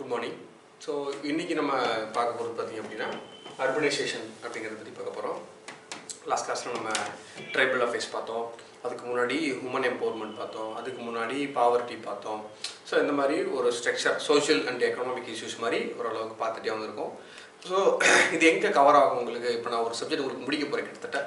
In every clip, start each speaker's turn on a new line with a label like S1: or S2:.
S1: good morning so இன்றைக்கி நம்ம பார்க்க போகிறது பார்த்திங்க அப்படின்னா அர்பனைசேஷன் அப்படிங்கிறத பற்றி பார்க்க போகிறோம் லாஸ்ட் கிளாஸில் நம்ம ட்ரைபல் அஃபேர்ஸ் பார்த்தோம் அதுக்கு முன்னாடி உமன் எம்பவர்மெண்ட் பார்த்தோம் அதுக்கு முன்னாடி பாவர்ட்டி பார்த்தோம் ஸோ இந்த மாதிரி ஒரு structure social and economic issues மாதிரி ஓரளவுக்கு பார்த்துட்டே வந்திருக்கோம் ஸோ இது எங்கே கவர் ஆகும் உங்களுக்கு இப்போ நான் ஒரு சப்ஜெக்ட் உங்களுக்கு முடிக்க போகிறேன் கிட்டத்தட்ட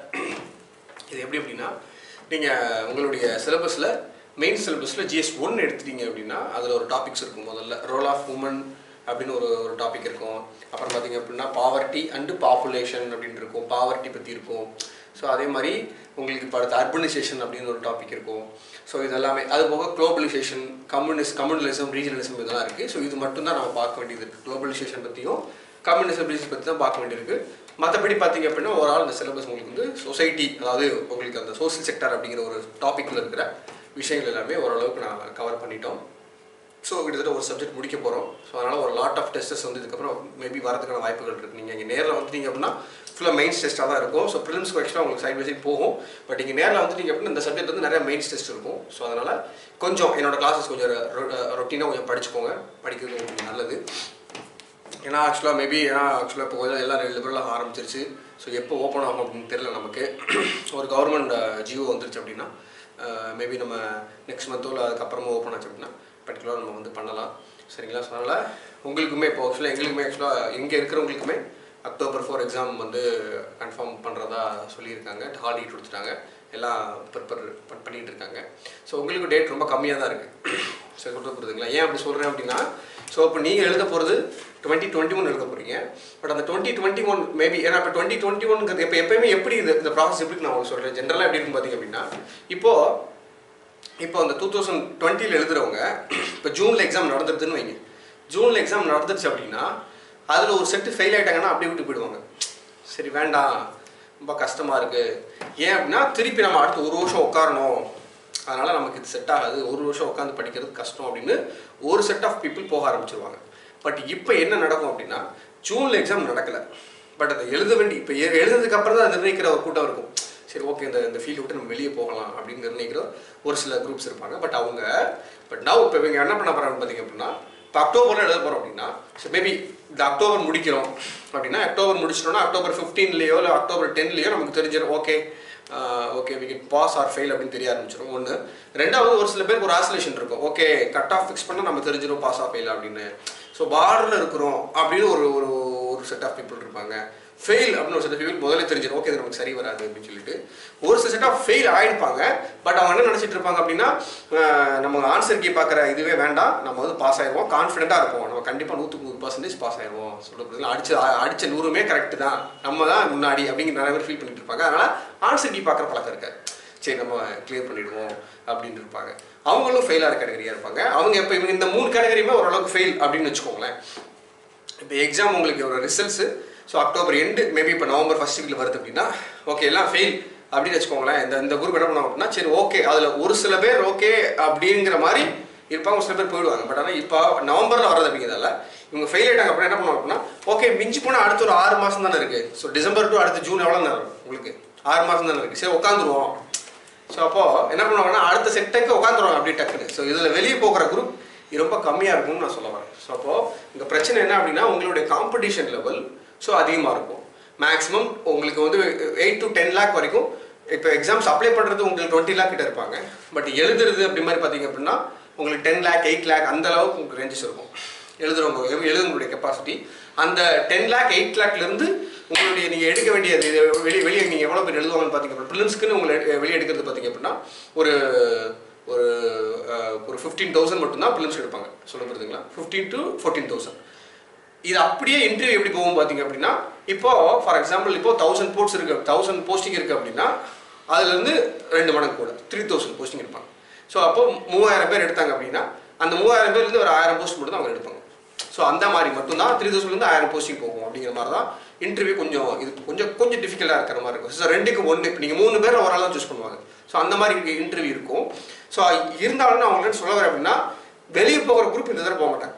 S1: இது எப்படி அப்படின்னா நீங்கள் உங்களுடைய சிலபஸில் மெயின் சிலபஸில் ஜிஎஸ் ஒன் எடுத்துட்டீங்க அப்படின்னா அதில் ஒரு டாபிக்ஸ் இருக்கும் முதல்ல ரோல் ஆஃப் உமன் அப்படின்னு ஒரு ஒரு டாபிக் இருக்கும் அப்புறம் பார்த்தீங்க அப்படின்னா பாவர்ட்டி அண்டு பாப்புலேஷன் அப்படின்னு இருக்கும் பாவர்ட்டி பற்றி இருக்கும் ஸோ அதே மாதிரி உங்களுக்கு இப்போ அடுத்து அர்பனைசேஷன் அப்படின்னு ஒரு டாபிக் இருக்கும் ஸோ இது எல்லாமே அது போக குளோபலைசேஷன் கம்யூனிஸ் கம்யூனலிசம் ரீஜனலிசம் இதெல்லாம் இருக்குது ஸோ இது மட்டும்தான் நம்ம பார்க்க வேண்டியது இருக்குது குளோபலைசேஷன் பற்றியும் கம்யூனிசம் ரீஜன் பற்றி தான் பார்க்க வேண்டியிருக்கு மற்றபடி பார்த்தீங்க அப்படின்னா ஒரு ஆள் இந்த சிலபஸ் உங்களுக்கு வந்து சொசைட்டி அதாவது உங்களுக்கு அந்த சோசியல் செக்டர் அப்படிங்கிற ஒரு டாப்பிக்கில் இருக்கிற விஷயங்கள் எல்லாமே ஓரளவுக்கு நான் கவர் பண்ணிட்டோம் ஸோ கிட்டத்தட்ட ஒரு சப்ஜெக்ட் முடிக்க போகிறோம் ஸோ அதனால் ஒரு லாட் ஆஃப் டெஸ்டஸ் வந்து இதுக்கப்புறம் மேபி வரதுக்கான வாய்ப்புகள் இருக்குது நீங்கள் இங்கே நேரில் வந்துட்டீங்க அப்படின்னா ஃபுல்லாக மெயின்ஸ் டெஸ்ட்டாக தான் இருக்கும் ஸோ ப்ரிலிம்ஸ் ஆக்சுவலாக உங்களுக்கு சைட் பை சைட் போகும் பட் இங்கே நேரில் வந்துட்டீங்க அப்படின்னா இந்த சப்ஜெக்ட் வந்து நிறைய மெயின்ஸ் டெஸ்ட் இருக்கும் ஸோ அதனால் கொஞ்சம் என்னோட கிளாஸஸ் கொஞ்சம் ரொட்டீனாக கொஞ்சம் படிச்சுக்கோங்க படிக்கிறது உங்களுக்கு நல்லது ஏன்னா ஆக்சுவலாக மேபி ஏன்னா ஆக்சுவலாக இப்போ கொஞ்சம் எல்லாம் லிபரலாக ஆரம்பிச்சிருச்சு ஸோ எப்போ ஓப்பன் ஆகும் அப்படின்னு தெரியல நமக்கு ஒரு கவர்மெண்ட் ஜியோ வந்துருச்சு அப்படின்னா மேபி நம்ம நெக்ஸ்ட் மந்தோ இல்லை அதுக்கப்புறமா ஓப்பன் ஆச்சு அப்படின்னா பர்டிகுலராக நம்ம வந்து பண்ணலாம் சரிங்களா ஸோ அதனால் உங்களுக்குமே இப்போ ஆக்சுவலாக எங்களுக்குமே ஆக்சுவலாக இங்கே இருக்கிறவங்களுக்குமே அக்டோபர் ஃபோர் எக்ஸாம் வந்து கன்ஃபார்ம் பண்ணுறதா சொல்லியிருக்காங்க ஹால் டிக்கெட் கொடுத்துட்டாங்க எல்லாம் ப்ரிப்பேர் பண்ணிகிட்டு இருக்காங்க ஸோ உங்களுக்கு டேட் ரொம்ப கம்மியாக தான் இருக்குது சரி சொல்கிறது புரியுதுங்களா ஏன் அப்படி சொல்கிறேன் அப்படின்னா ஸோ இப்போ நீங்கள் எழுத போகிறது டுவெண்ட்டி டுவெண்ட்டி ஒன் எழுத போகிறீங்க பட் அந்த டுவெண்ட்டி டுவெண்ட்டி ஒன் மேபி ஏன்னா இப்போ டுவெண்ட்டி டுவெண்ட்டி ஒன்ங்கிறது இப்போ எப்பயுமே எப்படி இது இந்த ப்ராசஸ் எப்படி நான் உங்களுக்கு சொல்கிறேன் ஜென்ரலாக எப்படி இருக்குன்னு பார்த்தீங்க அப்படின்னா இப்போது இப்போ அந்த டூ தௌசண்ட் டுவெண்ட்டியில் எழுதுறவங்க இப்போ ஜூனில் எக்ஸாம் நடந்துருதுன்னு வைங்க ஜூனில் எக்ஸாம் நடந்துருச்சு அப்படின்னா அதில் ஒரு செட்டு ஃபெயில் ஆகிட்டாங்கன்னா அப்படியே விட்டு போயிடுவாங்க சரி வேண்டாம் ரொம்ப கஷ்டமாக இருக்குது ஏன் அப்படின்னா திருப்பி நம்ம அடுத்து ஒரு வருஷம் உட்காரணும் அதனால் நமக்கு இது செட் ஆகாது ஒரு வருஷம் உட்காந்து படிக்கிறது கஷ்டம் அப்படின்னு ஒரு செட் ஆஃப் பீப்புள் போக ஆரம்பிச்சிருவாங்க பட் இப்போ என்ன நடக்கும் அப்படின்னா ஜூனில் எக்ஸாம் நடக்கலை பட் அதை எழுத வேண்டி இப்போ எழுதுறதுக்கு அப்புறம் தான் நிர்ணயிக்கிற ஒரு கூட்டம் இருக்கும் சரி ஓகே இந்த இந்த ஃபீல்டு விட்டு நம்ம வெளியே போகலாம் அப்படின்னு நிர்ணயிக்கிற ஒரு சில குரூப்ஸ் இருப்பாங்க பட் அவங்க பட் நவ் இப்போ இவங்க என்ன பண்ண போகிறாங்க பார்த்தீங்க அப்படின்னா இப்போ அக்டோபரில் எழுத போகிறோம் அப்படின்னா ஸோ மேபி இந்த அக்டோபர் முடிக்கிறோம் அப்படின்னா அக்டோபர் முடிச்சிட்டோம்னா அக்டோபர் ஃபிஃப்டீன்லேயோ இல்லை அக்டோபர் டென்லேயோ நமக்கு தெரிஞ்சிடும் okay okay we get pass or fail அப்படின்னு தெரிய ஆரம்பிச்சிடும் ஒன்று ரெண்டாவது ஒரு சில பேருக்கு ஒரு ஆசோலேஷன் இருக்கும் ஓகே கட் ஆஃப் ஃபிக்ஸ் பண்ணால் நம்ம தெரிஞ்சிடும் பாஸ் ஆஃப் ஃபெயில் அப்படின்னு ஸோ பார்டரில் இருக்கிறோம் அப்படின்னு ஒரு ஒரு ஒரு செட் ஆஃப் பீப்புள் இருப்பாங்க ஃபெயில் அப்படின்னு ஒரு செட் ஆஃப் பீப்புள் முதல்ல தெரிஞ்சிடும் ஓகே இது நமக்கு சரி வராது அப்படின்னு சொல்லிட்டு ஒரு சில செட் ஆஃப் ஃபெயில் ஆகிருப்பாங்க பட் அவங்க என்ன நினச்சிட்டு இருப்பாங்க அப்படின்னா நம்ம ஆன்சர் கீ பார்க்குற இதுவே வேண்டாம் நம்ம வந்து பாஸ் ஆயிடுவோம் கான்ஃபிடென்ட்டாக இருப்போம் நம்ம கண்டிப்பாக நூற்றுக்கு நூறு பர்சன்டேஜ் பாஸ் ஆயிடுவோம் சொல்லுறது அடிச்ச அடிச்ச நூறுமே கரெக்டு தான் நம்ம தான் முன்னாடி அப்படிங்கிற நிறைய பேர் ஃபீல் பண்ணிட்டு இருப்பாங்க அதனால் ஆன்சர் கீ பார்க்குற பழக்கம் இருக்காது சரி நம்ம கிளியர் பண்ணிடுவோம் அப்படின்னு இருப்பாங்க அவங்களும் ஃபெயிலாகிற கேட்டகரியாக இருப்பாங்க அவங்க இப்போ இவங்க இந்த மூணு கேட்டகரியுமே ஓரளவுக்கு ஃபெயில் அப்படின்னு வச்சுக்கோங்களேன் இப்போ எக்ஸாம் உங்களுக்கு ஒரு results so October end maybe இப்போ நவம்பர் ஃபஸ்ட் வீக்கில் வருது அப்படின்னா ஓகே எல்லாம் ஃபெயில் அப்படின்னு வச்சுக்கோங்களேன் இந்த இந்த குரூப் என்ன பண்ணுவாங்க அப்படின்னா சரி ஓகே அதில் ஒரு சில பேர் ஓகே அப்படிங்கிற மாதிரி இருப்பாங்க ஒரு சில பேர் போயிடுவாங்க பட் ஆனால் இப்போ நவம்பரில் வர்றது அப்படிங்கிறதால இவங்க ஃபெயில் ஆகிட்டாங்க அப்படின்னா என்ன பண்ணுவாங்க அப்படின்னா ஓகே மிஞ்சி போனால் அடுத்த ஒரு ஆறு மாதம் தானே இருக்குது ஸோ டிசம்பர் டு அடுத்த ஜூன் எவ்வளோ நேரம் உங்களுக்கு ஆறு மாதம் தானே இருக்குது சரி உட்காந்துருவோம் ஸோ அப்போது என்ன பண்ணுவாங்கன்னா அடுத்த செக்டருக்கு உட்காந்துருவாங்க அப்படி டக்குன்னு ஸோ இதில் வெளியே போகிற குரூப் இது ரொம்ப கம்மியாக இருக்கும்னு நான் சொல்ல வரேன் ஸோ அப்போது இந்த பிரச்சனை என்ன அப்படின்னா உங்களுடைய காம்படிஷன் லெவல் ஸோ அதிகமாக இருக்கும் மேக்ஸிமம் உங்களுக்கு வந்து எயிட் டு டென் லேக் வரைக்கும் இப்போ எக்ஸாம்ஸ் அப்ளை பண்ணுறது உங்களுக்கு டுவெண்ட்டி லேக் கிட்ட இருப்பாங்க பட் எழுதுறது அப்படி மாதிரி பார்த்தீங்க அப்படின்னா உங்களுக்கு டென் லேக் எயிட் லேக் அந்த அளவுக்கு உங்களுக்கு ரேஞ்சஸ் இருக்கும் எழுதுறவங்க எழுதுங்களுடைய கெப்பாசிட்டி அந்த டென் லேக் எயிட் லேக்லேருந்து உங்களுடைய நீங்கள் எடுக்க வேண்டியது வெளியே வெளியே நீங்கள் எவ்வளோ பேர் எழுதுவாங்கன்னு பார்த்தீங்க அப்படின்னா ப்ரிலிம்ஸ்க்குன்னு உங்களை வெளியே எடுக்கிறது பார்த்தீங்க அப்படின்னா ஒரு ஒரு ஒரு ஃபிஃப்டீன் தௌசண்ட் மட்டும்தான் ப்ரிலிம்ஸ் எடுப்பாங்க சொல்ல புரியுதுங்களா ஃபிஃப்டீன் டு ஃபோர்டீன் தௌசண்ட் இது அப்படியே இன்டர்வியூ எப்படி போகும் பார்த்தீங்க அப்படின்னா இப்போ ஃபார் எக்ஸாம்பிள் இப்போ தௌசண்ட் போஸ்ட் இருக்கு தௌசண்ட் போஸ்டிங் இருக்கு அப்படின்னா அதுலேருந்து ரெண்டு மடங்கு கூட த்ரீ தௌசண்ட் போஸ்டிங் எடுப்பாங்க ஸோ அப்போ மூவாயிரம் பேர் எடுத்தாங்க அப்படின்னா அந்த மூவாயிரம் பேர்லேருந்து ஒரு ஆயிரம் போஸ்ட் மட்டும் தான் அவங்க எடுப்பாங்க ஸோ அந்த மாதிரி மட்டும்தான் த்ரீ தௌசண்ட்லேருந்து ஆயிரம் போஸ்டிங் போகும் அப்படிங்கிற மாதிரி தான் இன்டர்வியூ கொஞ்சம் இது கொஞ்சம் கொஞ்சம் டிஃபிகல்ட்டாக இருக்கிற மாதிரி இருக்கும் ஸோ ரெண்டுக்கு ஒன்று இப்போ நீங்கள் மூணு பேர் ஒரு ஆள் தான் சூஸ் பண்ணுவாங்க ஸோ அந்த மாதிரி இன்டர்வியூ இருக்கும் ஸோ இருந்தாலும் நான் அவங்கள்ட்ட சொல்ல வரேன் அப்படின்னா வெளியே போகிற குரூப் இந்த தடவை போக மாட்டாங்க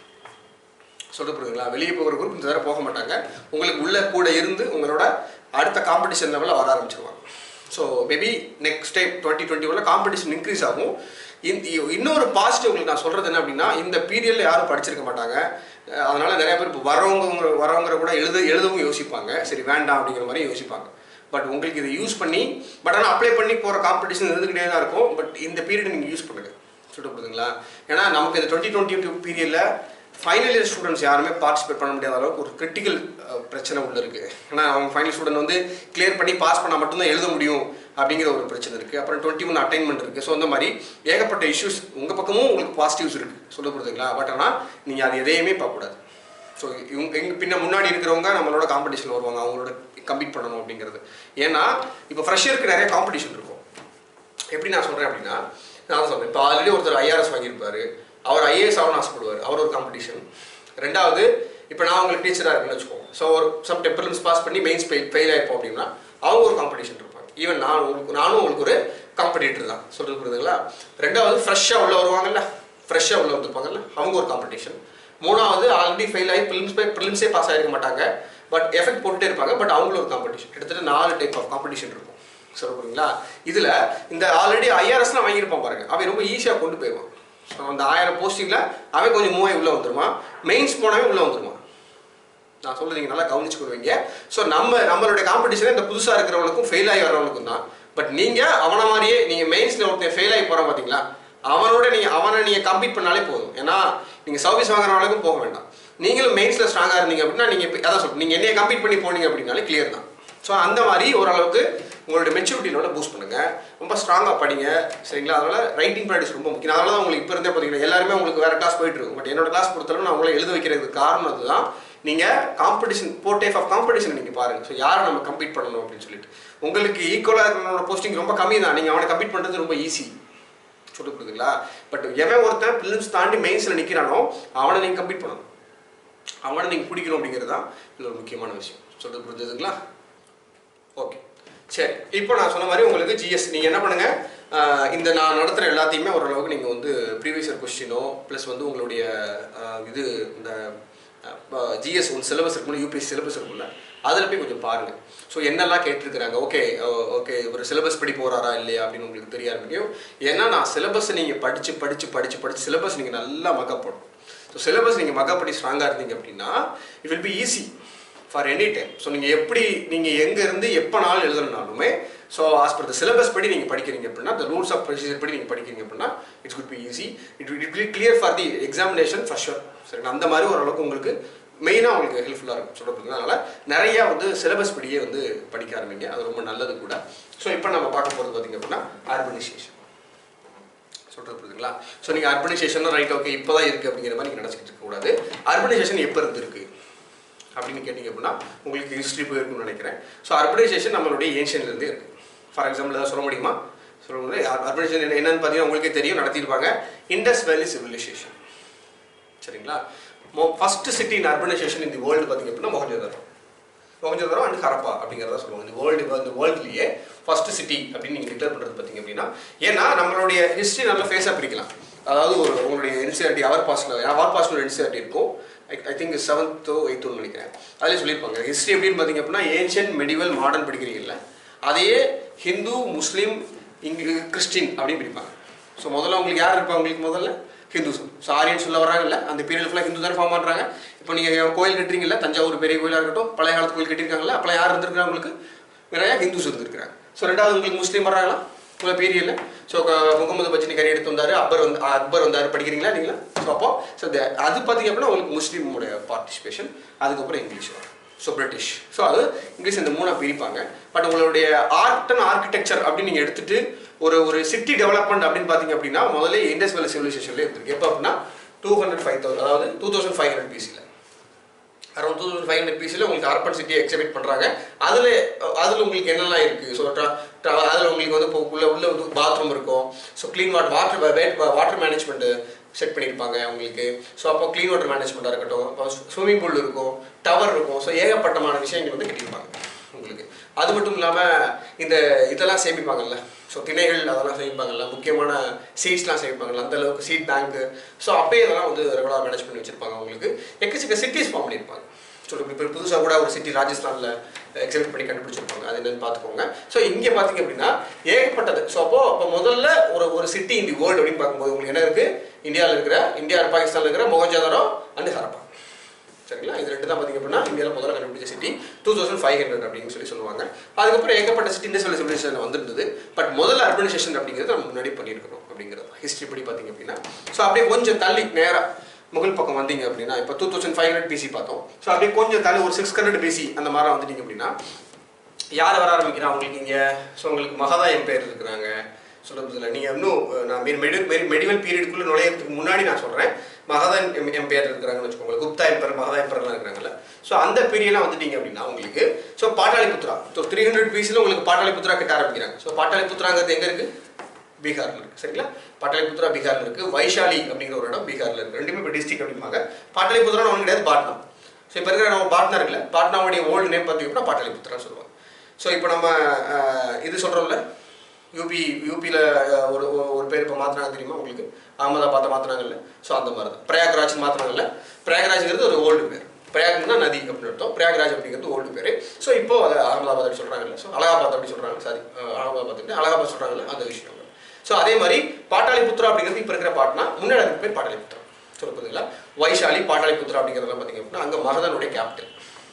S1: சொல்ல புரியுதுங்களா வெளியே போகிற குரூப் இந்த தடவை போக மாட்டாங்க உங்களுக்கு உள்ள கூட இருந்து உங்களோட அடுத்த காம்படிஷன் லெவலில் வர ஆரம்பிச்சிருவாங்க so maybe next time twenty twenty ஒன்ல காம்படிஷன் இன்க்ரீஸ் ஆகும் இந்த- இன்னொரு பாசிட்டிவ் உங்களுக்கு நான் சொல்றது என்ன அப்படின்னா இந்த பீரியட்ல யாரும் படிச்சிருக்க மாட்டாங்க அஹ் அதனால நிறைய பேர் இப்போ வரவங்க வரவங்க கூட எழுத எழுதவும் யோசிப்பாங்க சரி வேண்டாம் அப்படிங்கிற மாதிரி யோசிப்பாங்க பட் உங்களுக்கு இதை யூஸ் பண்ணி பட் ஆனால் அப்ளை பண்ணி போகிற காம்படிஷன் இருந்துக்கிட்டே தான் இருக்கும் பட் இந்த பீரியட் நீங்கள் யூஸ் பண்ணுங்க சொல்லிட்டு புரியுதுங்களா ஏன்னா நமக்கு இந்த டுவெண்ட்டி டுவெண்ட்டி டூ பீரியடில் ஃபைனல் இயர் ஸ்டூடெண்ட்ஸ் யாருமே பார்ட்டிசிபேட் பண்ண முடியாத அளவுக்கு ஒரு கிரிட்டிக்கல் பிரச்சனை உள்ள இருக்கு ஏன்னா அவங்க ஃபைனல் ஸ்டூடெண்ட் வந்து கிளியர் பண்ணி பாஸ் பண்ணால் மட்டும்தான் எழுத முடியும் அப்படிங்கிற ஒரு பிரச்சனை இருக்குது அப்புறம் டுவெண்ட்டி ஒன் அட்டைன்மெண்ட் இருக்குது ஸோ அந்த மாதிரி ஏகப்பட்ட இஷ்யூஸ் உங்கள் பக்கமும் உங்களுக்கு பாசிட்டிவ்ஸ் இருக்குது சொல்ல புரியுதுங்களா பட் ஆனால் நீங்கள் அது எதையுமே பார்க்கக்கூடாது ஸோ இவங்க எங்க பின்ன முன்னாடி இருக்கிறவங்க நம்மளோட காம்படிஷன் வருவாங்க அவங்களோட கம்பீட் பண்ணணும் அப்படிங்கிறது ஏன்னா இப்போ ஃப்ரெஷருக்கு நிறைய காம்படிஷன் இருக்கும் எப்படி நான் சொல்கிறேன் அப்படின்னா நான் தான் சொல்றேன் இப்போ ஆல்ரெடி ஒருத்தர் ஐஆர்எஸ் வாங்கியிருப்பாரு அவர் ஐஏஎஸ் ஆகணும்னு ஆசைப்படுவார் அவர் ஒரு காம்படிஷன் ரெண்டாவது இப்போ நான் உங்களுக்கு டீச்சராக இருக்குன்னு வச்சுக்கோங்க ஸோ ஒரு சம் டெம்பரன்ஸ் பாஸ் பண்ணி மெயின்ஸ் ஃபெயில் ஃபெயில் ஆயிருப்போம் அப்படின்னா அவங்க ஒரு காம்படிஷன் இருப்பாங்க ஈவன் நான் உங்களுக்கு நானும் உங்களுக்கு ஒரு காம்படிட்டர் தான் சொல்றது புரியுதுங்களா ரெண்டாவது ஃப்ரெஷ்ஷாக உள்ள வருவாங்கல்ல ஃப்ரெஷ்ஷாக உள்ள வந்திருப்பாங்கல்ல அவங்க ஒரு காம்படிஷன் மூணாவது ஆல்ரெடி ஃபெயில் ஆகி ப்ரிலிம்ஸ் ப்ரிலிம்ஸே பாஸ் ஆகிருக்க மாட்டாங்க பட் எஃபெக்ட் போட்டுட்டே இருப்பாங்க பட் அவங்களும் ஒரு காம்படிஷன் கிட்டத்தட்ட நாலு டைப் ஆஃப் காம்படிஷன் இருக்கும் சொல்ல போறீங்களா இதுல இந்த ஆல்ரெடி ஐஆர்எஸ்லாம் வாங்கியிருப்பான் பாருங்க அவன் ரொம்ப ஈஸியா கொண்டு போயிடுவான் ஸோ அந்த ஆயிரம் போஸ்டிங்ல அவன் கொஞ்சம் மூவாய் உள்ள வந்துருவான் மெயின்ஸ் போனவன் உள்ள வந்துருவான் நான் சொல்றது நீங்க நல்லா கவனிச்சுக்கிடுவீங்க ஸோ நம்ம நம்மளுடைய காம்படிஷன் இந்த புதுசா இருக்கிறவனுக்கும் ஃபெயில் ஆகி வரவனுக்கும் தான் பட் நீங்க அவன மாதிரியே நீங்க மெயின்ஸ்ல ஒருத்தன் ஃபெயில் ஆகி போறான் பாத்தீங்களா அவனோட நீங்க அவனை நீங்க கம்பீட் பண்ணாலே போதும் ஏன்னா நீங்க சர்வீஸ் வாங்குறவனுக்கும் போக வேண்டாம் நீங்களும் மெயின்ஸ்ல ஸ்ட்ராங்கா இருந்தீங்க அப்படின்னா நீங்க இப்ப- அதான் சொல்றேன் நீங்க என்னைய கம்பீட் பண்ணி போனீங்க அப்படின்னாலே கிளியர் தான் ஸோ அந்த மாதிரி ஓரளவுக்கு உங்களோட மெச்சூரிட்டி லெவலில் பூஸ்ட் பண்ணுங்க ரொம்ப ஸ்ட்ராங்காக படிங்க சரிங்களா அதனால ரைட்டிங் ப்ராக்டிஸ் ரொம்ப முக்கியம் அதனால தான் உங்களுக்கு இப்போ இருந்தே பார்த்தீங்கன்னா எல்லாருமே உங்களுக்கு வேற கிளாஸ் போயிட்டு இருக்கும் பட் என்னோட கிளாஸ் பொறுத்தளவு நான் உங்களை எழுத வைக்கிறதுக்கு காரணம் அதுதான் நீங்கள் competition four type of competition நீங்கள் பாருங்க ஸோ யாரை நம்ம கம்பீட் பண்ணணும் அப்படின்னு சொல்லிட்டு உங்களுக்கு ஈக்குவலாக இருக்கிறவனோட போஸ்டிங் ரொம்ப கம்மி தான் நீங்கள் அவனை கம்பீட் பண்ணுறது ரொம்ப ஈஸி சொல்லி கொடுக்குதுங்களா பட் எவன் ஒருத்தன் பிலிம்ஸ் தாண்டி மெயின்ஸில் நிற்கிறானோ அவனை நீங்கள் கம்பீட் பண்ணணும் அவனை நீங்கள் பிடிக்கணும் அப்படிங்கிறது தான் இதில் ஒரு முக்கியமான விஷயம் சொல்றது புரிஞ்சுதுங்களா ஓகே சரி இப்போ நான் சொன்ன மாதிரி உங்களுக்கு ஜிஎஸ் நீங்கள் என்ன பண்ணுங்க ஆஹ் இந்த நான் நடத்துகிற எல்லாத்தையுமே ஓரளவுக்கு நீங்கள் வந்து ப்ரீவியஸ் இயர் கொஸ்டினோ ப்ளஸ் வந்து உங்களுடைய ஆஹ் இது இந்த ஜிஎஸ் ஒன்று சிலபஸ் இருக்கும்ல யூபிஎஸ் சிலபஸ் இருக்கும்ல அதில் போய் கொஞ்சம் பாருங்க ஸோ என்னெல்லாம் கேட்டிருக்கிறாங்க ஓகே ஓகே ஒரு சிலபஸ் படி போறாரா இல்லையா அப்படின்னு உங்களுக்கு தெரிய ஆரம்பிக்கும் ஏன்னா நான் சிலபஸை நீங்கள் படித்து படித்து படித்து படித்து சிலபஸ் நீங்கள் நல்லா மக்கப் பண்ணணும் ஸோ சிலபஸ் நீங்கள் மக்கப் பண்ணி ஸ்ட்ராங்காக இருந்தீங்க அப்படின்னா it will be easy for any time so நீங்கள் எப்படி நீங்கள் எங்கேருந்து எப்போ நாள் எழுதணுனாலுமே so as per the syllabus படி நீங்கள் படிக்கிறீங்க அப்படின்னா the ரூல்ஸ் ஆஃப் ப்ரொசீஜர் படி நீங்கள் படிக்கிறீங்க அப்படின்னா it's good be easy it it be clear for the examination for sure சரி அந்த மாதிரி ஓரளவுக்கு உங்களுக்கு மெயினாக உங்களுக்கு ஹெல்ப்ஃபுல்லாக இருக்கும் சொல்கிறது அதனால் நிறையா வந்து சிலபஸ் படியே வந்து படிக்க ஆரம்பிங்க அது ரொம்ப நல்லது கூட ஸோ இப்போ நம்ம பார்க்க போகிறது பார்த்தீங்க அப்படின்னா அர்பனைசேஷன் சொல்கிறது புரியுதுங்களா ஸோ நீங்கள் அர்பனைசேஷன் ரைட் ஓகே இப்போ தான் இருக்குது அப்படிங்கிற மாதிரி நீங்கள் நினச்சிக்கிட்டு இருக்கக்கூடாது அர்பனைசேஷன் எப்போ இருந்திருக்கு அப்படின்னு கேட்டிங்க அப்படின்னா உங்களுக்கு ஹிஸ்ட்ரி போயிருக்கும்னு நினைக்கிறேன் ஸோ அர்பனைசேஷன் நம்மளுடைய ஏன்ஷியன்லேருந்தே இருக்குது ஃபார் எக்ஸாம்பிள் ஏதாவது சொல்ல முடியுமா சொல்ல முடியும் அர்பனைசேஷன் என்னன்னு பார்த்தீங்கன்னா உங்களுக்கே தெரியும் நடத்தியிருப்பாங்க இண்டஸ் வேலி சிவிலைசேஷன் சரிங்களா மோ ஃபஸ்ட்டு சிட்டி இன் அர்பனைசேஷன் இந்த வேர்ல்டு பார்த்தீங்க அப்படின்னா மொஹஞ்சதாரோ மொஹஞ்சதாரோ அண்ட் ஹரப்பா அப்படிங்கிறத சொல்லுவாங்க இந்த வேர்ல்டு இந்த வேர்ல்ட்லேயே ஃபர்ஸ்ட் சிட்டி அப்படின்னு நீங்கள் டிக்ளேர் பண்ணுறது பார்த்தீங்க அப்படின்னா ஏன்னா நம்மளுடைய ஹிஸ்ட்ரி நல்ல ஃபேஸாக பிரிக்கலாம் அதாவது ஒரு உங்களுடைய என்சிஆர்டி அவர் பாஸ்டில் அவர் பாஸ்டில் ஒரு என்சிஆர்டி இருக்கும் ஐ திங்க் செவன்த்தோ எயித்தோன்னு நினைக்கிறேன் அதிலே சொல்லியிருப்பாங்க ஹிஸ்ட்ரி எப்படின்னு பார்த்தீங்க அப்படின்னா ஏன்ஷியன் மெடிவல் மாடர்ன் படிக்கிறீங்கல்ல அதையே ஹிந்து முஸ்லீம் இங்கு கிறிஸ்டின் அப்படின்னு பிரிப்பாங்க ஸோ முதல்ல உங்களுக்கு யார் இருப்பாங்க உங்களுக்கு முதல்ல ஹிந்துஸ் ஸோ ஆரியன் சொல்ல வராங்கல்ல அந்த பீரியட் ஃபுல்லாக ஹிந்து தானே ஃபார்ம் பண்ணுறாங்க இப்போ நீங்கள் கோயில் கட்டுறீங்கல்ல தஞ்சாவூர் பெரிய கோயிலாக இருக்கட்டும் பழைய காலத்து கோயில் கட்டியிருக்காங்கல்ல அப்போலாம் யார் இருந்திருக்காங்க உங்களுக்கு நிறைய ஹிந்துஸ் இருந்திருக்காங்க ஸோ ரெண்டாவது உங்களுக்கு முஸ்லீம் வர்றாங்களா உங்களை பீரியட்ல ஸோ முகமது பஜ்னி கறி எடுத்து வந்தார் அக்பர் வந்து அக்பர் வந்தார் படிக்கிறீங்களா நீங்களா ஸோ அப்போ ஸோ அது பார்த்தீங்க அப்படின்னா உங்களுக்கு முஸ்லீமோட பார்ட்டிசிபேஷன் அதுக்கப்புறம் இங்கிலீஷ் வரும் ஸோ பிரிட்டிஷ் ஸோ அது இங்கிலீஷ் இந்த மூணாக பிரிப்பாங்க பட் உங்களுடைய ஆர்ட் அண்ட் ஆர்கிடெக்சர் அப்படின்னு நீங்கள் எடுத்துட்டு ஒரு ஒரு சிட்டி டெவலப்மெண்ட் அப்படின்னு பார்த்தீங்க அப்படின்னா முதல்ல இண்டஸ் வேலை சிவிலைசேஷன்ல இருந்திருக்கு எப்போ அப்படின்னா டூ ஹண்ட்ரட் ஃபைவ் தௌசண்ட் அதாவது டூ தௌசண்ட் ஃபைவ் ஹண்ட்ரட் பிசியில் around two thousand five hundred பிசியில் உங்களுக்கு அர்பன் சிட்டியை எக்ஸிபிட் பண்ணுறாங்க அதில் அதில் உங்களுக்கு என்னெல்லாம் இருக்குது ஸோ அதில் உங்களுக்கு வந்து இப்போ உள்ள உள்ள வந்து பாத்ரூம் இருக்கும் so clean water water water management set பண்ணியிருப்பாங்க உங்களுக்கு ஸோ அப்போ க்ளீன் வாட்டர் மேனேஜ்மெண்ட்டாக இருக்கட்டும் இப்போ ஸ்விம்மிங் பூல் இருக்கும் டவர் இருக்கும் ஸோ ஏகப்பட்டமான விஷயங்கள் வந்து கட்டியிருப்பாங்க உங்களுக்கு அது மட்டும் இல்லாமல் இந்த இதெல்லாம் சேமிப்பாங்கல்ல ஸோ திணைகள் அதெல்லாம் சேமிப்பாங்கல்ல முக்கியமான சீட்ஸ்லாம் சேமிப்பாங்கல்ல அந்த அளவுக்கு சீட் பேங்க்கு ஸோ அப்பயே இதெல்லாம் வந்து ரெகுலராக மேனேஜ் பண்ணி வச்சிருப்பாங்க உங்களுக்கு எக்கச்சக்க சிட்டிஸ் ஃபார்ம் பண்ணியிருப்பாங்க ஸோ இப்போ புதுசாக கூட ஒரு சிட்டி ராஜஸ்தானில் எக்ஸிபிட் பண்ணி கண்டுபிடிச்சிருப்பாங்க அது என்னன்னு பார்த்துக்கோங்க ஸோ இங்கே பார்த்தீங்க அப்படின்னா ஏகப்பட்டது ஸோ அப்போ அப்போ முதல்ல ஒரு ஒரு சிட்டி இன் தி வேர்ல்டு அப்படின்னு பார்க்கும்போது உங்களுக்கு என்ன இருக்கு இந்தியாவில் இருக்கிற இந்தியா பாகிஸ்தானில் இருக்கிற மொஹஞ்சதாரோ அண்ட் ஹரப்பா சரிங்களா இது ரெண்டு தான் பார்த்தீங்க அப்படின்னா இந்தியாவில் முதல்ல கண்டுபிடிச்ச city two thousand five hundred அப்படின்னு சொல்லி சொல்லுவாங்க அதுக்கப்புறம் ஏகப்பட்ட சிட்டி இண்டஸ்ட்ரியல் சிவிலைசேஷன் வந்திருந்தது பட் முதல்ல அர்பனைசேஷன் அப்படிங்கிறது நம்ம முன்னாடி பண்ணியிருக்கணும் அப்படிங்கிறது ஹிஸ்ட்ரி படி பார்த்தீங்க அப்படின்னா ஸோ அப்படியே கொஞ்சம் தள்ளி நேராக முகல் பக்கம் வந்தீங்க அப்படின்னா இப்போ two thousand five hundred BC பார்த்தோம் ஸோ அப்படியே கொஞ்சம் தள்ளி ஒரு சிக்ஸ் ஹண்ட்ரட் பிசி அந்த மாதிரி வந்துட்டீங்க அப்படின்னா யார் வர ஆரம்பிக்கிறா உங்களுக்கு இங்கே ஸோ உங்களுக்கு மகதா எம்பையர் இருக்கிறாங்க சொல்கிறதுல நீங்கள் இன்னும் அஹ், நான் மெடி மெடிவல் பீரியடுக்குள்ளே நுழையிறதுக்கு முன்னாடி நான் சொல்கிறேன் மகதா எம்பையர் இருக்கிறாங்கன்னு வச்சுக்கோங்க குப்தா எம்பர் மகதா எம்பர்லாம் இருக்கிறாங்கல்ல ஸோ அந்த பீரியட்லாம் வந்துட்டீங்க அப்படின்னா உங்களுக்கு so Pataliputra so three hundred பிசியில் உங்களுக்கு பாட்டாளிபுத்ரா கிட்ட ஆரம்பிக்கிறாங்க ஸோ பாட்டாளிபுத்ராங்கிறது எங்கே இருக்குது பீகார்ல இருக்கு சரிங்களா பாட்டலிபுத்ரா பீகார்ல இருக்கு வைஷாலி அப்படிங்கிற ஒரு இடம் பீகார்ல இருக்கு ரெண்டுமே இப்போ டிஸ்ட்ரிக்ட் அப்படிம்பாங்க பாட்டலிபுத்ரா ஒன்று கிடையாது பாட்னா ஸோ இப்போ இருக்கிற நம்ம பாட்னா இருக்குல்ல பாட்னாவுடைய ஓல்டு நேம் பார்த்தீங்கன்னா பாட்டலிபுத்ரா சொல்லுவாங்க ஸோ இப்போ நம்ம அஹ், இது சொல்கிறோம்ல யூபி யூபியில் ஒரு ஒரு- ஒரு பேர் இப்போ மாற்றினாங்க தெரியுமா உங்களுக்கு அகமதாபாத்தை மாற்றினாங்கல்ல ஸோ அந்த மாதிரி தான் பிரயாக்ராஜ் மாற்றினாங்கல்ல பிரயாக்ராஜ்ங்கிறது ஒரு ஓல்டு பேர் பிரயாக்னா நதி அப்படின்னு அர்த்தம் பிரயாக்ராஜ் அப்படிங்கிறது ஓல்டு பேர் ஸோ இப்போ அதை அகமதாபாத் அப்படி சொல்கிறாங்கல்ல ஸோ அலகாபாத் அப்படி சொல்கிறாங்க சாரி அலகாபாத் அலகாபாத் சொல்கிறாங்கல்ல அந்த விஷயம் ஸோ அதே மாதிரி பாட்டாளிபுத்ரா அப்படிங்கிறது இப்போ இருக்கிற பாட்னா முன்னாடி அதுக்கு பேர் பாட்டாளிபுத்ரா சொல்ல புரியுதுங்களா வைஷாலி பாட்டாளிபுத்ரா அப்படிங்கிறதெல்லாம் பார்த்தீங்க அப்படின்னா அங்கே மகதனுடைய கேபிட்டல்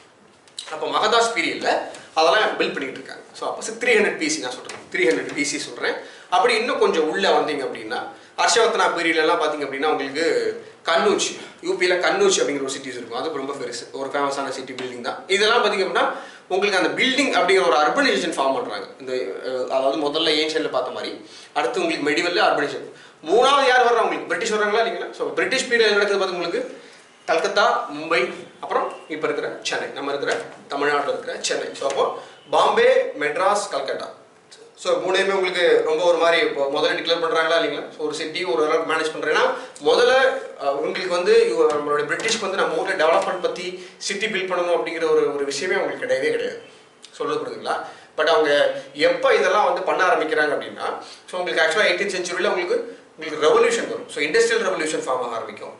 S1: அப்போ மகதாஸ் பீரியட்ல அதெல்லாம் பில்ட் பண்ணிட்டு இருக்காங்க ஸோ அப்போ த்ரீ ஹண்ட்ரட் பிசி நான் சொல்கிறேன் த்ரீ ஹண்ட்ரட் பிசி சொல்கிறேன் அப்படி இன்னும் கொஞ்சம் உள்ளே வந்தீங்க அப்படின்னா ஹர்ஷவர்த்தனா பீரியட்லலாம் பார்த்தீங்க அப்படின்னா உங்களுக்கு கண்ணூச் யூபியில் கண்ணூச் அப்படிங்கிற ஒரு சிட்டிஸ் இருக்கும் அது ரொம்ப பெருசு ஒரு ஃபேமஸான சிட்டி பில்டிங் தான் இதெல்லாம் பார்த்தீங்க அப்படின்னா உங்களுக்கு அந்த பில்டிங் அப்படிங்கிற ஒரு அர்பனைசேஷன் ஃபார்ம் பண்ணுறாங்க இந்த அஹ், அதாவது முதல்ல ஏன்ஷியனில் பார்த்த மாதிரி அடுத்து உங்களுக்கு மெடிவல்ல அர்பனைசேஷன் மூணாவது யார் வர்றா உங்களுக்கு பிரிட்டிஷ் வர்றாங்களா இல்லைங்களா ஸோ பிரிட்டிஷ் பீரியட் நடக்குது பார்த்து உங்களுக்கு கல்கத்தா மும்பை அப்புறம் இப்போ இருக்கிற சென்னை நம்ம இருக்கிற தமிழ்நாட்டில் இருக்கிற சென்னை ஸோ அப்போ பாம்பே மெட்ராஸ் கல்கட்டா ஸோ மூணையுமே உங்களுக்கு ரொம்ப ஒரு மாதிரி இப்போ முதல்ல டிக்ளேர் பண்ணுறாங்களா இல்லைங்களா ஸோ ஒரு சிட்டி ஒரு அளவுக்கு மேனேஜ் பண்ணுறேன்னா முதல்ல அஹ், உங்களுக்கு வந்து இவ- நம்மளுடைய பிரிட்டிஷ்க்கு வந்து நம்ம ஊரில் டெவலப்மெண்ட் பற்றி சிட்டி பில்ட் பண்ணணும் அப்படிங்கிற ஒரு ஒரு விஷயமே அவங்களுக்கு கிடையவே கிடையாது சொல்ல புரியுதுங்களா பட் அவங்க எப்போ இதெல்லாம் வந்து பண்ண ஆரம்பிக்கிறாங்க அப்படின்னா ஸோ உங்களுக்கு ஆக்சுவலாக எயிட்டீன் செஞ்சுரியில் உங்களுக்கு உங்களுக்கு ரெவல்யூஷன் வரும் ஸோ இண்டஸ்ட்ரியல் ரெவல்யூஷன் ஃபார்ம் ஆக ஆரம்பிக்கும்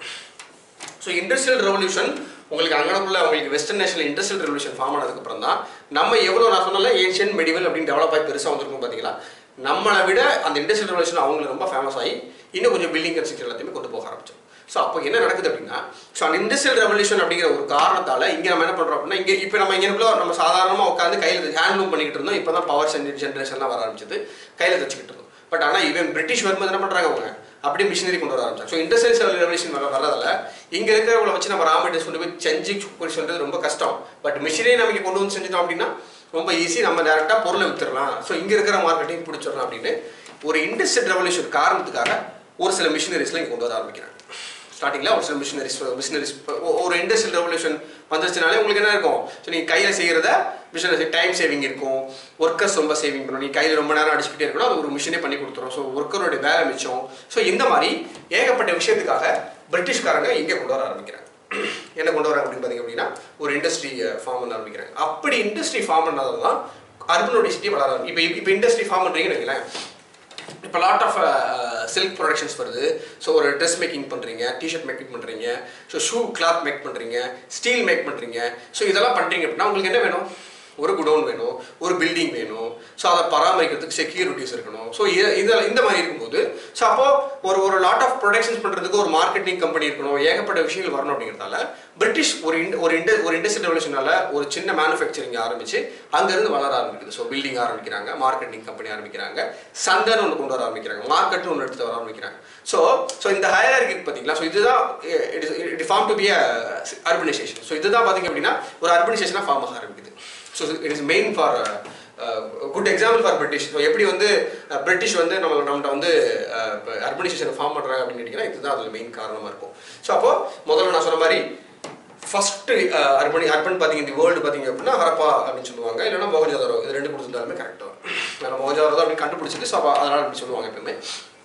S1: ஸோ இண்டஸ்ட்ரியல் ரெவல்யூஷன் உங்களுக்கு அங்கனக்குள்ள உங்களுக்கு western national industrial revolution form ஆனதுக்கப்புறம் தான் நம்ம எவ்வளோ நான் சொன்னல ஏன்ஷியன் மெடிவல் அப்படின்னு டெவலப் ஆகி பெருசாக வந்திருக்கும் பார்த்தீங்களா நம்மளை விட அந்த இண்டஸ்ட்ரியல் ரெவல்யூஷன் அவங்களுக்கு ரொம்ப ஃபேமஸ் ஆகி இன்னும் கொஞ்சம் பில்டிங் கன்ஸ்ட்ரக்ஷன் எல்லாத்தையுமே கொண்டு போக ஆரம்பிச்சோம் ஸோ அப்போ என்ன நடக்குது அப்படின்னா ஸோ அந்த இண்டஸ்ட்ரியல் ரெவல்யூஷன் அப்படிங்கிற ஒரு காரணத்தால் இங்கே நம்ம என்ன பண்ணுறோம் அப்படின்னா இங்கே இப்போ நம்ம இங்கேக்குள்ள நம்ம சாதாரணமாக உட்காந்து கையில் ஹேண்ட்லூம் பண்ணிக்கிட்டு இருந்தோம் இப்போ தான் பவர் ஜென்ரேஷன்லாம் வர ஆரம்பிச்சது கையில் தச்சுக்கிட்டு இருந்தோம் பட் ஆனால் இவன் பிரிட்டிஷ் வரும்போது என்ன பண்ணுறாங்க அவங்க அப்படியே மிஷினரி கொண்டு வர ஆரம்பிச்சாங்க ஸோ இண்டஸ்ட்ரியல் ரெவல்யூஷன் வர வரதால இங்கே இருக்கிறவங்கள வச்சு நம்ம ரா மெட்டீரியல்ஸ் கொண்டு போய் செஞ்சு போய் சொல்றது ரொம்ப கஷ்டம் பட் மிஷினே நமக்கு கொண்டு வந்து செஞ்சுட்டோம் அப்படின்னா ரொம்ப ஈஸி நம்ம டேரெக்டாக பொருளை வித்துடலாம் ஸோ இங்கே இருக்கிற மார்க்கெட்டிங் பிடிச்சிடலாம் அப்படின்னு ஒரு இண்டஸ்ட்ரியல் ரெவல்யூஷன் காரணத்துக்காக ஒரு சில மிஷினரிஸ்லாம் இங்கே கொண்டு வர ஆரம்பிக்கிறாங்க ஸ்டார்டிங்கில் ஒரு சில மிஷினரிஸ் மிஷினரிஸ் ஒரு இண்டஸ்ட்ரியல் ரெவல்யூஷன் வந்துருச்சுனாலே உங்களுக்கு என்ன இருக்கும் ஸோ நீங்கள் கையில் செய்கிறத மிஷினரி டைம் சேவிங் இருக்கும் ஒர்க்கர்ஸ் ரொம்ப சேவிங் பண்ணணும் நீங்கள் கையில் ரொம்ப நேரம் அடிச்சுக்கிட்டே இருக்கணும் அது ஒரு மிஷினே பண்ணி கொடுத்துரும் ஸோ ஒர்க்கரோட வேலை மிச்சம் ஸோ இந்த மாதிரி ஏகப்பட்ட விஷயத்துக்காக பிரிட்டிஷ்காரங்க இங்கே கொண்டு வர ஆரம்பிக்கிறாங்க என்ன கொண்டு வராங்க அப்படின்னு பார்த்தீங்க அப்படின்னா ஒரு இண்டஸ்ட்ரி ஃபார்ம் பண்ண ஆரம்பிக்கிறாங்க அப்படி இண்டஸ்ட்ரி ஃபார்ம் பண்ணாதான் தான் அர்பனோட சிட்டி வளர ஆரம்பி- இப்போ இப்போ இண்டஸ்ட்ரி ஃபார்ம் பண்ணுறீங்கன்னு வைங்களேன் இப்போ லாட் ஆஃப் சில்க் ப்ரொடக்ஷன்ஸ் வருது ஸோ ஒரு ட்ரெஸ் மேக்கிங் பண்ணுறீங்க டிஷர்ட் மேக்கிங் பண்ணுறீங்க ஸோ ஷூ கிளாத் மேக் பண்ணுறீங்க ஸ்டீல் மேக் பண்ணுறீங்க ஸோ இதெல்லாம் பண்ணுறீங்க அப்படின்னா உங்களுக்கு என்ன வேணும் ஒரு குடோன் வேணும் ஒரு பில்டிங் வேணும் ஸோ அதை பராமரிக்கிறதுக்கு செக்யூரிட்டிஸ் இருக்கணும் ஸோ இதில் இந்த மாதிரி இருக்கும்போது ஸோ அப்போ ஒரு ஒரு லாட் ஆஃப் ப்ரொடக்ஷன்ஸ் பண்ணுறதுக்கு ஒரு மார்க்கெட்டிங் கம்பெனி இருக்கணும் ஏகப்பட்ட விஷயங்கள் வரணும் அப்படிங்கிறதால பிரிட்டிஷ் ஒரு இண்ட் ஒரு இண்ட ஒரு இண்டஸ்ட்ரியல் ரெவல்யூஷனால ஒரு சின்ன மேனுஃபேக்சரிங் ஆரம்பிச்சு அங்கேருந்து வளர ஆரம்பிக்குது ஸோ பில்டிங் ஆரம்பிக்கிறாங்க மார்க்கெட்டிங் கம்பெனி ஆரம்பிக்கிறாங்க சந்தைன்னு ஒன்று கொண்டு வர ஆரம்பிக்கிறாங்க மார்க்கெட்னு ஒன்று எடுத்து வர ஆரம்பிக்கிறாங்க ஸோ ஸோ இந்த ஹயரார்கி பார்த்தீங்களா ஸோ இதுதான் it is it form to be a urbanisation so இதுதான் பார்த்தீங்க அப்படின்னா ஒரு அர்பனைசேஷனாக ஃபார்ம் ஆக ஆரம்பிக்குது so it is main for good example for British so எப்படி வந்து uh, பிரிட்டிஷ் வந்து நம்ம நம்மகிட்ட வந்து அர்பனைசேஷனை ஃபார்ம் பண்ணுறாங்க அப்படின்னு கேட்டிங்கன்னா இதுதான் அதில் மெயின் காரணமாக இருக்கும் ஸோ அப்போ முதல்ல நான் சொன்ன மாதிரி ஃபர்ஸ்ட் அர்பன் அர்பன் பார்த்தீங்க இந்த வேர்ல்டு பார்த்தீங்க அப்படின்னா ஹரப்பா அப்படின்னு சொல்லுவாங்க இல்லைன்னா மோகஜாதரோ இது ரெண்டு கொடுத்துருந்தாலுமே கரெக்டாக நான் மோகஜாதரோ தான் அப்படி கண்டுபிடிச்சிட்டு ஸோ அதனால் அப்படி சொல்லுவாங்க எப்பவுமே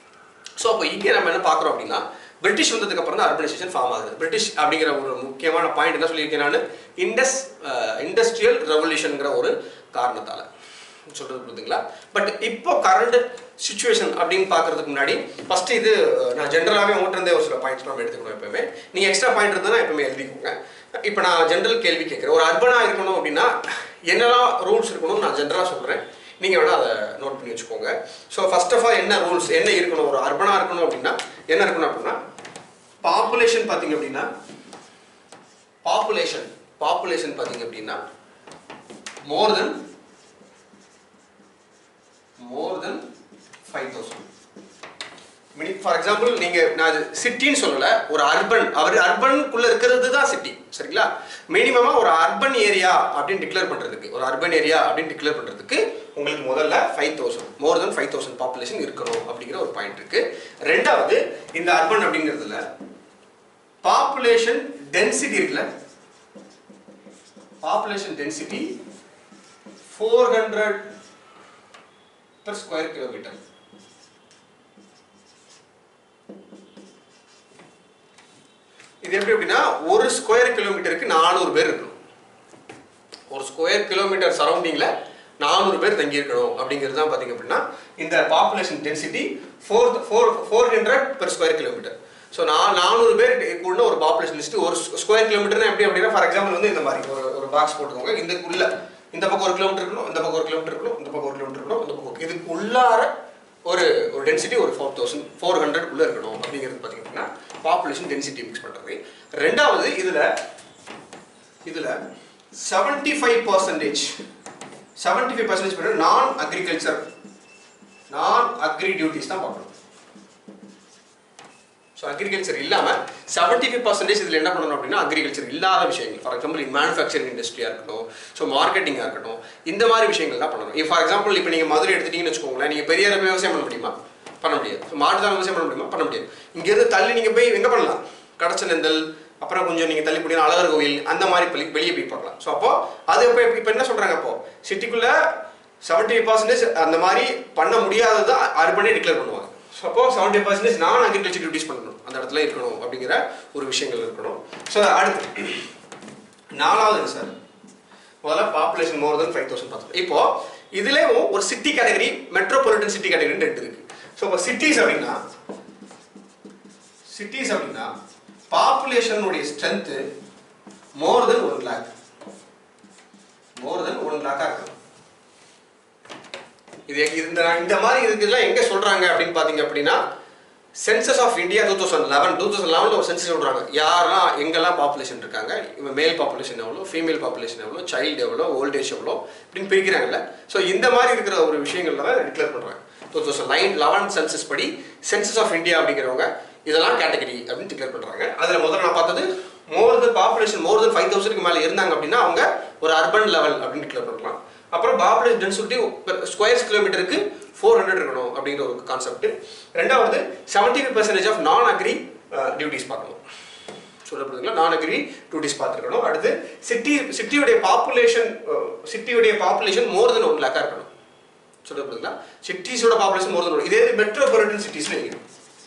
S1: ஸோ அப்போ இங்கே நம்ம என்ன பார்க்குறோம் அப்படின்னா பிரிட்டிஷ் வந்ததுக்கு அப்புறம் தான் அர்பனைசேஷன் ஃபார்ம் ஆகுது பிரிட்டிஷ் அப்படிங்கிற ஒரு முக்கியமான பாயிண்ட் என்ன சொல்லியிருக்கேன் நான் இண்டஸ் இண்டஸ்ட்ரியல் ரெவல்யூஷனுங்கிற ஒரு காரணத்தால் சொல்றது புரியுதுங்களா பட் இப்போ கரண்ட் சுச்சுவேஷன் அப்படின்னு பார்க்கறதுக்கு முன்னாடி ஃபர்ஸ்ட் இது அஹ், நான் ஜென்ரலாகவே உங்கள்கிட்ட இருந்தே ஒரு சில பாயிண்ட்ஸ் நம்ம எடுத்துக்கணும் எப்பவுமே நீங்கள் எக்ஸ்ட்ரா பாயிண்ட் இருந்தால் எப்பவுமே எழுதிக்கோங்க இப்போ நான் ஜென்ரல் கேள்வி கேட்குறேன் ஒரு அர்பனாக இருக்கணும் அப்படின்னா என்னெல்லாம் ரூல்ஸ் இருக்கணும்னு நான் ஜென்ரலாக சொல்கிறேன் நீங்கள் வேணால் அதை நோட் பண்ணி வச்சுக்கோங்க ஸோ ஃபர்ஸ்ட் ஆஃப் ஆல் என்ன ரூல்ஸ் என்ன இருக்கணும் ஒரு அர்பனாக இருக்கணும் அப்படின்னா என்ன இருக்கணும் அப்படின்னா பாப்புலேஷன் பார்த்தீங்க அப்படின்னா பாப்புலேஷன் பாப்புலேஷன் பார்த்தீங்க அப்படின்னா more than more then five thousand mini for example நீங்க நான் சிட்டின்னு சொல்லல ஒரு அர்பன் அவர் அர்பனுக்குள்ள இருக்கிறது தான் சிட்டி சரிங்களா மினிமமா ஒரு அர்பன் ஏரியா அப்படின்னு டிக்ளேர் பண்றதுக்கு ஒரு அர்பன் ஏரியா அப்படின்னு டிக்ளேர் பண்றதுக்கு உங்களுக்கு முதல்ல ஃபைவ் தௌசண்ட் மோர் தென் ஃபைவ் தௌசண்ட் பாப்புலேஷன் இருக்கணும் அப்படிங்கிற ஒரு பாயிண்ட் இருக்கு ரெண்டாவது இந்த அர்பன் அப்படிங்கிறதுல பாப்புலேஷன் டென்சிட்டி இருக்குல்ல population density four hundred per square kilometre இது எப்படி அப்படின்னா ஒரு ஸ்கொயர் கிலோமீட்டருக்கு நானூறு பேர் இருக்கணும் ஒரு ஸ்கொயர் கிலோமீட்டர் சரௌண்டிங்கில் நானூறு பேர் தங்கி இருக்கணும் அப்படிங்கிறது தான் பார்த்தீங்க அப்படின்னா இந்த population density four four four hundred per square kilometre so நான் நானூறு பேர் உள்ள ஒரு பாப்புலேஷன் லிஸ்ட் ஒரு ஸ்கொயர் கிலோமீட்டர்னா எப்படி அப்படின்னா ஃபார் எக்ஸாம்பிள் வந்து இந்த மாதிரி ஒரு ஒரு பாக்ஸ் போட்டுக்கோங்க இதுக்குள்ள இந்த பக்கம் ஒரு கிலோமீட்டர் இருக்கணும் இந்த பக்கம் ஒரு கிலோமீட்டர் இருக்கணும் இந்த பக்கம் ஒரு கிலோமீட்டர் இருக்கணும் இந்த பக்கம் இதுக்கு உள்ளார ஒரு ஒரு டென்சிட்டி ஒரு ஃபோர் தௌசண்ட் ஃபோர் ஹண்ட்ரட் உள்ள இருக்கணும் அப்படிங்கிறது பார்த்தீங்க அப்படின்னா பாப்புலேஷன் டென்சிட்டி மிக்ஸ் பண்ணுறது ரெண்டாவது இதில் இதில் seventy five percentage seventy five percentage non agriculture non agri duties தான் பார்க்கணும் ஸோ அக்ரிகல்ச்சர் இல்லாமல் செவன்டி ஃபைவ் பர்சன்டேஜ் இதில் என்ன பண்ணணும் அப்படின்னா அக்ரிகல்ச்சர் இல்லாத விஷயங்கள் ஃபார் எக்ஸாம்பிள் மேனுஃபேக்சரிங் இண்டஸ்ட்ரியாக இருக்கட்டும் ஸோ மார்க்கெட்டிங்காக இருக்கட்டும் இந்த மாதிரி விஷயங்கள் தான் பண்ணணும் ஃபார் எக்ஸாம்பிள் இப்போ நீங்கள் மதுரை எடுத்துட்டீங்கன்னு வச்சுக்கோங்களேன் நீங்கள் பெரிய அளவு விவசாயம் பண்ண முடியுமா பண்ண முடியாது ஸோ மாட்டுதான் விவசாயம் பண்ண முடியுமா பண்ண முடியாது இங்கேருந்து தள்ளி நீங்கள் போய் எங்கே பண்ணலாம் கடச்சநெந்தல் அப்புறம் கொஞ்சம் நீங்கள் தள்ளி போனீங்கன்னா அழகர் கோவில் அந்த மாதிரி வெளி வெளியே போய் பார்க்கலாம் ஸோ அப்போ அது இப்போ இப்போ என்ன சொல்கிறாங்க அப்போ சிட்டிக்குள்ளே செவன்டி பர்சன்டேஜ் அந்த மாதிரி பண்ண முடியாதது அர்பனே டிக்ளேர் பண்ணுவாங்க ஸோ அப்போ seventy percentage non agriculture duties பண்ணணும் அந்த இடத்துல இருக்கணும் அப்படிங்கிற ஒரு விஷயங்கள் இருக்கணும் ஸோ அடுத்து நாலாவது சார் முதல்ல பாப்புலேஷன் மோர் தென் ஃபைவ் தௌசண்ட் பார்த்தோம் இப்போ இதுலேயும் ஒரு சிட்டி கேட்டகரி மெட்ரோபாலிட்டன் சிட்டி கேட்டகரின்னு ரெண்டு இருக்கு ஸோ இப்போ சிட்டிஸ் அப்படின்னா சிட்டிஸ் அப்படின்னா பாப்புலேஷனுடைய strength more than one lakh more than one லேக்காக இருக்கணும் இது இந்த இந்த மாதிரி இதுக்கெல்லாம் எங்கே சொல்கிறாங்க அப்படின்னு பார்த்தீங்க அப்படின்னா census of India two thousand eleven two thousand லெவனில் ஒரு சென்சஸ் சொல்கிறாங்க யாரெல்லாம் எங்கெல்லாம் பாப்புலேஷன் இருக்காங்க இவன் மேல் பாப்புலேஷன் எவ்வளோ ஃபீமேல் பாப்புலேஷன் எவ்வளோ சைல்டு எவ்வளோ ஓல்டேஜ் எவ்வளோ இப்படின்னு பிரிக்கிறாங்கல்ல ஸோ இந்த மாதிரி இருக்கிற ஒரு விஷயங்கள்ல தான் டிக்ளேர் பண்ணுறாங்க two thousand nine eleven census படி சென்சஸ் ஆஃப் இந்தியா அப்படிங்கிறவங்க இதெல்லாம் கேட்டகரி அப்படின்னு டிக்ளேர் பண்ணுறாங்க அதில் முதல்ல நான் பார்த்தது மோர் தென் பாப்புலேஷன் மோர் தென் ஃபைவ் தௌசண்ட்க்கு மேலே இருந்தாங்க அப்படின்னா அவங்க ஒரு அர்பன் லெவல் அப்படின்னு டிக்ளேர் பண்ணலாம் அப்புறம் பாப்புலேஷன் டென்சிட்டி ஸ்கொயர் கிலோமீட்டருக்கு ஃபோர் ஹண்ட்ரட் இருக்கணும் அப்படிங்கிற ஒரு கான்செப்ட் ரெண்டாவது seventy five percentage of non agri duties பார்க்கணும் சொல்லப்படுதுங்களா நான் அக்ரி டியூட்டிஸ் பார்த்துருக்கணும் அடுத்து சிட்டி சிட்டியுடைய பாப்புலேஷன் சிட்டியுடைய பாப்புலேஷன் மோர் தென் ஒன் லேக்காக இருக்கணும் சொல்லப்படுதுங்களா சிட்டிஸோட பாப்புலேஷன் மோர் தென் ஒன் இதே மெட்ரோபாலிட்டன் சிட்டிஸ்னு வைக்கணும்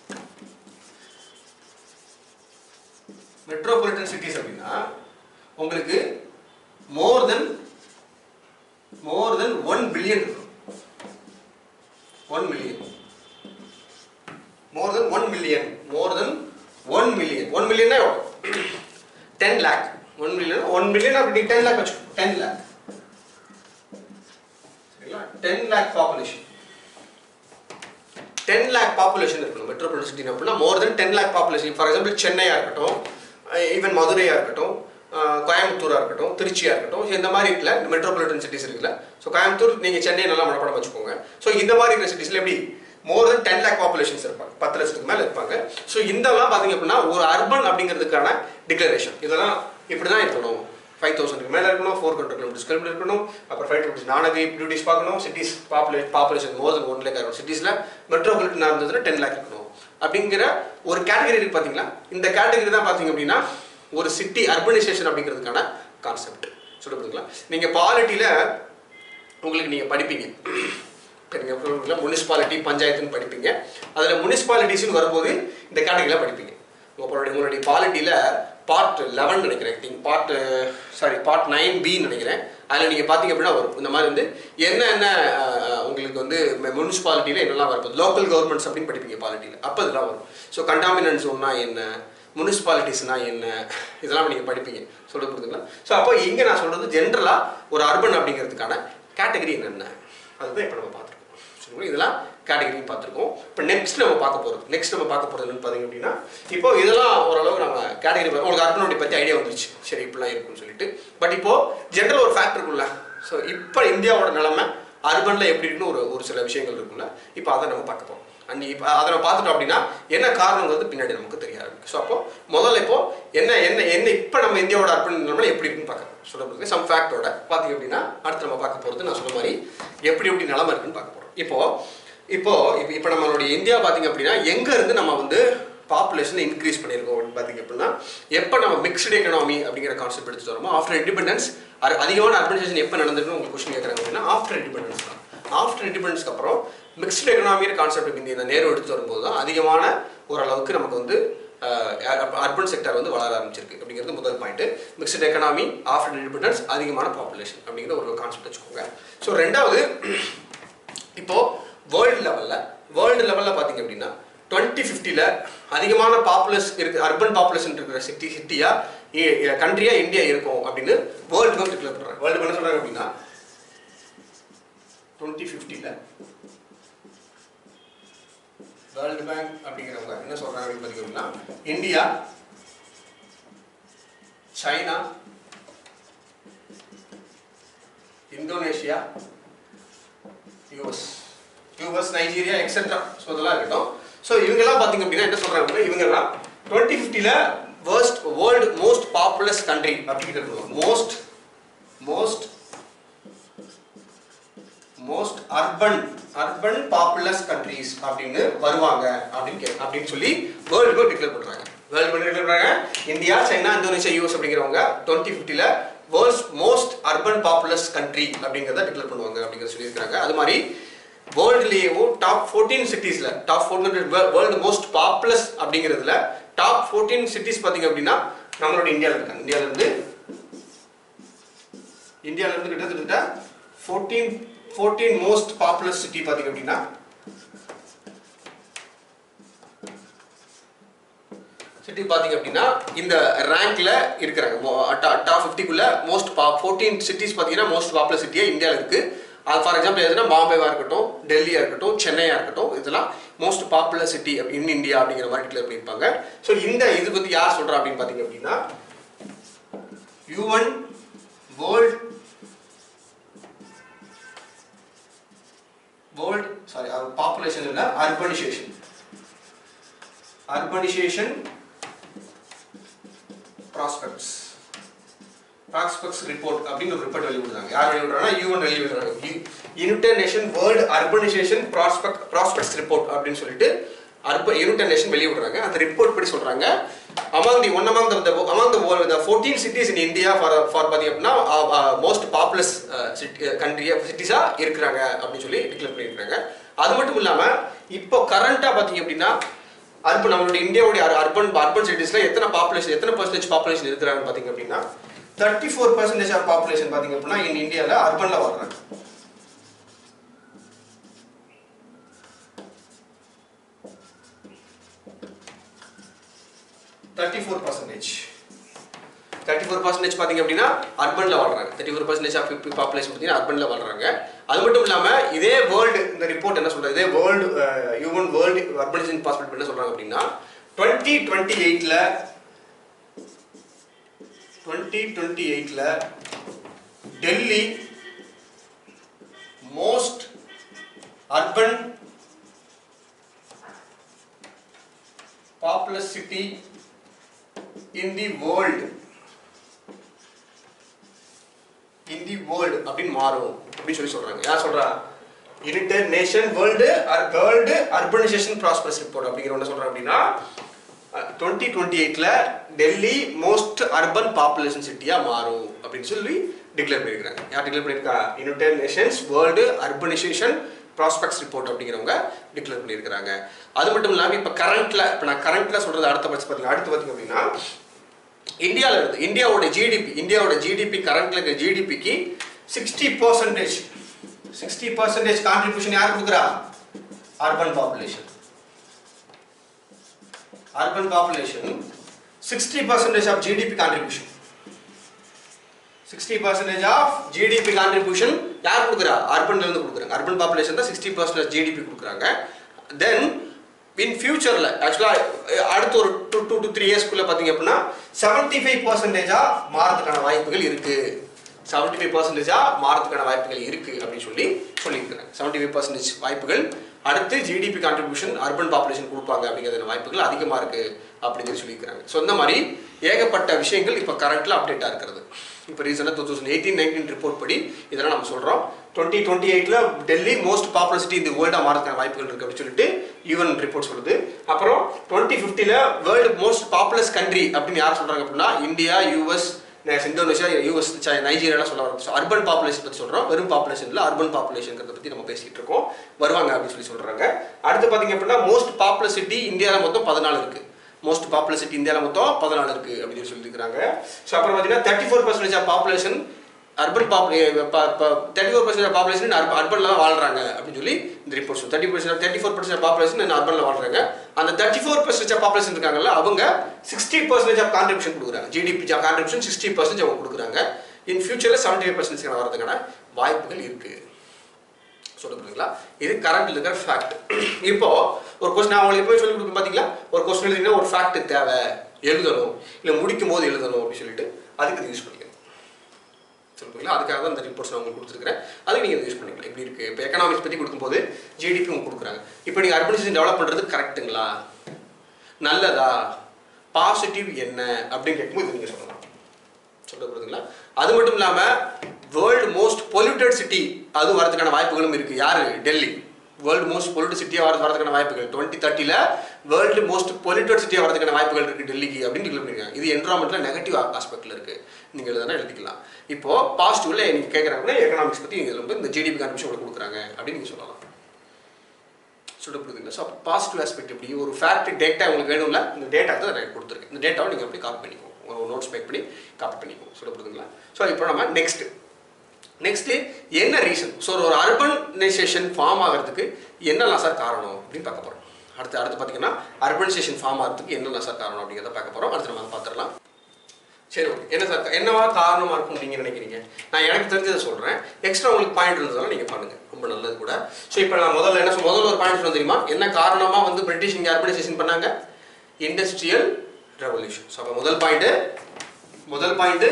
S1: மெட்ரோபாலிட்டன் சிட்டிஸ் அப்படின்னா உங்களுக்கு more than more than one billion one million more than one million more than one million one மில்லியன்னா எவ்வளோ ten lakh one million one million அப்படி டென் லேக் வச்சுக்கோ டென் லேக் சரிங்களா ten lakh population ten lakh population இருக்கணும் metropolitan city அப்படின்னா more than ten lakh population for example சென்னையாக இருக்கட்டும் even மதுரையாக இருக்கட்டும் கோயம்புத்தூராக இருக்கட்டும் திருச்சியாக இருக்கட்டும் இந்த மாதிரி இருக்குல்ல மெட்ரோபாலிட்டன் சிட்டிஸ் இருக்குல்ல ஸோ கோயம்புத்தூர் நீங்கள் சென்னை நல்லா மனப்படம் வச்சுக்கோங்க ஸோ இந்த மாதிரி இருக்கிற சிட்டிஸில் எப்படி more than ten lakh populations இருப்பாங்க பத்து லட்சத்துக்கு மேலே இருப்பாங்க ஸோ இதெல்லாம் பார்த்தீங்க அப்படின்னா ஒரு அர்பன் அப்படிங்கிறதுக்கான டிக்ளரேஷன் இதெல்லாம் இப்படி தான் இருக்கணும் ஃபைவ் தௌசண்ட்க்கு மேலே இருக்கணும் ஃபோர் ஹண்ட்ரட் கிலோமீட்டர்ஸ் கிலோமீட்டர் இருக்கணும் அப்புறம் ஃபைவ் கிலோமீட்டர்ஸ் நானகரி டியூட்டிஸ் பார்க்கணும் சிட்டிஸ் பாப்புலே population more than one lakh இருக்கணும் சிட்டிஸில் மெட்ரோபாலிட்டன் இருந்ததுன்னா டென் லேக் இருக்கணும் அப்படிங்கிற ஒரு கேட்டகரி இருக்கு பார்த்தீங்களா இந்த கேட்டகரி தான் பார்த்தீங்க அப்படின்னா ஒரு சிட்டி அர்பனைசேஷன் அப்படிங்கிறதுக்கான கான்செப்ட் சொல்லப்படுதுங்களா நீங்கள் பாலிட்டியில் உங்களுக்கு நீங்கள் படிப்பீங்க நீங்கள் முனிசிபாலிட்டி பஞ்சாயத்துன்னு படிப்பீங்க அதில் முனிசிபாலிட்டிஸ்னு வரும்போது இந்த கேட்டகரியில் படிப்பீங்க உங்களுடைய உங்களுடைய பாலிட்டியில் பார்ட் லெவன் நினைக்கிறேன் think part sorry part nine பின்னு நினைக்கிறேன் அதில் நீங்கள் பார்த்தீங்க அப்படின்னா வரும் இந்த மாதிரி வந்து என்ன என்ன உங்களுக்கு வந்து முனிசிபாலிட்டியில் என்னெல்லாம் வரும் லோக்கல் கவர்மெண்ட்ஸ் அப்படின்னு படிப்பீங்க பாலிட்டியில் அப்போ இதெல்லாம் வரும் ஸோ கண்டாமினன்ஸ் ஒன்றா என்ன முனிசிபாலிட்டிஸ்னா என்ன இதெல்லாம் நீங்கள் படிப்பீங்க சொல்ல புரியுதுங்களா ஸோ அப்போ இங்கே நான் சொல்கிறது ஜென்ரலாக ஒரு அர்பன் அப்படிங்கிறதுக்கான கேட்டகரி என்னென்ன அதுதான் இப்போ நம்ம பார்த்துருக்கோம் சரிங்களா இதெல்லாம் கேட்டகரியும் பார்த்துருக்கோம் இப்போ நெக்ஸ்ட் நம்ம பார்க்க போகிறது நெக்ஸ்ட் நம்ம பார்க்க போகிறது என்னன்னு பார்த்தீங்க அப்படின்னா இப்போ இதெல்லாம் ஓரளவு நம்ம கேட்டகரி உங்களுக்கு அர்பனோடி பற்றி ஐடியா வந்துருச்சு சரி இப்படிலாம் இருக்கும்னு சொல்லிட்டு பட் இப்போ ஜென்ரல் ஒரு ஃபேக்ட் இருக்குல்ல ஸோ இப்போ இந்தியாவோட நிலைமை அர்பனில் எப்படி இருக்குன்னு ஒரு ஒரு சில விஷயங்கள் இருக்குல்ல இப்போ அதை நம்ம பார்க்க போகிறோம் அண்ட் இப்போ அதை நம்ம பார்த்துட்டோம் அப்படின்னா என்ன காரணங்கிறது பின்னாடி நமக்கு தெரிய ஆரம்பிக்கும் ஸோ அப்போ முதல்ல இப்போ என்ன என்ன என்ன இப்போ நம்ம இந்தியாவோட அர்பன் நிலைமை எப்படி இருக்குன்னு பார்க்க சொல்ல சம் ஃபேக்டோட பார்த்தீங்க அப்படின்னா அடுத்து நம்ம பார்க்க போகிறது நான் சொன்ன மாதிரி எப்படி எப்படி நிலைமை இருக்குன்னு பார்க்க போகிறோம் இப்போ இப்போ இப்போ இப்போ நம்மளுடைய இந்தியா பார்த்தீங்க அப்படின்னா எங்க இருந்து நம்ம வந்து பாப்புலேஷனை இன்க்ரீஸ் பண்ணியிருக்கோம் அப்படின்னு பார்த்தீங்க அப்படின்னா எப்போ நம்ம மிக்ஸ்டு எக்கனாமி அப்படிங்கிற கான்செப்ட் எடுத்து வரோமோ ஆஃப்டர் இண்டிபெண்டன்ஸ் அதிகமான அர்பனைசேஷன் எப்போ நடந்திருக்குன்னு உங்களுக்கு கொஸ்டின் கேட்குறாங்க அப்படின்னா ஆஃப்டர் இண்டிபெண்டன்ஸ் தான் ஆஃப்டர் இண்டிபெண்டன்ஸ்க்கு அப்புறம் மிக்ஸ்டு எக்கனாமிங்கிற கான்செப்ட் இந்த நேரு எடுத்து வரும்போது தான் அதிகமான ஓரளவுக்கு நமக்கு வந்து அர்பன் செக்டர் வந்து வளர ஆரம்பிச்சிருக்கு அப்படிங்கிறது முதல் point mixed economy after independence அதிகமான பாப்புலேஷன் அப்படிங்கிற ஒரு கான்செப்ட் வச்சுக்கோங்க ஸோ ரெண்டாவது இப்போ வேர்ல்டு லெவலில் வேர்ல்டு லெவலில் பார்த்தீங்க அப்படின்னா டுவெண்ட்டி ஃபிஃப்டியில் அதிகமான பாப்புலஸ் இருக்கு அர்பன் பாப்புலேஷன் இருக்கிற சிட்டி சிட்டியாக கண்ட்ரியாக இந்தியா இருக்கும் அப்படின்னு வேர்ல்டு பேங்க் டிக்ளேர் பண்ணுறாங்க வேர்ல்டு பேங்க் என்ன சொல்கிறாங்க அப்படின்னா டுவெண்ட்டி ஃபிஃப்டியில் வேர்ல்டு பேங்க் அப்படிங்கிறவங்க என்ன சொல்கிறாங்க அப்படின்னு பார்த்தீங்கன்னா India China Indonesia US US Nigeria etcetera so இதெல்லாம் இருக்கட்டும் ஸோ இவங்கெல்லாம் பார்த்தீங்க அப்படின்னா என்ன சொல்கிறாங்கன்னா இவங்கெல்லாம் டுவெண்ட்டி ஃபிஃப்டியில் worst world most populous country அப்படிங்கிறது most most most urban urban populous countries அப்படின்னு வருவாங்க அப்படின்னு கே அப்படின்னு சொல்லி வேர்ல்டு பேங்க் டிக்ளேர் பண்ணுறாங்க வேர்ல்டு பேங்க் டிக்ளேர் பண்ணுறாங்க இந்தியா சைனா இந்தோனேஷியா யூஎஸ் அப்படிங்கிறவங்க டுவெண்ட்டி ஃபிஃப்டியில் world's most urban populous country அப்படிங்கிறத டிக்ளேர் பண்ணுவாங்க அப்படிங்கிறத சொல்லியிருக்காங்க அது மாதிரி வேர்ல்டுலேயும் டாப் ஃபோர்டீன் சிட்டிஸில் top four hundred world most populous அப்படிங்கிறதுல டாப் ஃபோர்டீன் சிட்டிஸ் பார்த்தீங்க அப்படின்னா நம்மளோட இந்தியாவில் இருக்காங்க இந்தியாவிலேருந்து இந்தியாவிலேருந்து கிட்டத்தட்ட fourteen fourteen most popular city பார்த்தீங்க அப்படின்னா சிட்டி பார்த்தீங்க அப்படின்னா இந்த ரேங்க்ல இருக்கிறாங்க டாப் ஃபிஃப்டிக்குள்ள மோஸ்ட் பா ஃபோர்டீன் சிட்டிஸ் பார்த்தீங்கன்னா மோஸ்ட் பாப்புலர் சிட்டியாக இந்தியாவில் இருக்கு அது ஃபார் எக்ஸாம்பிள் எதுனா பாம்பேவா இருக்கட்டும் டெல்லியா இருக்கட்டும் சென்னையா இருக்கட்டும் இதெல்லாம் most popular city in India அப்படிங்கிற மாதிரி டிக்ளேர் பண்ணியிருப்பாங்க ஸோ இந்த இது பற்றி யார் சொல்றா அப்படின்னு பார்த்தீங்க அப்படின்னா UN world world sorry population இல்லை urbanisation urbanisation prospects prospects report அப்படின்னு ஒரு ரிப்போர்ட் வெளியிடுறாங்க யார் வெளியிடுறாங்கன்னா யூஎன் வெளியிடுறாங்க United Nation world urbanisation prospect prospects report அப்படின்னு சொல்லிட்டு அர்ப யுனைடெட் நேஷன் வெளியிடுறாங்க அந்த ரிப்போர்ட் படி சொல்றாங்க among the one among the among the fourteen cities in India for for பார்த்தீங்க அப்படின்னா மோஸ்ட் பாப்புலஸ் கண்ட்ரியா சிட்டிஸா இருக்கிறாங்க அப்படின்னு சொல்லி டிக்ளேர் பண்ணியிருக்காங்க அது மட்டும் இல்லாம இப்போ கரண்டா பார்த்தீங்க அப்படின்னா அர்பன் நம்மளுடைய இந்தியாவுடைய அர்பன் அர்பன் சிட்டிஸ்ல எத்தனை பாப்புலேஷன் எத்தனை பர்சன்டேஜ் பாப்புலேஷன் இருக்கிறாங்க பார்த்தீங்க அப்படின்னா thirty four percentage of population பார்த்தீங்க அப்படின்னா இன் இந்தியாவில் அர்பனில் வர்றாங்க thirty four percentage thirty four percentage பார்த்தீங்க அப்படின்னா அர்பனில் வாழ்றாங்க thirty four percentage of population பார்த்தீங்கன்னா அர்பனில் வாழ்றாங்க அது மட்டும் இல்லாமல் இதே வேர்ல்டு இந்த ரிப்போர்ட் என்ன சொல்றது இதே world human world urbanisation passport என்ன சொல்றாங்க அப்படின்னா டுவெண்ட்டி டுவெண்ட்டி எயிட்டில் டுவெண்ட்டி டுவெண்ட்டி எயிட்டில் Delhi most urban popular city in the world in the world அப்படின்னு மாறும் அப்படின்னு சொல்லி சொல்றாங்க யார் சொல்றா United Nation world world urbanisation prosperous report அப்படிங்கிற ஒன்று சொல்றாங்க அப்படின்னா டுவெண்ட்டி டுவெண்ட்டி எயிட்ல டெல்லி மோஸ்ட் அர்பன் பாப்புலேஷன் சிட்டியா மாறும் அப்படின்னு சொல்லி டிக்ளேர் பண்ணியிருக்காங்க யார் டிக்ளேர் பண்ணியிருக்கா United Nations world urbanisation prospects report அப்படிங்கிறவங்க டிக்ளேர் பண்ணியிருக்காங்க அது மட்டும் இல்லாமல் இப்போ கரண்ட்ல இப்போ நான் கரண்ட்ல சொல்றது அடுத்த பட்சம் பார்த்தீங்கன்னா அடுத்து பார்த்தீங்க அப்படின்னா இந்தியாவில் இருந்து இந்தியாவோட ஜிடிபி இந்தியாவோட ஜிடிபி கரண்ட்ல இருக்க ஜிடிபிக்கு sixty percentage sixty percentage contribution யார் கொடுக்குறா urban population urban population sixty percentage of GDP contribution sixty percentage of GDP contribution யார் கொடுக்குறா அர்பன்ல இருந்து கொடுக்குறாங்க அர்பன் பாப்புலேஷன் தான் சிக்ஸ்டி பர்சன்டேஜ் ஜிடிபி கொடுக்குறாங்க தென் இன் ஃபியூச்சரில் ஆக்சுவலாக அடுத்த ஒரு டூ டூ டு த்ரீ இயர்ஸ்க்குள்ளே பார்த்தீங்க அப்படின்னா செவன்ட்டி ஃபைவ் பர்சன்டேஜாக மாறதுக்கான வாய்ப்புகள் இருக்குது செவன்ட்டி ஃபைவ் பர்சன்டேஜாக மாறதுக்கான வாய்ப்புகள் இருக்குது அப்படின்னு சொல்லி சொல்லியிருக்கிறாங்க செவன்ட்டி ஃபைவ் பர்சன்டேஜ் வாய்ப்புகள் அடுத்து ஜிடிபி கான்ட்ரிபியூஷன் அர்பன் பாப்புலேஷன் கொடுப்பாங்க அப்படிங்கிற வாய்ப்புகள் அதிகமாக இருக்குது அப்படின்னு சொல்லி சொல்லியிருக்கிறாங்க ஸோ இந்த மாதிரி ஏகப்பட்ட விஷயங்கள் இப்போ கரண்ட்டில் அப்டேட்டாக இருக்கிறது இப்போ ரீசெண்டாக two thousand eighteen nineteen report படி இதெல்லாம் நம்ம சொல்கிறோம் டுவெண்ட்டி டுவெண்ட்டி எயிட்டில் டெல்லி மோஸ்ட் பாப்புலர் சிட்டி இந்த வேர்ல்டாக மாறதுக்கான வாய்ப்புகள் இருக்குது அப்படின்னு சொல்லிட்டு ஈவன் ரிப்போர்ட் சொல்லுது அப்புறம் டுவெண்ட்டி ஃபிஃப்டியில் வேர்ல்டு மோஸ்ட் பாப்புலஸ் கண்ட்ரி அப்படின்னு யார் சொல்கிறாங்க அப்படின்னா இந்தியா யூஎஸ் இந்தோனேஷியா யூஎஸ் நைஜீரியாலாம் சொல்ல வரோம் ஸோ அர்பன் பாப்புலேஷன் பற்றி சொல்கிறோம் வெறும் பாப்புலேஷனில் அர்பன் பாப்புலேஷன்கிறத பற்றி நம்ம பேசிகிட்டு இருக்கோம் வருவாங்க அப்படின்னு சொல்லி சொல்கிறாங்க அடுத்து பார்த்தீங்க அப்படின்னா மோஸ்ட் பாப்புலர் சிட்டி இந்தியாவில் மொத்தம் பதினாலு இருக்குது மோஸ்ட் பாப்புலர் சிட்டி இந்தியாவில் மொத்தம் பதினாலு இருக்குது அப்படின்னு சொல்லி சொல்லியிருக்காங்க ஸோ அப்புறம் பார்த்தீங்கன்னா thirty four percentage of population urban பாப்பு தேர்ட்டி ஃபோர் பர்சன்ட் பாப்புலேஷன் அர்பனில் தான் வாழ்றாங்க அப்படின்னு சொல்லி இந்த ரிப்போர்ட் சொல்லுது thirty percent thirty four percent population அர்பனில் வாழ்றாங்க அந்த தேர்ட்டி ஃபோர் பர்சன்டேஜ் பாப்புலேஷன் இருக்காங்கல்ல அவங்க சிக்ஸ்டி பர்சன்டேஜ் ஆஃப் கான்ட்ரிபியூஷன் கொடுக்குறாங்க ஜிடிபி கான்ட்ரிபியூஷன் சிக்ஸ்டி பர்சன்டேஜ் அவங்க கொடுக்குறாங்க இன் ஃபியூச்சரில் செவன்டி ஃபைவ் பர்சன்டேஜ் வரதுக்கான வாய்ப்புகள் இருக்குது சொல்ல புரியுங்களா இது கரண்ட்ல இருக்கிற ஃபேக்ட் இப்போ ஒரு கொஸ்டின் நான் உங்களுக்கு எப்போ சொல்லி கொடுக்கும் பார்த்தீங்களா ஒரு கொஸ்டின் எழுதிங்கன்னா ஒரு ஃபேக்ட் தேவை எழுதணும் இல்லை முடிக்கும் போது எழுதணும் அப்படின்னு சொல்லிட்டு அதுக்கு இது யூஸ் பண்ணிக்கணும் சொல்லுங்களா அதுக்காக தான் இந்த ரிப்போர்ட்ஸ் நான் உங்களுக்கு கொடுத்துருக்கேன் அதுக்கு நீங்கள் யூஸ் பண்ணிக்கலாம் இப்படி இருக்குது இப்போ எக்கனாமிக்ஸ் பற்றி கொடுக்கும்போது ஜிடிபி உங்களுக்கு கொடுக்குறாங்க இப்போ நீங்கள் அர்பனைசேஷன் டெவலப் பண்ணுறது கரெக்ட்டுங்களா நல்லதா பாசிட்டிவ் என்ன அப்படின்னு கேட்கும்போது நீங்கள் சொல்லலாம் சொல்ல புரியுதுங்களா அது மட்டும் இல்லாமல் வேர்ல்டு மோஸ்ட் பொல்யூட்டட் சிட்டி அது வரதுக்கான வாய்ப்புகளும் இருக்குது யார் டெல்லி வேர்ல்டு மோஸ்ட் பொல்யூட்டட் சிட்டியாக வரது வரதுக்கான வாய்ப்புகள் டுவெண்ட்டி தேர்ட்டியில் வேர்ல்டு மோஸ்ட் பொல்யூட்டட் சிட்டியாக வரதுக்கான வாய்ப்புகள் இருக்குது டெல்லிக்கு அப்படின்னு சொல்லி பண்ணிருக்காங்க இது என்வரான்மெண்ட்டில் நெகட்டிவ் ஆஸ்பெக்டில் இருக்குது நீங்கள் எழுதுனா எழுதிக்கலாம் இப்போ பாசிட்டிவ்ல நீங்கள் கேட்குறாங்கன்னா எக்கனாமிக்ஸ் பற்றி நீங்கள் வந்து இந்த ஜிடிபி கான்ட்ரிபியூஷன் உங்களுக்கு கொடுக்குறாங்க அப்படின்னு நீங்கள் சொல்லலாம் சொல்ல புரியுதுங்களா ஸோ பாசிட்டிவ் ஆஸ்பெக்ட் எப்படி ஒரு ஃபேக்ட் டேட்டா உங்களுக்கு வேணும்ல இந்த டேட்டா தான் நான் கொடுத்துருக்கேன் இந்த டேட்டாவை நீங்கள் அப்படி காப்பி பண்ணிக்கோங்க ஒரு நோட்ஸ் மேக் பண்ணி காப்பி பண்ணிக்கோங்க சொல்ல புரியுதுங்களா ஸோ இப்போ நம்ம நெக்ஸ்ட் நெக்ஸ்ட்டு என்ன ரீசன் ஸோ ஒரு அர்பனைசேஷன் ஃபார்ம் ஆகிறதுக்கு என்னெல்லாம் சார் காரணம் அப்படின்னு பார்க்க போகிறோம் அடுத்து அடுத்து பார்த்தீங்கன்னா அர்பனைசேஷன் ஃபார்ம் ஆகிறதுக்கு என்னெல்லாம் சார் காரணம் அப்படிங்கிறத பார்க்க போகிறோம் அடுத்து நம்ம அதை பார்த்துடலாம் சரி ஓகே என்ன சார் என்னவா காரணமாக இருக்கும் நீங்கள் நினைக்கிறீங்க நான் எனக்கு தெரிஞ்சதை சொல்கிறேன் எக்ஸ்ட்ரா உங்களுக்கு பாயிண்ட் இருந்ததாலும் நீங்கள் பண்ணுங்கள் ரொம்ப நல்லது கூட ஸோ இப்போ நான் முதல்ல என்ன சொல்~ முதல்ல ஒரு பாயிண்ட் சொல்ல தெரியுமா என்ன காரணமாக வந்து பிரிட்டிஷ் இங்கே அர்பனைசேஷன் பண்ணாங்க இண்டஸ்ட்ரியல் ரெவல்யூஷன் ஸோ அப்போ முதல் பாயிண்ட்டு முதல் point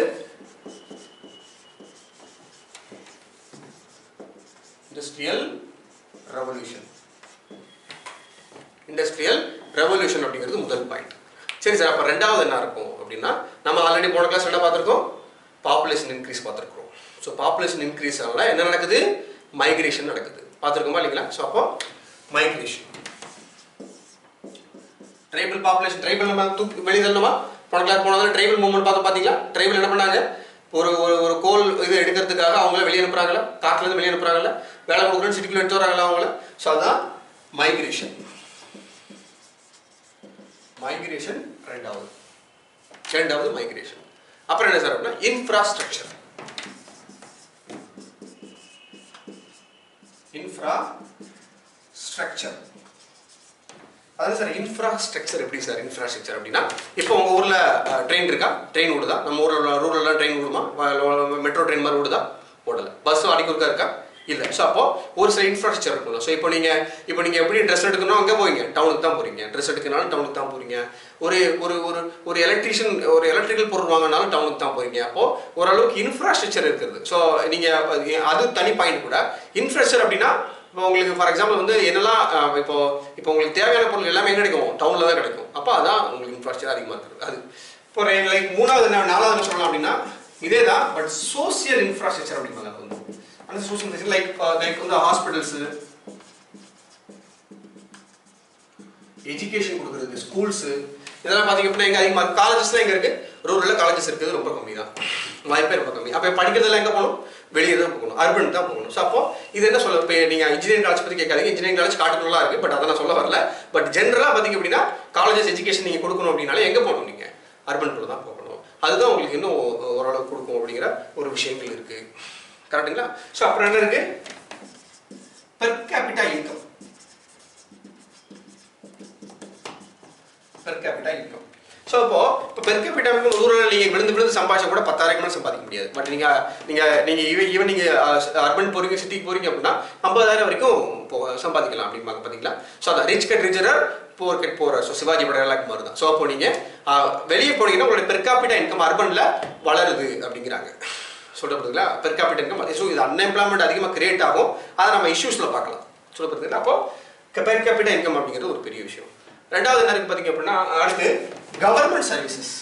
S1: industrial revolution industrial revolution அப்படிங்கிறது முதல் பாயிண்ட் சரி சார் அப்போ ரெண்டாவது என்ன இருக்கும் அப்படின்னா நம்ம ஆல்ரெடி போன கிளாஸ் என்ன பார்த்துருக்கோம் பாப்புலேஷன் இன்க்ரீஸ் பார்த்துருக்கோம் ஸோ பாப்புலேஷன் இன்க்ரீஸ் ஆகல என்ன நடக்குது மைக்ரேஷன் நடக்குது பார்த்துருக்கோமா இல்லைங்களா ஸோ அப்போ மைக்ரேஷன் ட்ரைபல் பாப்புலேஷன் ட்ரைபல் நம்ம தூக்கி வெளியே தள்ளணுமா போன கிளாஸ் போனதில் ட்ரைபல் மூவ்மெண்ட் பார்த்து பார்த்தீங்களா ட்ரைபல் என்ன பண்ணாங்க ஒரு ஒரு ஒரு கோல் இது எடுக்கிறதுக்காக அவங்கள வெளியே அனுப்புறாங்கல்ல காட்டுலேருந்து வெளியே அனுப்புறாங்கல்ல வேலை கொடுக்குறேன்னு சிட்டிக்குள்ள எடுத்து வராங்களா அவங்கள ஸோ அதான் மைக்ரேஷன் மைக்ரேஷன் ரெண்டாவது ரெண்டாவது மைக்ரேஷன் அப்புறம் என்ன சார் அப்படின்னா இன்ஃப்ராஸ்ட்ரக்சர் இன்ஃப்ராஸ்ட்ரக்சர் அதான் சார் இன்ஃப்ராஸ்ட்ரக்சர் எப்படி சார் இன்ஃப்ராஸ்ட்ரக்சர் அப்படின்னா இப்போ உங்கள் ஊரில் ட்ரெயின் இருக்கா ட்ரெயின் ஓடுதா நம்ம ஊரில் ரூரல்லாம் ட்ரெயின் ஓடுமா மெட்ரோ ட்ரெயின் மாதிரி ஓடுதா ஓடலை பஸ் அடிக்கொருக்கா இருக்கா இல்லை ஸோ அப்போ ஒரு சில இன்ஃப்ராஸ்ட்ரக்சர் இருக்கும்ல ஸோ இப்போ நீங்கள் இப்போ நீங்கள் எப்படி ட்ரெஸ் எடுக்கணும் அங்கே போவீங்க டவுனுக்கு தான் போகிறீங்க ட்ரெஸ் எடுக்கனாலும் டவுனுக்கு தான் போகிறீங்க ஒரு ஒரு ஒரு ஒரு எலக்ட்ரிஷியன் ஒரு எலக்ட்ரிக்கல் பொருள் வாங்கினாலும் டவுனுக்கு தான் போகிறீங்க அப்போது ஓரளவுக்கு இன்ஃப்ராஸ்ட்ரக்சர் இருக்குது ஸோ நீங்கள் அது தனி பாயிண்ட் கூட இன்ஃப்ராஸ்ட்ரக்சர் அப்படின்னா இப்போ உங்களுக்கு ஃபார் எக்ஸாம்பிள் வந்து என்னெல்லாம் அஹ், இப்போ இப்போ உங்களுக்கு தேவையான பொருள் எல்லாமே எங்கே கிடைக்கும் டவுனில் தான் கிடைக்கும் அப்போ அதான் உங்களுக்கு இன்ஃப்ராஸ்ட்ரக்சர் அதிகமாக இருக்குது அது இப்போ லைக் மூணாவது என்ன நாலாவது என்ன சொல்லலாம் அப்படின்னா இதே தான் பட் சோசியல் இன்ஃப்ராஸ்ட்ரக்சர் அப்படிம்பாங்க அது வந்து அந்த சோசியல் லைக் லைக் வந்து ஹாஸ்பிட்டல்ஸு எஜுகேஷன் கொடுக்குறது ஸ்கூல்ஸு இதெல்லாம் பார்த்தீங்க அப்படின்னா எங்கே அதிகமாக காலேஜஸ்லாம் எங்கே இருக்குது ரூரலில் காலேஜஸ் இருக்குது ரொம்ப கம்மி தான் வாய்ப்பே ரொம்ப கம்மி அப்போ படிக்கிறதெல்லாம் எங்கே போகணும் வெளியே தான் போகணும் அர்பன் தான் போகணும் ஸோ அப்போ இது என்ன சொல்ல இப்போ நீங்கள் இன்ஜினியரிங் காலேஜ் பற்றி கேட்காதீங்க இன்ஜினியரிங் காலேஜ் காட்டுக்குள்ளா இருக்குது பட் அதை நான் சொல்ல வரல பட் ஜென்ரலாக பார்த்தீங்க அப்படின்னா காலேஜஸ் எஜுகேஷன் நீங்கள் கொடுக்கணும் அப்படின்னாலே எங்கே போகணும் நீங்கள் அர்பனுக்குள்ள தான் போகணும் அதுதான் உங்களுக்கு இன்னும் ஓரளவு கொடுக்கும் அப்படிங்கிற ஒரு விஷயங்கள் இருக்குது கரெக்டுங்களா ஸோ அப்புறம் என்ன இருக்குது per capita income per capita income so இப்போ இப்போ பெர் கேபிட்டாவுக்கு ரூரல் நீங்கள் விழுந்து விழுந்து சம்பாதிச்சா கூட பத்தாயிரம் மேலே சம்பாதிக்க முடியாது பட் நீங்கள் நீங்கள் நீங்கள் ஈவன் ஈவன் நீங்கள் அர்பன் போறீங்க சிட்டிக்கு போறீங்க அப்படின்னா ஐம்பதாயிரம் வரைக்கும் போ சம்பாதிக்கலாம் அப்படிம்பாங்க பார்த்தீங்களா ஸோ அந்த rich get richer poor get போகிற ஸோ சிவாஜி படையெல்லாம் மாதிரி தான் ஸோ அப்போ நீங்கள் வெளியே போனீங்கன்னா உங்களுடைய பெர் கேபிட்டா இன்கம் அர்பனில் வளருது அப்படிங்கிறாங்க சொல்ல போகிறீங்களா பெர் கேபிட்டல் இன்கம் ஸோ இது அன்எம்ப்ளாய்மெண்ட் அதிகமாக கிரியேட் ஆகும் அதை நம்ம இஷ்யூஸில் பார்க்கலாம் சொல்ல போகிறீங்களா அப்போ பெர் கேபிட்டல் இன்கம் அப்படிங்கிறது ஒரு பெரிய விஷயம் ரெண்டாவது என்ன இருக்கு பார்த்தீங்க அப்படின்னா அடுத்து கவர்மெண்ட் சர்வீசஸ்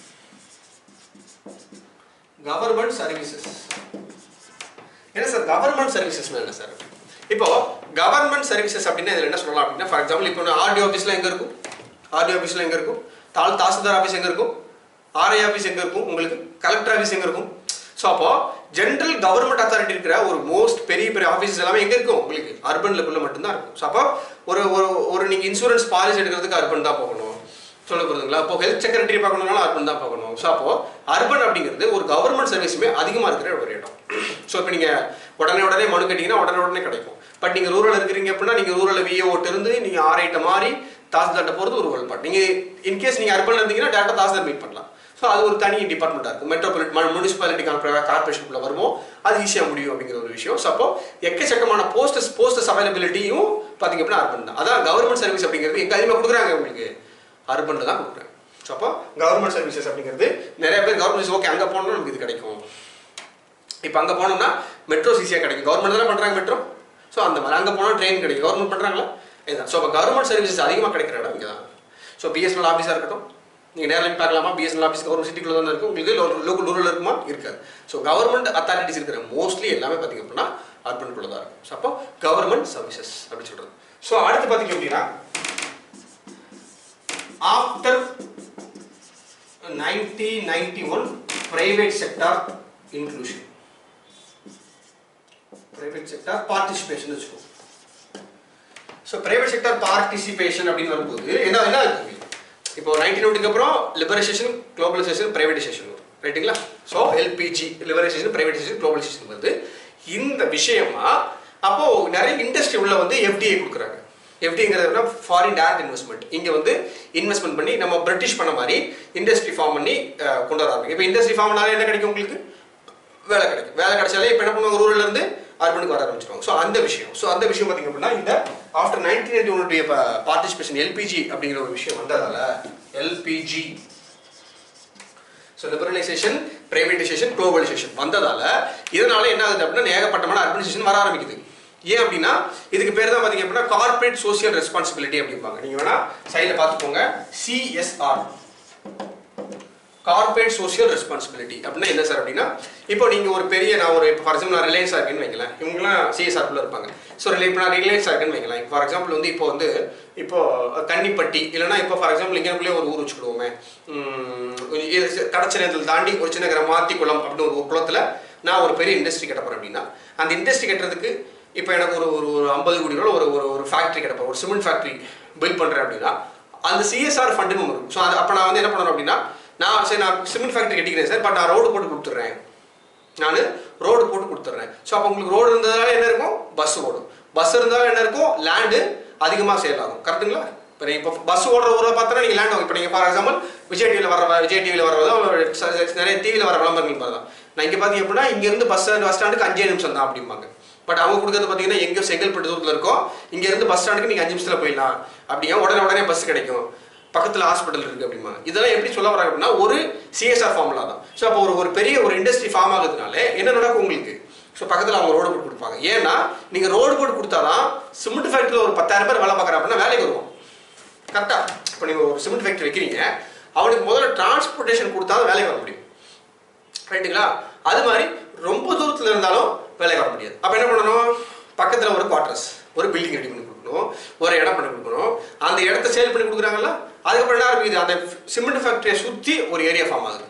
S1: கவர்மெண்ட் சர்வீசஸ் என்ன சார் கவர்மெண்ட் சர்வீசஸ் என்ன சார் இப்போ கவர்மெண்ட் சர்வீசஸ் அப்படின்னா இதில் என்ன சொல்லலாம் அப்படின்னா ஃபார் எக்ஸாம்பிள் இப்போ ஆர்டி ஆஃபீஸில் எங்கே இருக்கும் ஆர்டி ஆஃபீஸில் எங்கே இருக்கும் தால் தாசில்தார் ஆஃபீஸ் எங்கே இருக்கும் ஆர்ஐ ஆஃபீஸ் எங்கே இருக்கும் உங்களுக்கு கலெக்டர் ஆஃபீஸ் எங்கே இருக்கும் ஸோ அப்போ ஜென்ரல் கவர்மெண்ட் அத்தாரிட்டி இருக்கிற ஒரு மோஸ்ட் பெரிய பெரிய ஆஃபீஸ் எல்லாமே எங்கே இருக்கும் உங்களுக்கு அர்பன்லக்குள்ள மட்டும்தான் இருக்கும் ஸோ அப்போ ஒரு ஒரு ஒரு நீங்கள் இன்சூரன்ஸ் பாலிசி எடுக்கிறதுக்கு அர்பன் தான் போகணும் சொல்ல போகிறதுங்களா இப்போ ஹெல்த் செக்ரட்டரி பார்க்கணும்னாலும் அர்பன் தான் பார்க்கணும் ஸோ அப்போ அர்பன் அப்படிங்கிறது ஒரு கவர்மெண்ட் சர்வீஸுமே அதிகமாக இருக்கிற ஒரு இடம் ஸோ இப்போ நீங்கள் உடனே உடனே மனு கட்டிங்கன்னா உடனே உடனே கிடைக்கும் பட் நீங்கள் ரூரல் இருக்கிறீங்க அப்படின்னா நீங்கள் ரூரல் விஏஓட்டு இருந்து நீங்கள் ஆர்ஐட்ட மாறி தாசில்தார்ட்ட போகிறது ஒரு ரூரல் பார்ட் நீங்கள் இன்கேஸ் நீங்கள் அர்பன் இருந்தீங்கன்னா டேரக்டாக தாசில்தார் மீட் பண்ணலாம் ஸோ அது ஒரு தனி டிபார்ட்மெண்ட்டாக இருக்கும் மெட்ரோபாலிட் முனிசிபாலிட்டி கார்பரேஷனுக்குள்ள வருமோ அது ஈஸியாக முடியும் அப்படிங்கிற ஒரு விஷயம் ஸோ அப்போ எக்கச்சக்கமான போஸ்டஸ் போஸ்டஸ் அவைலபிலிட்டியும் பார்த்தீங்க அப்படின்னா அர்பன் தான் அதான் கவர்மெண்ட் சர்வீஸ் அப்படிங்கிறது எங்கே அதிகமாக கொடுக்குறாங்க உங்களுக்கு அர்பனில் தான் கொடுக்குறாங்க ஸோ அப்போ கவர்மெண்ட் சர்வீசஸ் அப்படிங்கிறது நிறைய பேர் கவர்மெண்ட் ஓகே அங்கே போனோம்னா நமக்கு இது கிடைக்கும் இப்போ அங்கே போனோம்னா மெட்ரோ ஈஸியாக கிடைக்கும் கவர்மெண்ட் தானே பண்ணுறாங்க மெட்ரோ ஸோ அந்த மாதிரி அங்கே போனால் ட்ரெயின் கிடைக்கும் கவர்மெண்ட் பண்ணுறாங்களா இதுதான் ஸோ அப்போ கவர்மெண்ட் சர்வீசஸ் அதிகமாக கிடைக்கிற இடம் இங்கே தான் ஸோ பிஎஸ்என்எல் ஆஃபீஸாக இருக்கட்டும் நீங்கள் நேரில் பார்க்கலாமா பிஎஸ்என்எல் ஆஃபீஸ் கவர்மெண்ட் சிட்டிக்குள்ள தான் இருக்கும் உங்களுக்கு லோக்கல் ரூரல் இருக்குமா இருக்காது ஸோ கவர்மெண்ட் அத்தாரிட்டிஸ் இருக்கிற மோஸ்ட்லி எல்லாமே பார்த்தீங்க அப்படின்னா அர்பனுக்குள்ள தான் இருக்கும் ஸோ அப்போ கவர்மெண்ட் சர்வீசஸ் அப்படின்னு சொல்கிறது ஸோ அடுத்து பார்த்தீங்க அப்படின்னா after nineteen ninety one private sector inclusion private sector participation வச்சுக்கோ ஸோ பிரைவேட் செக்டார் பார்ட்டிசிபேஷன் அப்படின்னு வரும்போது என்ன என்ன இருக்கு இப்போ நைன்டீன் நோட்டுக்கு அப்புறம் லிபரைசேஷன் குளோபலைசேஷன் பிரைவேடைசேஷன் வரும் ரைட்டுங்களா so LPG liberalisation privatisation globalisation வருது இந்த விஷயமா அப்போ நிறைய இண்டஸ்ட்ரி உள்ள வந்து எஃப்டிஐ கொடுக்குறாங்க எஃப்டிங்கிறது ஃபாரின் டேரக்ட் இன்வெஸ்ட்மெண்ட் இங்கே வந்து இன்வெஸ்ட்மெண்ட் பண்ணி நம்ம பிரிட்டிஷ் பண்ண மாதிரி இண்டஸ்ட்ரி ஃபார்ம் பண்ணி அஹ், கொண்டு வராங்க இப்போ இண்டஸ்ட்ரி ஃபார்ம்னால என்ன கிடைக்கும் உங்களுக்கு வேலை கிடைக்கும் வேலை கிடைச்சாலே இப்போ என்ன பண்ணுவாங்க ரூரல்ல இருந்து அர்பனுக்கு வர ஆரம்பிச்சிருவாங்க ஸோ அந்த விஷயம் ஸோ அந்த விஷயம் பார்த்தீங்க அப்படின்னா இந்த ஆஃப்டர் நைன்டீன் எயிட்டி ஒன்னுடைய பார்ட்டிசிபேஷன் எல்பிஜி அப்படிங்கிற ஒரு விஷயம் வந்ததால LPG so liberalisation privatisation globalisation வந்ததால இதனால என்ன ஆகுது அப்படின்னா ஏகப்பட்டமான அர்பனைசேஷன் வர ஆரம்பிக்குது ஏன் அப்படின்னா இதுக்கு பேர் தான் பார்த்தீங்க அப்படின்னா கார்ப்பரேட் சோசியல் ரெஸ்பான்சிபிலிட்டி அப்படிம்பாங்க நீங்கள் வேணா சைடில் பார்த்துக்கோங்க சிஎஸ்ஆர் கார்ப்பரேட் சோஷியல் ரெஸ்பான்சிபிலிட்டி அப்படின்னா என்ன சார் அப்படின்னா இப்போ நீங்கள் ஒரு பெரிய நான் ஒரு இப்போ ஃபார் எக்ஸாம்பிள் நான் ரிலையன்ஸாக இருக்கேன்னு வைங்களேன் இவங்கலாம் சிஎஸ்ஆர்க்குள்ள இருப்பாங்க ஸோ இப்போ நான் ரிலையன்ஸாக இருக்கேன்னு வைங்களேன் ஃபார் எக்ஸாம்பிள் வந்து இப்போ வந்து இப்போ கன்னிப்பட்டி இல்லைன்னா இப்போ ஃபார் எக்ஸாம்பிள் இங்கேக்குள்ளே ஒரு ஊர் வச்சுக்கிடுவோமே கடச்சனத்தில் தாண்டி ஒரு சின்ன கிராமம் மாத்திக்குளம் அப்படின்னு ஒரு குளத்தில் நான் ஒரு பெரிய இண்டஸ்ட்ரி கட்ட போகிறேன் அப்படின்னா அந்த இண்டஸ்ட்ரி கட்டுறதுக்கு இப்போ எனக்கு ஒரு ஒரு ஒரு ஐம்பது கோடி ரூபா ஒரு ஒரு ஒரு ஃபேக்ட்ரி கட்ட போகிறேன் ஒரு சிமெண்ட் ஃபேக்ட்ரி பில்ட் பண்ணுறேன் அப்படின்னா அந்த சிஎஸ்ஆர் ஃபண்டுன்னு ஒன்று இருக்கும் ஸோ அது அப்போ நான் வந்து என்ன பண்ணணும் அப்படின்னா நான் சரி நான் சிமெண்ட் ஃபேக்ட்ரி கட்டிக்கிறேன் சார் பட் நான் ரோடு போட்டு கொடுத்துட்றேன் நான் ரோடு போட்டு கொடுத்துட்றேன் ஸோ அப்போ உங்களுக்கு ரோடு இருந்ததால என்ன இருக்கும் பஸ் ஓடும் பஸ் இருந்தாலும் என்ன இருக்கும் லேண்டு அதிகமாக சேல் ஆகும் கரெக்ட்டுங்களா இப்போ நீங்கள் இப்போ பஸ் ஓடுற ஊரை பார்த்தோன்னா நீங்கள் லேண்ட் ஆகும் இப்போ நீங்கள் ஃபார் எக்ஸாம்பிள் விஜய் டிவியில் வர விஜய் டிவியில் வரதோ நிறைய டிவியில் வர விளம்பரங்கள் மாதிரி தான் நான் இங்கே பார்த்தீங்க அப்படின்னா இங்கேருந்து பஸ் ஸ்டாண்ட் பஸ் ஸ்டாண்டுக்கு அஞ்சே நிமிஷம் தான் அப்படிம்பாங்க பட் அவங்க கொடுக்கறது பார்த்தீங்கன்னா எங்கே செங்கல்பட்டு தூரத்தில் இருக்கோ இங்கேருந்து பஸ் ஸ்டாண்டுக்கு நீங்கள் அஞ்சு நிமிஷத்தில் போயிடலாம் அப்படிங்க உடனே உடனே பஸ் கிடைக்கும் பக்கத்தில் ஹாஸ்பிட்டல் இருக்குது அப்படிம்பாங்க இதெல்லாம் எப்படி சொல்ல வராங்க அப்படின்னா ஒரு சிஎஸ்ஆர் ஃபார்முலா தான் ஸோ அப்போ ஒரு ஒரு பெரிய ஒரு இண்டஸ்ட்ரி ஃபார்ம் ஆகுதுனால என்ன நடக்கும் உங்களுக்கு ஸோ பக்கத்தில் அவங்க ரோடு போட்டு கொடுப்பாங்க ஏன்னா நீங்கள் ரோடு போட்டு கொடுத்தாதான் சிமெண்ட் ஃபேக்ட்ரியில் ஒரு பத்தாயிரம் பேர் வேலை பார்க்குறாங்க அப்படின்னா வேலைக்கு வருவோம் கரெக்டாக இப்போ நீங்கள் ஒரு சிமெண்ட் ஃபேக்ட்ரி வைக்கிறீங்க அவனுக்கு முதல்ல டிரான்ஸ்போர்ட்டேஷன் கொடுத்தா தான் வேலைக்கு வர முடியும் ரைட்டுங்களா அது மாதிரி ரொம்ப தூரத்தில் இருந்தாலும் வேலைக்கு வர முடியாது அப்போ என்ன பண்ணணும் பக்கத்தில் ஒரு குவார்ட்டர்ஸ் ஒரு பில்டிங் ரெடி பண்ணி கொடுக்கணும் ஒரு இடம் பண்ணி கொடுக்கணும் அந்த இடத்த சேல் பண்ணி கொடுக்குறாங்கல்ல அதுக்கப்புறம் என்ன ஆரம்பிக்குது அந்த சிமெண்ட் ஃபேக்டரியை சுற்றி ஒரு ஏரியா ஃபார்ம் ஆகுது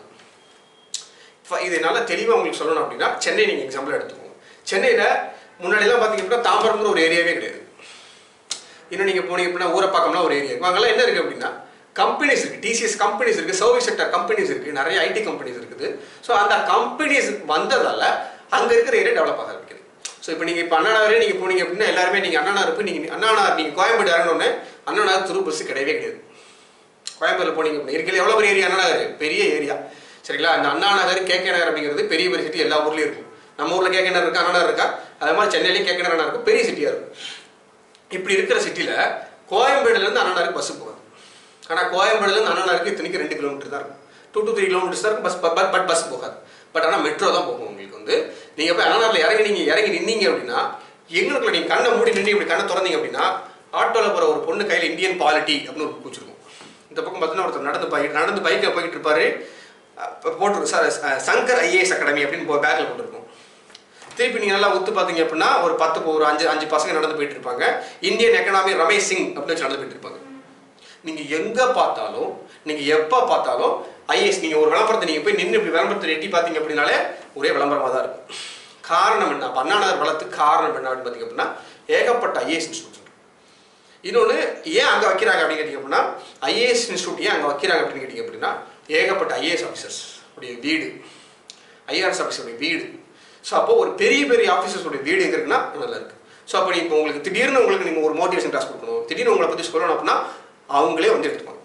S1: ஃப- இது நல்லா தெளிவாக உங்களுக்கு சொல்லணும் அப்படின்னா சென்னை நீங்கள் எக்ஸாம்பிள் எடுத்துக்கோங்க சென்னையில் முன்னாடிலாம் பார்த்தீங்க அப்படின்னா தாம்பரம்ங்கிற ஒரு ஏரியாவே கிடையாது இன்னும் நீங்கள் போனீங்க அப்படின்னா ஊரப்பாக்கம்லாம் ஒரு ஏரியா இருக்கும் அங்கெல்லாம் என்ன இருக்குது அப்படின்னா கம்பெனிஸ் இருக்குது டிசிஎஸ் கம்பெனிஸ் இருக்குது சர்வீஸ் செக்டர் கம்பெனிஸ் இருக்குது நிறைய ஐடி கம்பெனிஸ் இருக்குது ஸோ அந்த கம்பெனிஸ் வந்ததால் அங்கே இருக்கிற ஏரியா டெவலப் ஆக ஆரம்பிக்குது ஸோ இப்போ நீங்கள் இப்போ அண்ணாநகரே நீங்கள் போனீங்க அப்படின்னா எல்லாருமே நீங்கள் அண்ணா இருப்பு நீங்கள் அண்ணா நீங்கள் கோயம்பேடு இறங்கினோடனே அண்ணா திரு பஸ் கிடையவே கிடையாது கோயம்புத்தூர்ல போனீங்க அப்படின்னா இருக்கிற எவ்வளோ பெரிய ஏரியா அண்ணா நகர் பெரிய ஏரியா சரிங்களா இந்த அண்ணா நகர் கேகே நகர் அப்படிங்கிறது பெரிய பெரிய சிட்டி எல்லா ஊர்லயும் இருக்கும் நம்ம ஊர்ல கேகே நகர் இருக்கா அண்ணா நகர் இருக்கா அது மாதிரி சென்னையிலேயும் கேகே நகர் இருக்கும் பெரிய சிட்டியா இருக்கும் இப்படி இருக்கிற சிட்டியில் கோயம்பேடுலேருந்து அண்ணா நகருக்கு பஸ் போகாது ஆனால் கோயம்பேடுலேருந்து அண்ணா நகருக்கு இத்தனைக்கு ரெண்டு கிலோமீட்டர் தான் இருக்கும் டூ டு த்ரீ கிலோமீட்டர்ஸ் தான் இருக்கும் பஸ் பட் பட் பஸ் போகாது பட் ஆனால் மெட்ரோ தான் போகும் உங்களுக்கு வந்து நீங்கள் போய் அண்ணா நகரில் இறங்கி நீங்கள் இறங்கி நின்னீங்க அப்படின்னா எங்களுக்குள்ள நீங்கள் கண்ணை மூடி நின்று இப்படி கண்ணை திறந்தீங்க அப்படின்னா ஆட்டோவில் போகிற ஒரு பொண்ணு கையில் இந்தியன் பாலிட்டி அப்படின்னு ஒரு பூச்சிருக்கும் இந்த பக்கம் பார்த்தீங்கன்னா ஒருத்தர் நடந்து பைக் நடந்து பைக்கில் போய்கிட்டு இருப்பாரு அப்ப போட்டிருக்கும் சார் அஹ், சங்கர் ஐஏஎஸ் அகாடமி அப்படின்னு பேக்கில் போட்டிருக்கும் திருப்பி நீங்கள் நல்லா ஒத்து பார்த்தீங்க அப்படின்னா ஒரு பத்து ஒரு அஞ்சு அஞ்சு பசங்க நடந்து போயிட்டு இருப்பாங்க இந்தியன் எக்கனாமி ரமேஷ் சிங் அப்படின்னு வச்சு நடந்து போயிட்டு இருப்பாங்க நீங்கள் எங்கே பார்த்தாலும் நீங்கள் எப்போ பார்த்தாலும் ஐஏஎஸ் நீங்கள் ஒரு விளம்பரத்தை நீங்கள் போய் நின்று இப்படி விளம்பரத்தை எட்டி பார்த்தீங்க அப்படின்னாலே ஒரே விளம்பரமாக தான் இருக்கும் காரணம் என்ன அப்ப அண்ணா நகர் வளத்துக்கு காரணம் என்ன அப்படின்னு பார்த்தீங்க அப்படின்னா ஏகப்பட்ட ஐஏஎஸ் இன்ஸ்டியூட் இன்னொன்று ஏன் அங்கே வைக்கிறாங்க அப்படின்னு கேட்டிங்க அப்படின்னா ஐஏஎஸ் இன்ஸ்டியூட் ஏன் அங்கே வைக்கிறாங்க அப்படின்னு கேட்டிங்க அப்படின்னா ஏகப்பட்ட ஐஏஎஸ் ஆஃபீஸர்ஸ் உடைய வீடு ஐஆர்எஸ் ஆஃபீஸருடைய வீடு ஸோ அப்போ ஒரு பெரிய பெரிய ஆஃபீஸர்ஸோட வீடு எங்கே இருக்குன்னா நல்லா இருக்கு ஸோ அப்போ இப்போ உங்களுக்கு திடீர்னு உங்களுக்கு நீங்கள் ஒரு மோட்டிவேஷன் கிளாஸ் கொடுக்கணும் திடீர்னு உங்களை பற்றி சொல்லணும் அப்படின்னா அவங்களே வந்து எடுத்துப்பாங்க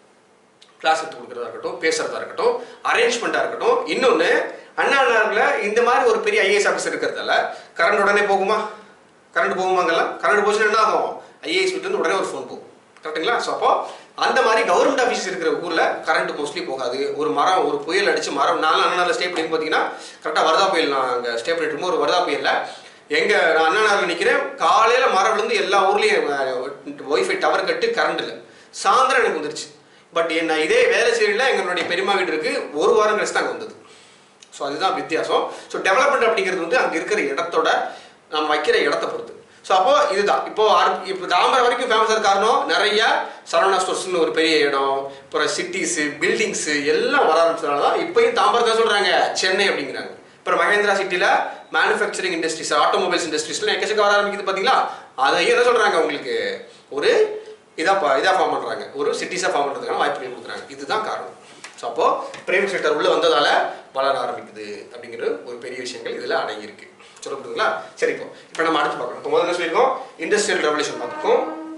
S1: கிளாஸ் எடுத்து கொடுக்குறதா இருக்கட்டும் பேசுறதா இருக்கட்டும் அரேஞ்ச்மெண்ட்டாக இருக்கட்டும் இன்னொன்று அண்ணா நகரில் இந்த மாதிரி ஒரு பெரிய ஐஏஎஸ் ஆஃபீஸர் இருக்கிறதால கரண்ட் உடனே போகுமா கரண்ட் போகுமாங்கல்லாம் கரண்ட் போச்சுன்னா என்ன ஆகும் ஐஏஎஸ் இருந்து உடனே ஒரு ஃபோன் போகும் கரெக்ட்டுங்களா ஸோ அப்போ அந்த மாதிரி கவர்மெண்ட் ஆஃபீஸ் இருக்கிற ஊரில் கரண்ட் மோஸ்ட்லி போகாது ஒரு மரம் ஒரு புயல் அடிச்சு மரம் நாலு அண்ணா நகரில் ஸ்டே பண்ணி பார்த்தீங்கன்னா கரெக்டாக வரதா புயல் நான் அங்கே ஸ்டே பண்ணிட்டு இருக்கும்போது ஒரு வரதா புயலில் எங்க நான் அண்ணா நகரில் நிற்கிறேன் காலையில் மரம் விழுந்து எல்லா ஊர்லேயும் ஒய்ஃபை டவர் கட்டு கரண்ட் இல்லை சாயந்தரம் எனக்கு வந்துருச்சு பட் என்ன இதே வேலை செய்யல எங்களுடைய பெரியம்மா வீடு இருக்கு ஒரு வாரம் கழிச்சு தான் அங்கே வந்தது ஸோ அதுதான் வித்தியாசம் ஸோ டெவலப்மெண்ட் அப்படிங்கிறது வந்து அங்கே இருக்கிற இடத்தோட நம்ம வைக்கிற இடத்த பொறுத்து ஸோ அப்போ இதுதான் இப்போ ஆர்- இப்போ தாம்பரம் வரைக்கும் ஃபேமஸாக காரணம் நிறைய சரவணா ஸ்டோர்ஸ்னு ஒரு பெரிய இடம் அப்புறம் சிட்டிஸு பில்டிங்ஸு எல்லாம் வர ஆரம்பிச்சதுனால தான் இப்போயும் தாம்பரம் தான் சொல்கிறாங்க சென்னை அப்படிங்கிறாங்க அப்புறம் மகேந்திரா சிட்டியில் மேனுஃபேக்சரிங் இண்டஸ்ட்ரீஸ் ஆட்டோமொபைல்ஸ் இண்டஸ்ட்ரீஸ்லாம் எக்கச்சக்க வர ஆரம்பிக்குது பார்த்தீங்களா அதையும் என்ன சொல்கிறாங்க உங்களுக்கு ஒரு இதாக இதாக ஃபார்ம் பண்ணுறாங்க ஒரு சிட்டிஸாக ஃபார்ம் பண்ணுறதுக்கான வாய்ப்புகள் கொடுக்குறாங்க இதுதான் காரணம் ஸோ அப்போ பிரைவேட் செக்டர் உள்ள வந்ததால வளர ஆரம்பிக்குது அப்படிங்கிற ஒரு பெரிய விஷயங்கள் இதில் அடங்கியிருக்கு சொல்லப்படுதுங்களா சரி இப்போ இப்போ நம்ம அடுத்து பார்க்கணும் இப்போ முதல்ல என்ன சொல்லியிருக்கோம் இண்டஸ்ட்ரியல் ரெவல்யூஷன் பார்த்துருக்கோம்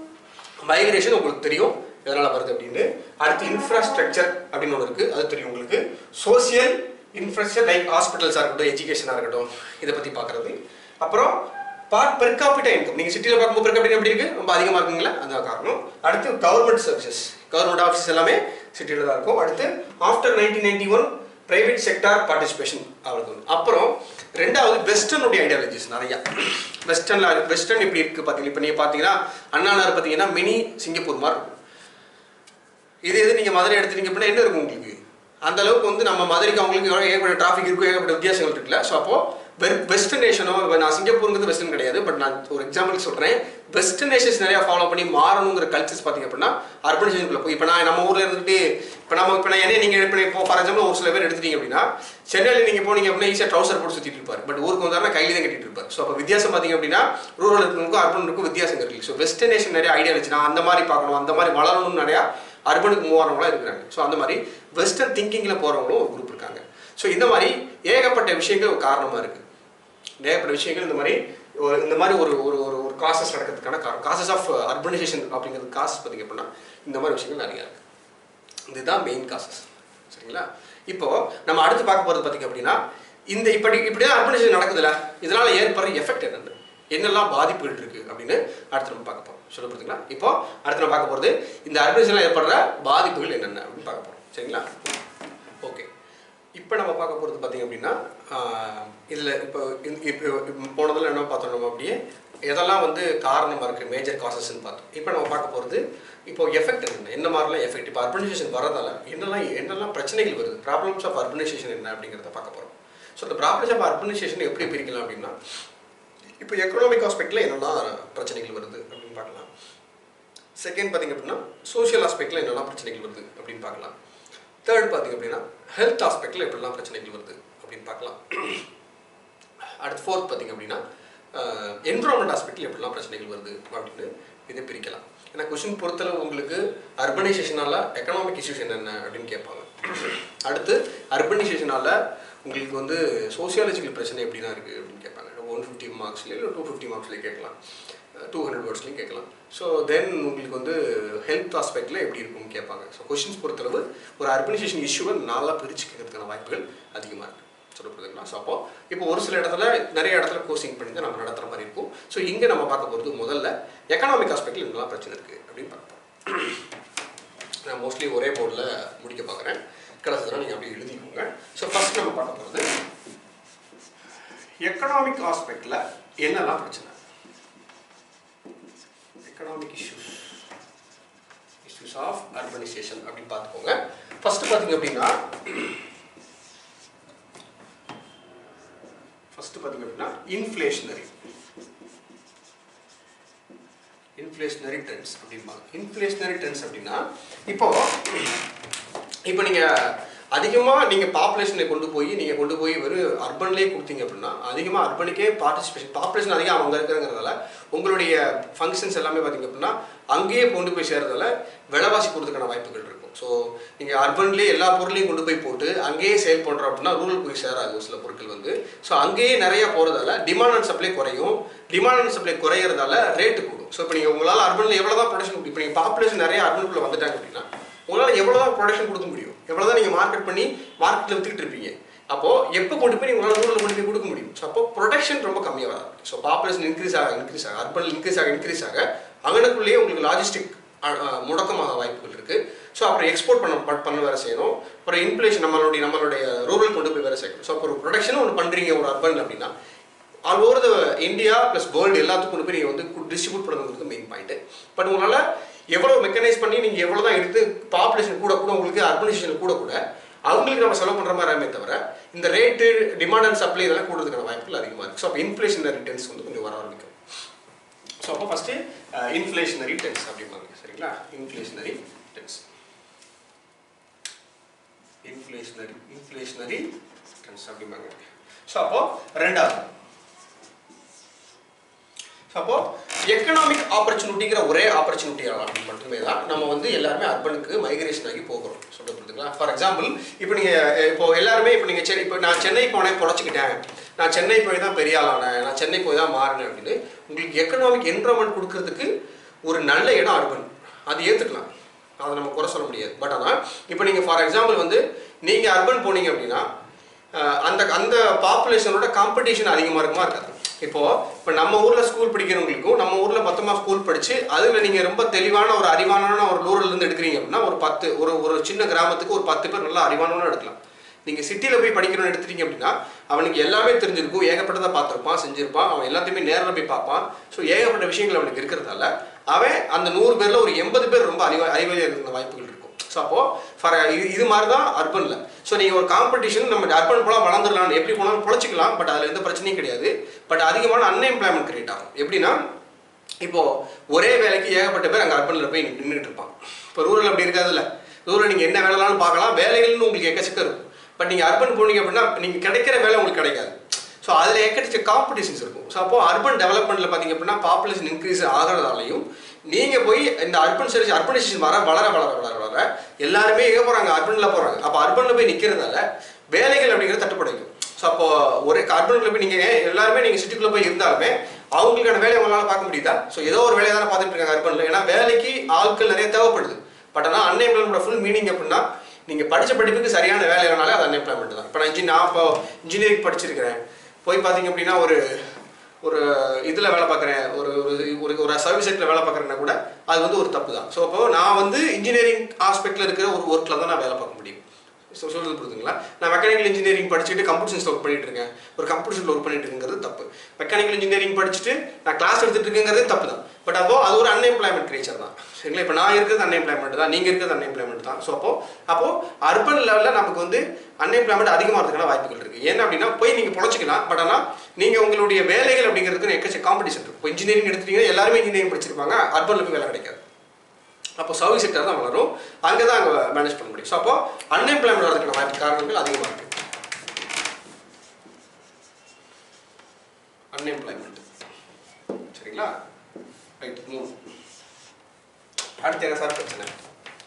S1: மைக்ரேஷன் உங்களுக்கு தெரியும் எதனால் வருது அப்படின்னு அடுத்து இன்ஃப்ராஸ்ட்ரக்சர் அப்படின்னு ஒன்று இருக்குது அது தெரியும் உங்களுக்கு சோசியல் இன்ஃப்ராஸ்ட்ரக்சர் லைக் ஹாஸ்பிட்டல்ஸாக இருக்கட்டும் எஜுகேஷனாக இருக்கட்டும் இதை பற்றி பார்க்குறது அப்புறம் பார்ட் பெர் காப்பிட்டா இன்கம் நீங்கள் சிட்டியில் பார்க்கும்போது பெர் காப்பிட்டா எப்படி இருக்குது ரொம்ப அதிகமாக இருக்குங்களா அதுதான் காரணம் அடுத்து கவர்மெண்ட் சர்வீசஸ் கவர்மெண்ட் ஆஃபீஸ் எல்லாமே சிட்டியில் தான் இருக்கும் அடுத்து after nineteen ninety one private sector participation ஆகுது அப்புறம் ரெண்டாவது வெஸ்டர்னுடைய ஐடியாலஜிஸ் நிறையா வெஸ்டர்னில் வெஸ்டர்ன் இப்படி இருக்குது பார்த்தீங்கன்னா இப்போ நீங்கள் பார்த்தீங்கன்னா அண்ணா நகர் பார்த்தீங்கன்னா மினி சிங்கப்பூர் மாதிரி இருக்கும் இது எது நீங்கள் மதுரை எடுத்துட்டீங்க அப்படின்னா என்ன இருக்கும் உங்களுக்கு அந்த அளவுக்கு வந்து நம்ம மதுரைக்கு அவங்களுக்கு எவ்வளோ ஏகப்பட்ட டிராஃபிக் இருக்கும் ஏகப்பட்ட வித்தியாசங்கள் இருக்குல்ல ஸோ அப்போ வெஸ்டர்ன் நேஷனோ இப்போ நான் சிங்கப்பூருங்கிறது வெஸ்டர்ன் கிடையாது பட் நான் ஒரு எக்ஸாம்பிள் சொல்கிறேன் வெஸ்டர்ன் நேஷன்ஸ் நிறையா ஃபாலோ பண்ணி மாறணுங்கிற கல்ச்சர்ஸ் பார்த்தீங்க அப்படின்னா அர்பனைசேஷனுக்குள்ள போய் இப்போ நான் நம்ம ஊரில் இருந்துட்டு இப்போ நம்ம இப்போ நான் என்ன நீங்கள் இப்போ இப்போ ஃபார் எக்ஸாம்பிள் ஒரு சில பேர் எடுத்துட்டீங்க அப்படின்னா சென்னையில் நீங்கள் போனீங்க அப்படின்னா ஈஸியாக ட்ரௌசர் போட்டு சுற்றிட்டு இருப்பார் பட் ஊருக்கு வந்தாருன்னா கையில தான் கட்டிட்டு இருப்பார் ஸோ அப்போ வித்தியாசம் பார்த்தீங்க அப்படின்னா ரூரல் இருக்கவங்களுக்கும் அர்பனுக்கும் வித்தியாசம் இருக்கு ஸோ வெஸ்டர்ன் நேஷன் நிறைய ஐடியா இருந்துச்சு நான் அந்த மாதிரி பார்க்கணும் அந்த மாதிரி வளரணும்னு நிறையா அர்பனுக்கு மூவ் ஆனவங்களாம் இருக்கிறாங்க ஸோ அந்த மாதிரி வெஸ்டர்ன் திங்கிங்கில் போகிறவங்களும் ஒரு குரூப் இருக்காங்க ஸோ இந்த மாதிரி ஏகப்பட்ட விஷயங்கள் ஒரு காரணமாக இருக்குது ஏகப்பட்ட விஷயங்கள் இந்த மாதிரி ஒரு இந்த மாதிரி ஒரு ஒரு ஒரு ஒரு காசஸ் நடக்கிறதுக்கான காரணம் காசஸ் ஆஃப் அர்பனைசேஷன் அப்படிங்கிறது காசஸ் பார்த்தீங்க அப்படின்னா இந்த மாதிரி விஷயங்கள் நிறையா இருக்குது இதுதான் மெயின் காசஸ் சரிங்களா இப்போ நம்ம அடுத்து பார்க்க போகிறது பார்த்தீங்க அப்படின்னா இந்த இப்படி இப்படி தான் அர்பனைசேஷன் நடக்குதுல்ல இதனால ஏற்படுற எஃபெக்ட் என்னென்ன என்னெல்லாம் பாதிப்புகள் இருக்கு அப்படின்னு அடுத்து நம்ம பார்க்க போகிறோம் சொல்லப்படுதுங்களா இப்போ அடுத்து நம்ம பார்க்க போகிறது இந்த அர்பனைசேஷனில் ஏற்படுற பாதிப்புகள் என்னென்ன அப்படின்னு பார்க்க போகிறோம் சரிங்களா ஓகே இப்போ நம்ம பார்க்க போகிறது பார்த்தீங்க அப்படின்னா இதில் இப்போ இந்த- இப்போ போனதில் என்ன பார்த்தோம் நம்ம அப்படியே எதெல்லாம் வந்து காரணமாக இருக்குது மேஜர் காசஸ்ன்னு பார்த்தோம் இப்போ நம்ம பார்க்க போகிறது இப்போ எஃபெக்ட் என்ன என்ன மாதிரிலாம் எஃபெக்ட் இப்போ அர்பனைசேஷன் வரதால என்னெல்லாம் என்னெல்லாம் பிரச்சனைகள் வருது ப்ராப்ளம்ஸ் ஆஃப் அர்பனைசேஷன் என்ன அப்படிங்கிறத பார்க்க போகிறோம் ஸோ இந்த ப்ராப்ளம்ஸ் ஆஃப் அர்பனைசேஷன் எப்படி பிரிக்கலாம் அப்படின்னா இப்போ எக்கனாமிக் ஆஸ்பெக்டில் என்னெல்லாம் பிரச்சனைகள் வருது அப்படின்னு பார்க்கலாம் செகண்ட் பார்த்தீங்க அப்படின்னா சோஷியல் ஆஸ்பெக்டில் என்னெல்லாம் பிரச்சனைகள் வருது அப்படின்னு பார்க்கலாம் தேர்ட் பார்த்தீங்க அப்படின்னா ஹெல்த் ஆஸ்பெக்டில் எப்படிலாம் பிரச்சனைகள் வருது அப்படின்னு பார்க்கலாம் அடுத்து ஃபோர்த் பார்த்தீங்க அப்படின்னா என்விரான்மெண்ட் ஆஸ்பெக்டில் எப்படிலாம் பிரச்சனைகள் வருது அப்படின்னு இதை பிரிக்கலாம் ஏன்னா கொஷின் பொறுத்தளவு உங்களுக்கு அர்பனைசேஷனால எக்கனாமிக் இஷ்யூஸ் என்னென்ன அப்படின்னு கேட்பாங்க அடுத்து அர்பனைசேஷனால உங்களுக்கு வந்து சோசியாலஜிக்கல் பிரச்சனை எப்படிலாம் இருக்குது அப்படின்னு கேட்பாங்க ஒன் ஃபிஃப்டி மார்க்ஸ்ல இல்லை டூ ஃபிஃப்டி மார்க்ஸ்ல கேட்கலாம் டூ ஹண்ட்ரட் வேர்ட்ஸ்லையும் கேட்கலாம் ஸோ தென் உங்களுக்கு வந்து ஹெல்த் ஆஸ்பெக்டில் எப்படி இருக்கும்னு கேட்பாங்க ஸோ கொஷின்ஸ் பொறுத்தளவு ஒரு அர்பனைசேஷன் இஷ்யூவை நாளாக பிரித்து கேட்கறதுக்கான வாய்ப்புகள் அதிகமாக இருக்குது சொல்லப்படுதுங்களா ஸோ அப்போ இப்போ ஒரு சில இடத்துல நிறைய இடத்துல கோச்சிங் பண்ணி தான் நம்ம நடத்துகிற மாதிரி இருக்கும் ஸோ இங்கே நம்ம பார்க்க போகிறது முதல்ல எக்கனாமிக் ஆஸ்பெக்டில் என்னெல்லாம் பிரச்சனை இருக்குது அப்படின்னு பார்ப்போம் நான் மோஸ்ட்லி ஒரே போர்டில் முடிக்க பார்க்குறேன் கிடச்சதுனா நீங்கள் அப்படியே எழுதிக்கோங்க ஸோ ஃபர்ஸ்ட் நம்ம பார்க்க போகிறது எக்கனாமிக் ஆஸ்பெக்டில் என்னெல்லாம் பிரச்சனை economic issues issues of urbanisation அப்படின்னு பார்த்துக்கோங்க ஃபர்ஸ்ட் பார்த்தீங்க அப்படின்னா ஃபர்ஸ்ட் பார்த்தீங்க அப்படின்னா இன்ஃப்ளேஷனரி இன்ஃப்ளேஷனரி ட்ரெண்ட்ஸ் அப்படிம்பாங்க இன்ஃப்ளேஷனரி ட்ரெண்ட்ஸ் அப்படின்னா இப்போ இப்போ நீங்கள் அதிகமாக நீங்கள் பாப்புலேஷனை கொண்டு போய் நீங்கள் கொண்டு போய் வெறும் அர்பன்லேயே கொடுத்தீங்க அப்படின்னா அதிகமாக அர்பனுக்கே பார்ட்டிசிபேஷன் பாப்புலேஷன் அதிகம் அவங்க இருக்கிறங்கிறதால உங்களுடைய ஃபங்க்ஷன்ஸ் எல்லாமே பார்த்தீங்க அப்படின்னா அங்கேயே கொண்டு போய் சேர்றதால விலைவாசி கொடுறதுக்கான வாய்ப்புகள் இருக்கும் ஸோ நீங்கள் அர்பன்லேயே எல்லா பொருளையும் கொண்டு போய் போட்டு அங்கேயே சேல் பண்ணுறோம் அப்படின்னா ரூரல் போய் சேராது ஒரு சில பொருட்கள் வந்து ஸோ அங்கேயே நிறைய போகிறதால டிமாண்ட் அண்ட் சப்ளை குறையும் டிமாண்ட் அண்ட் சப்ளை குறையிறதால ரேட்டு கூடும் ஸோ இப்போ நீங்கள் உங்களால் அர்பனில் எவ்வளோ தான் ப்ரொடக்ஷன் இப்போ நீங்கள் பாப்புலேஷன் நிறைய அர்பனுக்குள்ளே வந்துட்டாங்க அப்படின்னா உங்களால் எவ்வளோ தான் ப்ரொடக்ஷன் கொடுக்க முடியும் எவ்வளோ தான் நீங்கள் மார்க்கெட் பண்ணி மார்க்கெட்டில் வித்துக்கிட்டு இருப்பீங்க அப்போ எப்போ கொண்டு போய் உங்களால் ரூரல் கொண்டு போய் கொடுக்க முடியும் ஸோ அப்போ ப்ரொடக்ஷன் ரொம்ப கம்மியாக வராது ஸோ பாப்புலேஷன் இன்க்ரீஸ் ஆக இன்க்ரீஸ் ஆக அர்பன் இன்க்ரீஸ் ஆக இன்க்ரீஸ் ஆக அங்கனுக்குள்ளேயே உங்களுக்கு லாஜிஸ்டிக் முடக்கமாக வாய்ப்புகள் இருக்குது ஸோ அப்புறம் எக்ஸ்போர்ட் பண்ண ப- பண்ண வேலை செய்யணும் அப்புறம் இன்ஃப்ளேஷன் நம்மளுடைய நம்மளுடைய ரூரல் கொண்டு போய் வேலை செய்யணும் ஸோ அப்போ ஒரு ப்ரொடக்ஷன் ஒன்று பண்ணுறீங்க ஒரு அர்பன் அப்படின்னா all over the India plus world எல்லாத்துக்கும் கொண்டு போய் நீங்கள் வந்து டிஸ்ட்ரிபியூட் பண்ணுங்கிறது மெயின் பாயிண்ட் பட் உங்களால் எவ்வளோ மெக்கனைஸ் பண்ணி நீங்கள் எவ்வளோ தான் எடுத்து பாப்புலேஷன் கூட கூட உங்களுக்கு அர்பனைசேஷன் கூட கூட அவங்களுக்கு நம்ம செலவு பண்ணுற மாதிரி ஆகுமே தவிர இந்த ரேட்டு டிமாண்ட் அண்ட் சப்ளை இதெல்லாம் கூடுறதுக்கான வாய்ப்புகள் அதிகமாக இருக்குது ஸோ அப்போ இன்ஃப்ளேஷனரி டென்ஸ் வந்து கொஞ்சம் வர ஆரம்பிக்கும் ஸோ அப்போ ஃபஸ்ட்டு இன்ஃப்ளேஷனரி டென்ஸ் அப்படிம்பாங்க சரிங்களா inflationary trends inflationary inflationary trends அப்படிம்பாங்க ஸோ அப்போ ரெண்டாவது அப்போ எக்கனாமிக் ஆப்பர்ச்சுனிட்டிங்கிற ஒரே ஆப்பர்ச்சுனிட்டியால் மட்டுமே தான் நம்ம வந்து எல்லாருமே அர்பனுக்கு மைக்ரேஷன் ஆகி போகிறோம் சொல்லப்படுதுங்களா ஃபார் எக்ஸாம்பிள் இப்போ நீங்கள் இப்போ எல்லாருமே இப்போ நீங்கள் சென்னை இப்போ நான் சென்னை போனேன் பொழைச்சிக்கிட்டேன் நான் சென்னை போய் தான் பெரிய ஆளானேன் நான் சென்னை போய் தான் மாறினேன் அப்படின்னு உங்களுக்கு எக்கனாமிக் என்வரன்மெண்ட் கொடுக்கறதுக்கு ஒரு நல்ல இடம் அர்பன் அது ஏற்றுக்கலாம் அதை நம்ம குறை சொல்ல முடியாது பட் ஆனால் இப்போ நீங்கள் ஃபார் எக்ஸாம்பிள் வந்து நீங்கள் அர்பன் போனீங்க அப்படின்னா அஹ் அந்த அந்த பாப்புலேஷனோட காம்படிஷன் அதிகமாக இருக்குமா இருக்காது இப்போ இப்போ நம்ம ஊர்ல ஸ்கூல் படிக்கிறவங்களுக்கும் நம்ம ஊர்ல மொத்தமா ஸ்கூல் படிச்சு அதுல நீங்க ரொம்ப தெளிவான ஒரு அறிவான ஒரு ரூரல்ல இருந்து எடுக்கிறீங்க அப்படின்னா ஒரு பத்து ஒரு ஒரு சின்ன கிராமத்துக்கு ஒரு பத்து பேர் நல்லா அறிவானவனும் எடுக்கலாம் நீங்க சிட்டில போய் படிக்கணும்னு எடுத்துட்டீங்க அப்படின்னா அவனுக்கு எல்லாமே தெரிஞ்சிருக்கும் ஏகப்பட்டதை பார்த்துருப்பான் செஞ்சிருப்பான் அவன் எல்லாத்தையுமே நேரில் போய் பார்ப்பான் ஸோ ஏகப்பட்ட விஷயங்கள் அவனுக்கு இருக்கிறதால அவன் அந்த நூறு பேர்ல ஒரு எண்பது பேர் ரொம்ப அறிவா அறிவாளியாக இருக்கிற வாய்ப்புகள் இருக்கும் ஸோ அப்போ ஃபார் இது இது மாதிரி தான் அர்பனில் ஸோ நீங்கள் ஒரு காம்படிஷன் நம்ம அர்பன் போல வளர்ந்துடலாம் எப்படி போனாலும் பொழைச்சிக்கலாம் பட் அதில் எந்த பிரச்சனையும் கிடையாது பட் அதிகமான அன்எம்ப்ளாய்மெண்ட் கிரியேட் ஆகும் எப்படின்னா இப்போ ஒரே வேலைக்கு ஏகப்பட்ட பேர் அங்கே அர்பனில் போய் நின்றுட்டு இருப்பான் இப்போ ரூரல் அப்படி இருக்காதுல்ல ரூரல் நீங்கள் என்ன வேலைனாலும் பார்க்கலாம் வேலைகள்னு உங்களுக்கு எக்கச்சக்கம் இருக்கும் பட் நீங்கள் அர்பன் போனீங்க அப்படின்னா நீங்கள் கிடைக்கிற வேலை உங்களுக்கு கிடைக்காது ஸோ அதில் எக்கச்சக்க காம்படிஷன்ஸ் இருக்கும் ஸோ அப்போ அர்பன் டெவலப்மெண்ட்டில் பார்த்தீங்க அப்படின்னா பாப்புலேஷன் இன்க்ரீஸ் ஆகிறதாலையும் நீங்கள் போய் இந்த அர்பன் சர்வீஸ் அர்பனைசேஷன் வர வளர வளர வளர வளர எல்லாருமே எங்கே போகிறாங்க அர்பனில் போகிறாங்க அப்போ அர்பனில் போய் நிற்கிறதால வேலைகள் அப்படிங்கிறது தட்டுப்படைக்கும் ஸோ அப்போ ஒரே அர்பனுக்குள்ள போய் நீங்கள் எல்லாருமே நீங்கள் சிட்டிக்குள்ளே போய் இருந்தாலுமே அவங்களுக்கான வேலையை உங்களால் பார்க்க முடியுதா ஸோ ஏதோ ஒரு வேலையை தானே பார்த்துட்டு இருக்காங்க அர்பனில் ஏன்னா வேலைக்கு ஆட்கள் நிறைய தேவைப்படுது பட் ஆனால் அன்எம்ப்ளாய்மெண்ட் ஃபுல் மீனிங் அப்படின்னா நீங்கள் படித்த படிப்புக்கு சரியான வேலை இல்லைனாலே அது அன்எம்ப்ளாய்மெண்ட் தான் இப்போ நான் இன்ஜின் நான் இப்போ இன்ஜினியரிங் படிச்சிருக்கிறேன் போய் பார்த்தீங்க அப்படின்னா ஒரு ஒரு இதில் வேலை பார்க்குறேன் ஒரு ஒரு- ஒரு ஒரு சர்வீஸ் செக்டரில் வேலை பார்க்குறேன்னா கூட அது வந்து ஒரு தப்பு தான் ஸோ அப்போ நான் வந்து இன்ஜினியரிங் ஆஸ்பெக்டில் இருக்கிற ஒரு ஒர்க்கில் தான் நான் வேலை பார்க்க முடியும் ஸோ சொல்றது புரியுதுங்களா நான் மெக்கானிக்கல் இன்ஜினியரிங் படிச்சுட்டு கம்ப்யூட்டர் சயின்ஸ் ஒர்க் பண்ணிட்டு இருக்கேன் ஒரு கம்ப்யூட்டர் ஒர்க் பண்ணிட்டு இருக்கிறது தப்பு மெக்கானிக்கல் இன்ஜினியரிங் படிச்சுட்டு நான் கிளாஸ் எடுத்துட்டு இருக்கேங்கிறதே தப்பு தான் பட் அப்போ அது ஒரு அன்எம்ப்ளாய்மெண்ட் கிரேச்சர் தான் சரிங்களா இப்போ நான் இருக்கிறது அன்எம்ப்ளாய்மெண்ட் தான் நீங்கள் இருக்கிறது அன்எம்ப்ளாய்மெண்ட் தான் ஸோ அப்போ அப்போ அர்பன் லெவலில் நமக்கு வந்து அன்எம்ப்ளாய்மெண்ட் அதிகமாகிறதுக்கான வாய்ப்புகள் இருக்கு ஏன்னா அப்படின்னா போய் நீங்கள் பொழைச்சிக்கலாம் பட் ஆனால் நீங்கள் உங்களுடைய வேலைகள் அப்படிங்கிறதுக்கு எக்கச்சக்க காம்படிஷன் இருக்கும் இப்போ இன்ஜினியரிங் எடுத்துட்டீங்கன்னா எல்லாருமே இன்ஜினியரிங் படிச்சிருப்பாங்க அர்பனில் போய் வேலை கிடைக்காது அப்போ சர்வீஸ் செக்டர் தான் வளரும் அங்கே தான் அங்கே மேனேஜ் பண்ண முடியும் ஸோ அப்போ அன்எம்ப்ளாய்மெண்ட் வரதுக்கான வாய்ப்பு காரணங்கள் அதிகமாக இருக்கு அன்எம்ப்ளாய்மெண்ட் சரிங்களா ரைட் மூணு அடுத்து என்ன சார் பிரச்சனை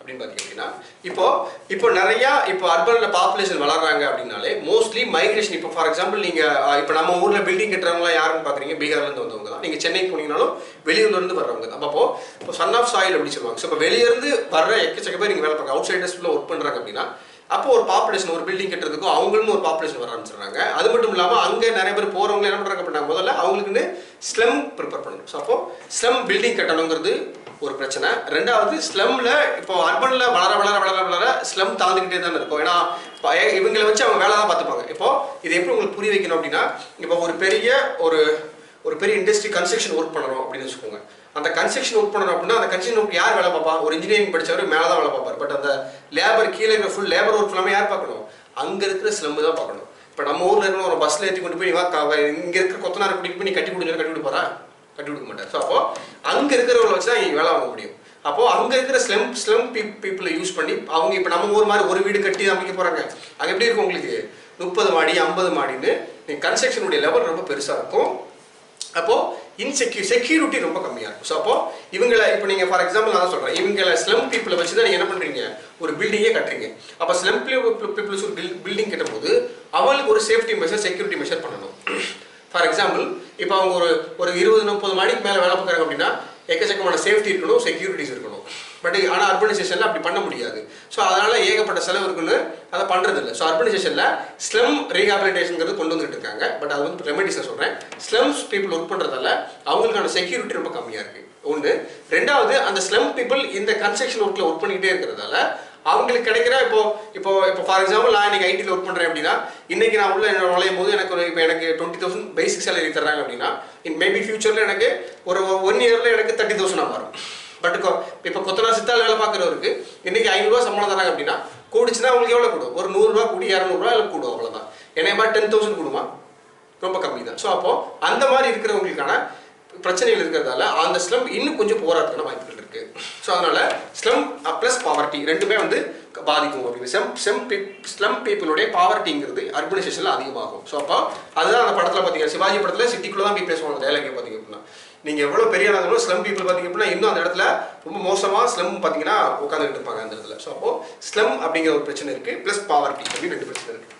S1: அப்படின்னு பார்த்தீங்க அப்படின்னா இப்போ இப்போ நிறையா இப்போ அர்பனில் பாப்புலேஷன் வளர்றாங்க அப்படின்னாலே மோஸ்ட்லி மைக்ரேஷன் இப்போ ஃபார் எக்ஸாம்பிள் நீங்கள் இப்போ நம்ம ஊரில் பில்டிங் கட்டுறவங்க யாருன்னு பார்க்குறீங்க பீகார்லேருந்து வந்தவங்க தான் நீங்கள் சென்னைக்கு போனீங்கனாலும் வெளியூர்லேருந்து வர்றவங்க தான் அப்போ இப்போ சன் ஆஃப் சாயில் அப்படி சொல்லுவாங்க ஸோ இப்போ வெளியிருந்து வர்ற எக்கச்சக்க பேர் நீங்கள் வேலை பார்க்க அவுட் சைடர்ஸ்ல ஒர்க் பண்ணுறாங்க அப்படின்னா அப்போ ஒரு பாப்புலேஷன் ஒரு பில்டிங் கட்டுறதுக்கும் அவங்களும் ஒரு பாப்புலேஷன் வர ஆரம்பிச்சிடுறாங்க அது மட்டும் இல்லாமல் அங்கே நிறைய பேர் போகிறவங்க என்ன பண்ணுறாங்க அப்படின்னா முதல்ல அவங்களுக்குன்னு ஸ்லம் ப்ரிப்பேர் பண்ணணும் ஸோ அப்போ ஸ்லம் பில்டிங் கட்டணுங்கிறது ஒரு பிரச்சனை ரெண்டாவது ஸ்லம்ல இப்போ அர்பன்ல வளர வளர வளர வளர ஸ்லம் தாழ்ந்துக்கிட்டே தானே இருக்கும் ஏன்னா இப்ப ஏ- இவங்களை வச்சு அவங்க வேலை தான் பார்த்துப்பாங்க இப்போ இது எப்படி உங்களுக்கு புரிய வைக்கணும் அப்படின்னா இப்போ ஒரு பெரிய ஒரு ஒரு பெரிய இண்டஸ்ட்ரி கன்ஸ்ட்ரக்ஷன் ஒர்க் பண்ணணும் அப்படின்னு வச்சுக்கோங்க அந்த கன்ஸ்ட்ரக்ஷன் ஒர்க் பண்ணணும் அப்படின்னா அந்த கன்ஸ்ட்ரக்ஷன் ஒர்க் யார் வேலை பார்ப்பா ஒரு இன்ஜினியரிங் படிச்சவர் மேலே தான் வேலை பார்ப்பார் பட் அந்த லேபர் கீழே இருக்கிற ஃபுல் லேபர் ஒர்க் எல்லாமே யார் பார்க்கணும் அங்கே இருக்கிற ஸ்லம் தான் பார்க்கணும் இப்போ நம்ம ஊரில் இருக்கிற ஒரு பஸ்ஸில் ஏற்றி கொண்டு போய் நீ வா க- இங்க இருக்கிற கொத்தனார் கூட்டிட்டு போய் நீ கட்டி கொடுங்க கட்டி கொடுக்க போறா கட்டி கொடுக்க மாட்டார் ஸோ அப்போ அங்கே இருக்கிறவங்களை வச்சு தான் இங்கே வேலை வாங்க முடியும் அப்போ அங்கே இருக்கிற ஸ்லம் ஸ்லம் பீப்புளை யூஸ் பண்ணி அவங்க இப்போ நம்ம ஊர் மாதிரி ஒரு வீடு கட்டி அமைக்க போகிறாங்க அங்கே எப்படி இருக்கும் உங்களுக்கு முப்பது மாடி ஐம்பது மாடின்னு கன்ஸ்ட்ரக்ஷனுடைய லெவல் ரொம்ப பெருசாக இருக்கும் அப்போ இன்செக்யூ செக்யூரிட்டி ரொம்ப கம்மியாக இருக்கும் ஸோ அப்போ இவங்களை இப்போ நீங்கள் ஃபார் எக்ஸாம்பிள் நான் சொல்கிறேன் இவங்களை ஸ்லம் பீப்புளை வச்சு தான் நீங்கள் என்ன பண்ணுறீங்க ஒரு பில்டிங்கே கட்டுறீங்க அப்போ ஸ்லம் பீப்புள்ஸ் ஒரு பில்டிங் கட்டும்போது அவங்களுக்கு ஒரு சேஃப்டி மெஷர் செக்யூரிட்டி மெஷர் பண்ணணும் ஃபார் எக்ஸாம்பிள் இப்போ அவங்க ஒரு ஒரு இருபது முப்பது மாடிக்கு மேலே வேலை பார்க்குறாங்க அப்படின்னா எக்கச்சக்கமான சேஃப்டி இருக்கணும் செக்யூரிட்டிஸ் இருக்கணும் பட் ஆனால் அர்பனைசேஷனில் அப்படி பண்ண முடியாது ஸோ அதனால ஏகப்பட்ட செலவு இருக்குன்னு அதை பண்ணுறது இல்லை ஸோ அர்பனைசேஷனில் ஸ்லம் ரீஹாபிலிட்டேஷனுங்கிறது கொண்டு வந்துட்டு இருக்காங்க பட் அது வந்து ரெமெடிஸை சொல்கிறேன் ஸ்லம்ஸ் பீப்புள் ஒர்க் பண்ணுறதால அவங்களுக்கான செக்யூரிட்டி ரொம்ப கம்மியாக இருக்குது ஒன்று ரெண்டாவது அந்த ஸ்லம் பீப்புள் இந்த கன்ஸ்ட்ரக்ஷன் ஒர்க்கில் ஒர்க் பண்ணிக்கிட்டே இருக்கிறதால அவங்களுக்கு கிடைக்கிற இப்போ இப்போ இப்போ ஃபார் எக்ஸாம்பிள் நான் இன்னைக்கு ஐடியில் ஒர்க் பண்ணுறேன் அப்படின்னா இன்னைக்கு நான் உள்ள என்ன நுழையும் போது எனக்கு ஒரு இப்போ எனக்கு டுவெண்ட்டி தௌசண்ட் பேசிக் சேலரி தர்றாங்க அப்படின்னா இன் மேபி ஃபியூச்சரில் எனக்கு ஒரு ஒன் இயரில் எனக்கு தேர்ட்டி தௌசண்ட் வரும் பட் இப்போ கொத்தனா சித்தால் வேலை பார்க்குறவருக்கு இன்னைக்கு ஐநூறுரூவா சம்பளம் தராங்க அப்படின்னா கூடுச்சுன்னா உங்களுக்கு எவ்வளோ கூடும் ஒரு நூறுரூவா கூடி இரநூறுவா இல்லை கூடும் அவ்வளோதான் என்னைய மாதிரி டென் தௌசண்ட் கூடுமா ரொம்ப கம்மி தான் ஸோ அப்போ அந்த மாதிரி இருக்கிறவங்களுக்கான பிரச்சனைகள் இருக்கிறதால அந்த ஸ்லம் இன்னும் கொஞ்சம் போராட்டத்துக்கான வாய்ப்புகள் இருக்கு ஸோ அதனால ஸ்லம் ப்ளஸ் பாவர்ட்டி ரெண்டுமே வந்து பாதிக்கும் அப்படின்னு செம் செம் ஸ்லம் பீப்புளுடைய பாவர்ட்டிங்கிறது அர்பனைசேஷனில் அதிகமாகும் ஸோ அப்போ அதுதான் அந்த படத்தில் பார்த்தீங்கன்னா சிவாஜி படத்தில் சிட்டிக்குள்ளே தான் போய் பேசுவாங்க டைலாக்கே பார்த்தீங்க அப்படின்னா நீங்கள் எவ்வளோ பெரிய ஆளாலும் ஸ்லம் பீப்புள் பார்த்தீங்க அப்படின்னா இன்னும் அந்த இடத்துல ரொம்ப மோசமாக ஸ்லம் பார்த்தீங்கன்னா உட்காந்துட்டு இருப்பாங்க அந்த இடத்துல ஸோ அப்போ ஸ்லம் அப்படிங்கிற ஒரு பிரச்சனை இருக்கு ப்ளஸ் பாவர்ட்டி அப்படின்னு ரெண்டு பிரச்சனை இருக்கு